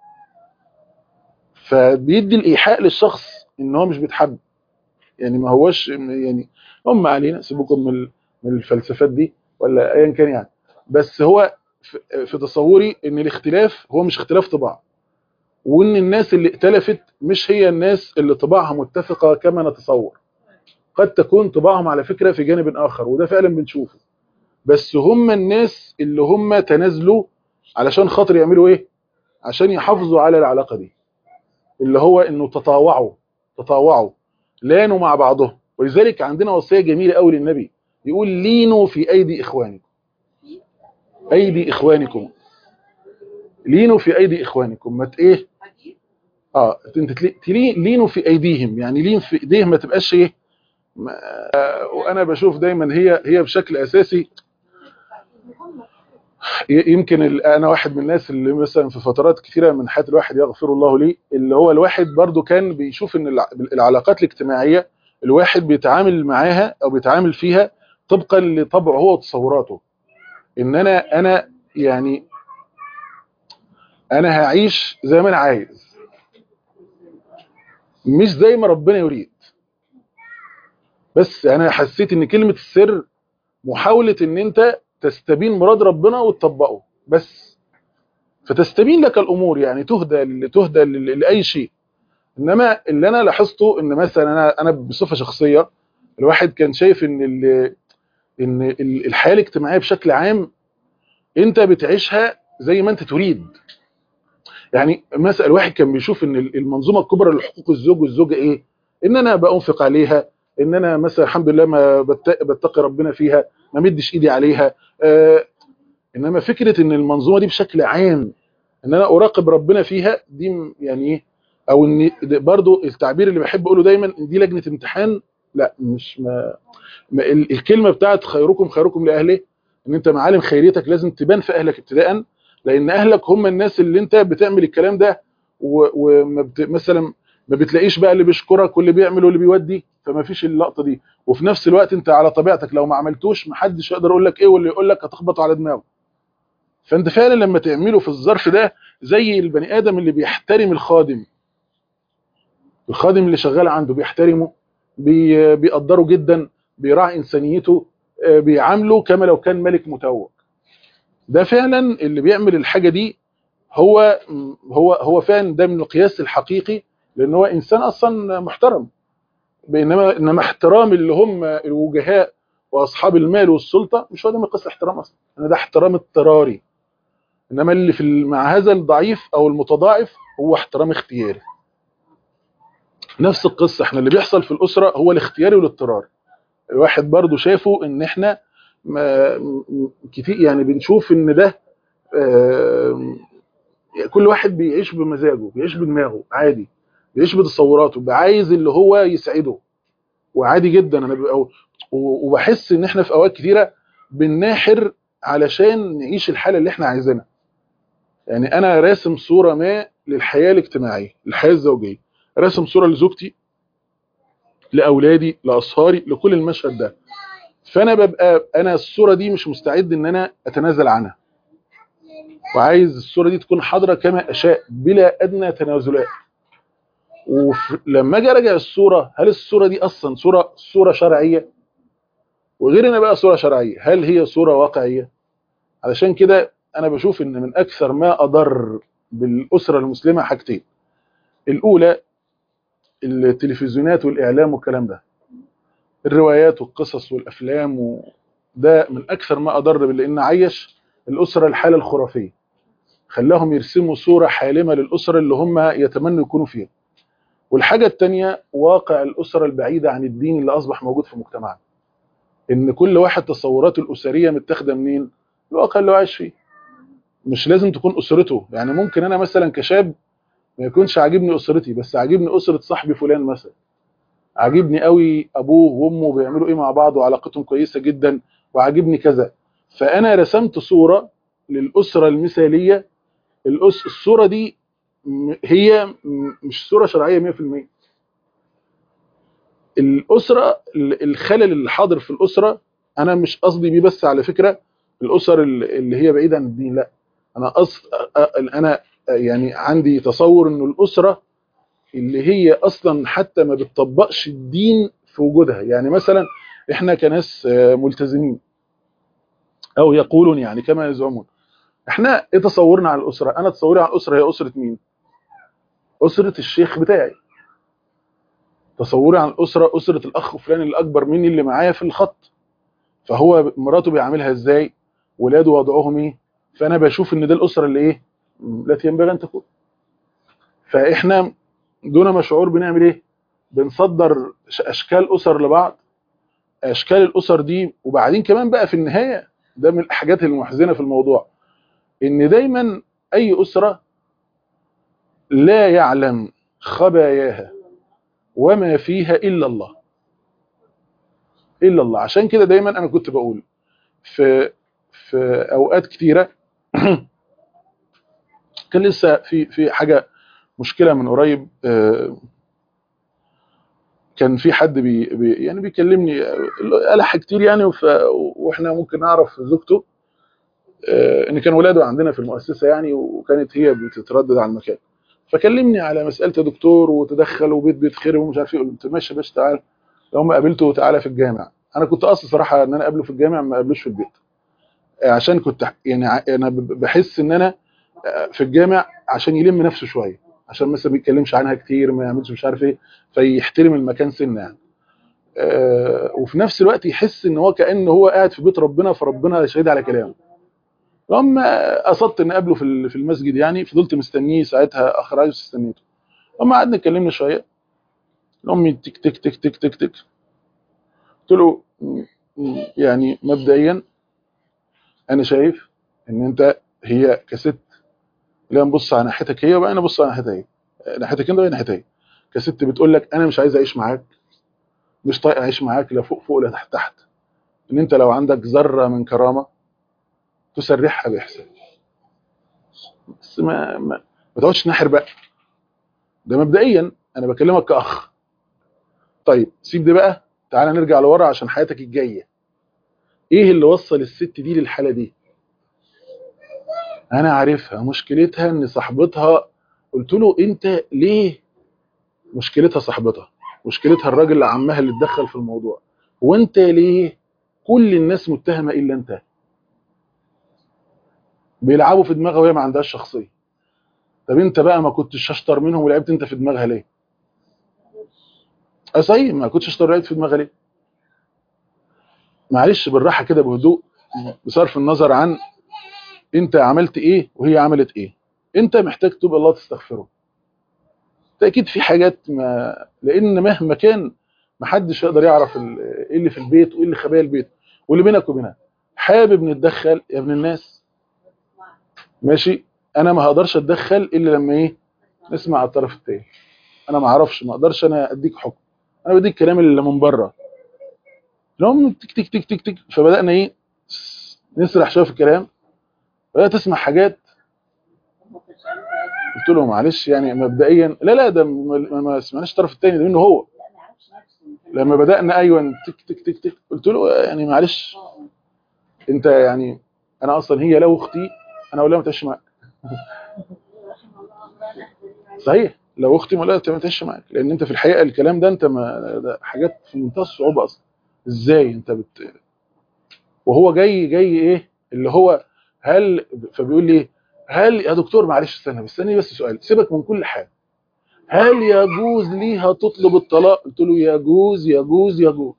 فبيدي الايحاء للشخص ان هو مش بيتحب يعني ما هوش يعني هم علينا سيبكم من من الفلسفات دي ولا ايا كان يعني بس هو في تصوري ان الاختلاف هو مش اختلاف طباع وان الناس اللي ائتلفت مش هي الناس اللي طباعها متفقه كما نتصور قد تكون طباعهم على فكره في جانب اخر وده فعلا بنشوفه بس هم الناس اللي هم تنازلوا علشان خاطر يعملوا ايه عشان يحافظوا على العلاقه دي اللي هو انه تطاوعوا تطاوعوا لانوا مع بعضهم ولذلك عندنا وصيه جميله قوي للنبي يقول لينوا في ايدي اخوانكم ايدي اخوانكم لينوا في ايدي اخوانكم ما ت- ايه اه انت تلي- تلي- لينوا في ايديهم يعني لين في ايديهم ما تبقاش ايه ما- آه، وانا بشوف دايما هي هي بشكل اساسي ي- يمكن ال- انا واحد من الناس اللي مثلا في فترات كثيره من حياه الواحد يغفر الله لي اللي هو الواحد برضو كان بيشوف ان الع- العلاقات الاجتماعيه الواحد بيتعامل معاها او بيتعامل فيها طبقا لطبعه هو وتصوراته ان انا انا يعني انا هعيش زي ما انا عايز مش زي ما ربنا يريد بس انا حسيت ان كلمه السر محاوله ان انت تستبين مراد ربنا وتطبقه بس فتستبين لك الامور يعني تهدى تهدى ل- لاي شيء انما اللي انا لاحظته ان مثلا انا انا بصفه شخصيه الواحد كان شايف ان ال- ان ال- الحياه الاجتماعيه بشكل عام انت بتعيشها زي ما انت تريد يعني مثلا الواحد كان بيشوف ان ال- المنظومه الكبرى لحقوق الزوج والزوجه ايه ان انا بانفق عليها ان انا مثلا الحمد لله ما بت- بتقي ربنا فيها ما مدش ايدي عليها آه انما فكره ان المنظومه دي بشكل عام ان انا اراقب ربنا فيها دي م- يعني ايه او ان ده برضو التعبير اللي بحب اقوله دايما ان دي لجنه امتحان لا مش ما, ما ال- الكلمه بتاعت خيركم خيركم لاهله ان انت معالم خيريتك لازم تبان في اهلك ابتداء لان اهلك هم الناس اللي انت بتعمل الكلام ده و- وما بت... مثلا ما بتلاقيش بقى اللي بيشكرك واللي بيعمل واللي بيودي فما فيش اللقطه دي وفي نفس الوقت انت على طبيعتك لو ما عملتوش محدش يقدر يقول لك ايه واللي يقول لك هتخبطه على دماغه فانت فعلا لما تعمله في الظرف ده زي البني ادم اللي بيحترم الخادم الخادم اللي شغال عنده بيحترمه بي... بيقدره جدا بيراعي انسانيته آه، بيعامله كما لو كان ملك متوج ده فعلا اللي بيعمل الحاجه دي هو هو هو فعلا ده من القياس الحقيقي لان هو انسان اصلا محترم بينما انما احترام اللي هم الوجهاء واصحاب المال والسلطه مش هو ده مقياس الاحترام اصلا انا ده احترام اضطراري انما اللي في ال- مع هذا الضعيف او المتضاعف هو احترام اختياري نفس القصه احنا اللي بيحصل في الاسره هو الاختياري والاضطرار الواحد برضو شافه ان احنا ما م- كتير يعني بنشوف ان ده آم، كل واحد بيعيش بمزاجه بيعيش بدماغه عادي بيعيش بتصوراته عايز اللي هو يسعده وعادي جدا انا ببقى و- وبحس ان احنا في اوقات كتيره بنناحر علشان نعيش الحاله اللي احنا عايزينها يعني انا راسم صوره ما للحياه الاجتماعيه الحياه الزوجيه راسم صوره لزوجتي لاولادي لاصهاري لكل المشهد ده فانا ببقى انا الصوره دي مش مستعد ان انا اتنازل عنها وعايز الصوره دي تكون حاضره كما اشاء بلا ادنى تنازلات ولما اجي اراجع الصوره هل الصوره دي اصلا صوره صوره شرعيه وغير ان بقى صوره شرعيه هل هي صوره واقعيه علشان كده انا بشوف ان من اكثر ما اضر بالاسره المسلمه حاجتين الاولى التلفزيونات والاعلام والكلام ده الروايات والقصص والافلام وده من اكثر ما اضر لان عيش الاسره الحاله الخرافيه خلاهم يرسموا صوره حالمه للاسره اللي هم يتمنوا يكونوا فيها والحاجه الثانيه واقع الاسره البعيده عن الدين اللي اصبح موجود في مجتمعنا ان كل واحد تصوراته الاسريه متاخده منين الواقع اللي هو عايش فيه مش لازم تكون اسرته يعني ممكن انا مثلا كشاب ما يكونش عاجبني اسرتي بس عاجبني اسره صاحبي فلان مثلا عاجبني قوي ابوه وامه بيعملوا ايه مع بعض وعلاقتهم كويسه جدا وعاجبني كذا فانا رسمت صوره للاسره المثاليه الأس... الصوره دي م- هي م- مش صوره شرعيه 100% الاسره ال- الخلل اللي حاضر في الاسره انا مش قصدي بيه بس على فكره الاسر ال- اللي هي بعيده عن الدين لا انا قصد أ- أ- انا يعني عندي تصور انه الاسره اللي هي اصلا حتى ما بتطبقش الدين في وجودها يعني مثلا احنا كناس آه، ملتزمين او يقولون يعني كما يزعمون احنا ايه تصورنا عن الاسره انا تصوري عن الاسره هي اسره مين اسره الشيخ بتاعي تصوري عن الاسره اسره الاخ فلان اللي اكبر مني اللي معايا في الخط فهو مراته بيعاملها ازاي ولاده وضعهم ايه فانا بشوف ان ده الاسره اللي ايه التي ينبغي ان تكون فاحنا دون ما شعور بنعمل ايه بنصدر ش- اشكال اسر لبعض اشكال الاسر دي وبعدين كمان بقى في النهايه ده من الحاجات المحزنه في الموضوع ان دايما اي اسره لا يعلم خباياها وما فيها الا الله الا الله عشان كده دايما انا كنت بقول في في اوقات كتيره كان لسه في في حاجه مشكله من قريب آه، كان في حد بي بي يعني بيكلمني ألح كتير يعني وف- واحنا ممكن نعرف زوجته آه، ان كان ولاده عندنا في المؤسسه يعني وكانت هي بتتردد على المكان فكلمني على مساله يا دكتور وتدخل وبيت بيتخرب ومش عارف ايه قلت ماشي يا باشا تعال لو ما قابلته تعالى في الجامع انا كنت قاصد صراحه ان انا اقابله في الجامع ما اقابلوش في البيت آه، عشان كنت يعني ع- انا ب- بحس ان انا آه، في الجامع عشان يلم نفسه شويه عشان مثلا ما يتكلمش عنها كتير ما يعملش مش عارف ايه فيحترم المكان سنه يعني آه، وفي نفس الوقت يحس ان هو كانه هو قاعد في بيت ربنا فربنا شهيد على كلامه لما قصدت ان اقابله في ال- في المسجد يعني فضلت مستنيه ساعتها اخر عايز استنيته لما قعدنا اتكلمنا شويه امي تك تك تك تك تك تك قلت له م- م- يعني مبدئيا انا شايف ان انت هي كست لا نبص على ناحيتك هي وبقى نبص على ناحيتها هي ناحيتك انت وهي ناحيتها هي كست بتقول لك انا مش عايز اعيش معاك مش طايق اعيش معاك لا فوق فوق ولا تحت تحت ان انت لو عندك ذره من كرامه تسرحها باحسان بس ما ما, ما تقعدش تنحر بقى ده مبدئيا انا بكلمك كاخ طيب سيب ده بقى تعالى نرجع لورا عشان حياتك الجايه ايه اللي وصل الست دي للحاله دي انا عارفها مشكلتها ان صاحبتها قلت له انت ليه مشكلتها صاحبتها مشكلتها الراجل اللي عمها اللي اتدخل في الموضوع وانت ليه كل الناس متهمه الا انت بيلعبوا في دماغها وهي ما عندهاش شخصيه طب انت بقى ما كنتش اشطر منهم ولعبت انت في دماغها ليه اه صحيح ما كنتش اشطر ولعبت في دماغها ليه معلش بالراحه كده بهدوء بصرف النظر عن انت عملت ايه وهي عملت ايه انت محتاج تبقى الله تستغفره اكيد في حاجات ما لان مهما كان محدش يقدر يعرف ال- ايه اللي في البيت وايه اللي خبايا البيت واللي بينك وبينها حابب نتدخل يا ابن الناس ماشي انا ما هقدرش اتدخل الا لما ايه نسمع الطرف التاني انا ما اعرفش ما اقدرش انا اديك حكم انا بديك الكلام اللي من بره لهم تك تك تك تك تك فبدانا ايه نسرح شويه في الكلام بدات تسمع حاجات قلت له معلش يعني مبدئيا لا لا ده ما ما سمعناش الطرف الثاني ده منه هو لا ما يعرفش نفسه لما بدانا ايوه تك تك تك تك قلت له يعني معلش انت يعني انا اصلا هي لو اختي انا اقول لها ما تعيش معاك صحيح لو اختي ما قلت ما تعيش معاك لان انت في الحقيقه الكلام ده انت ما ده حاجات في منتهى الصعوبه اصلا ازاي انت بت وهو جاي جاي ايه اللي هو هل فبيقول لي هل يا دكتور معلش استنى بس استني بس سؤال سيبك من كل حاجه هل يجوز ليها تطلب الطلاق قلت له يجوز يجوز يجوز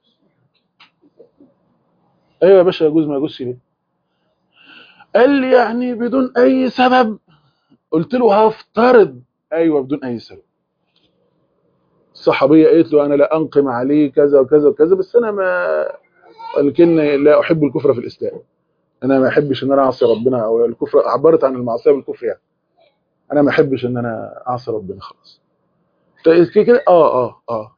ايوه يا باشا يجوز ما يجوزش ليه قال لي يعني بدون اي سبب قلت له هفترض ايوه بدون اي سبب الصحابيه قالت له انا لا انقم عليه كذا وكذا وكذا بس انا ما ولكن لا احب الكفر في الاسلام انا ما احبش ان انا اعصي ربنا او الكفر عبرت عن المعصيه بالكفر يعني انا ما احبش ان انا اعصي ربنا خلاص طيب كده اه اه اه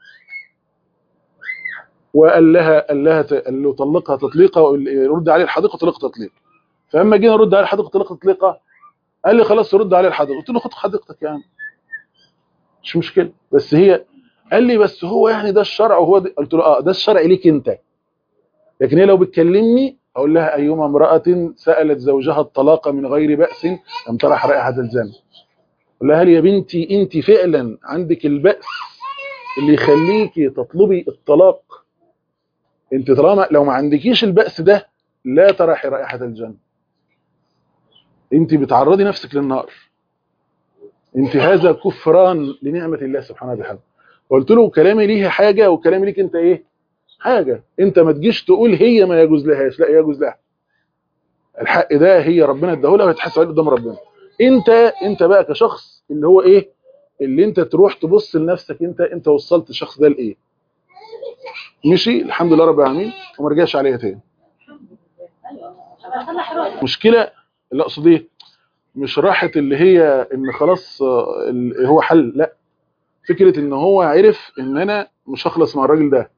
وقال لها قال لها ت- قال له طلقها تطليقه رد عليه الحديقه طلق تطليق فلما جينا نرد عليه الحديقه طلق تطليقه قال لي خلاص رد عليه الحديقه قلت له خد حديقتك يعني مش مشكله بس هي قال لي بس هو يعني ده الشرع وهو ده قلت له اه ده الشرع ليك انت لكن هي لو بتكلمني اقول لها ايما امراه سالت زوجها الطلاق من غير باس لم ترح رائحه الجنه اقول لها هل يا بنتي انت فعلا عندك الباس اللي يخليكي تطلبي الطلاق انت طالما لو ما عندكيش البأس ده لا ترحي رائحة الجنة انت بتعرضي نفسك للنار انت هذا كفران لنعمة الله سبحانه وتعالى قلت له كلامي ليه حاجة وكلامي ليك انت ايه حاجة انت ما تجيش تقول هي ما يجوز لهاش لا يجوز لها الحق ده هي ربنا اداهولها ويتحاسب عليه قدام ربنا انت انت بقى كشخص اللي هو ايه اللي انت تروح تبص لنفسك انت انت وصلت الشخص ده لايه مشي الحمد لله رب العالمين وما رجعش عليها تاني ايوه اصلح روحي مشكله اللي اقصد ايه مش راحه اللي هي ان خلاص آه، ال- هو حل لا فكره ان هو عرف ان انا مش هخلص مع الراجل ده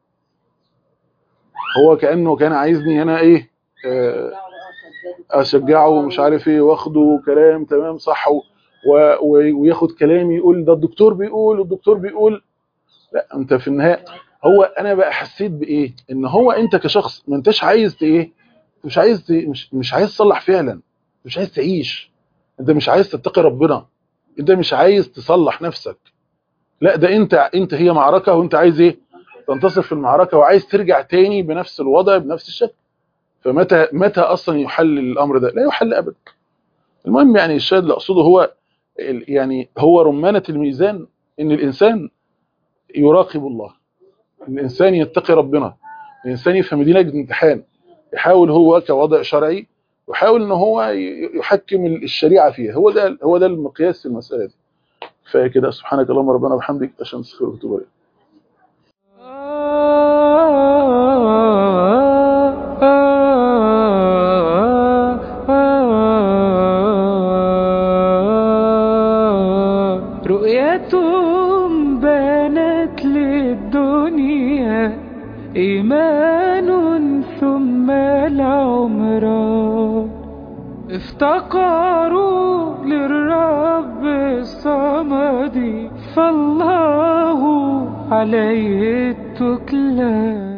هو كانه كان عايزني انا ايه آه، اشجعه ومش عارف ايه واخده كلام تمام صح و... و... وياخد كلامي يقول ده الدكتور بيقول والدكتور بيقول لا انت في النهايه هو انا بقى حسيت بايه ان هو انت كشخص ما انتش عايز ت- ايه مش عايز ت... مش مش عايز تصلح فعلا مش عايز تعيش انت مش عايز تتقي ربنا انت مش عايز تصلح نفسك لا ده انت انت هي معركه وانت عايز ايه تنتصر في المعركه وعايز ترجع تاني بنفس الوضع بنفس الشكل فمتى متى اصلا يحل الامر ده لا يحل ابدا المهم يعني الشاهد اللي اقصده هو ال- يعني هو رمانه الميزان ان الانسان يراقب الله الانسان يتقي ربنا الانسان يفهم دي لجنه امتحان يحاول هو كوضع شرعي يحاول ان هو ي- يحكم الشريعه فيها هو ده هو ده المقياس في المساله دي فكده سبحانك اللهم ربنا وبحمدك عشان نستغفرك ونتوب اليك رؤيتهم بانت للدنيا إيمان ثم العمران افتقروا للرب الصمد فالله عليه التكلان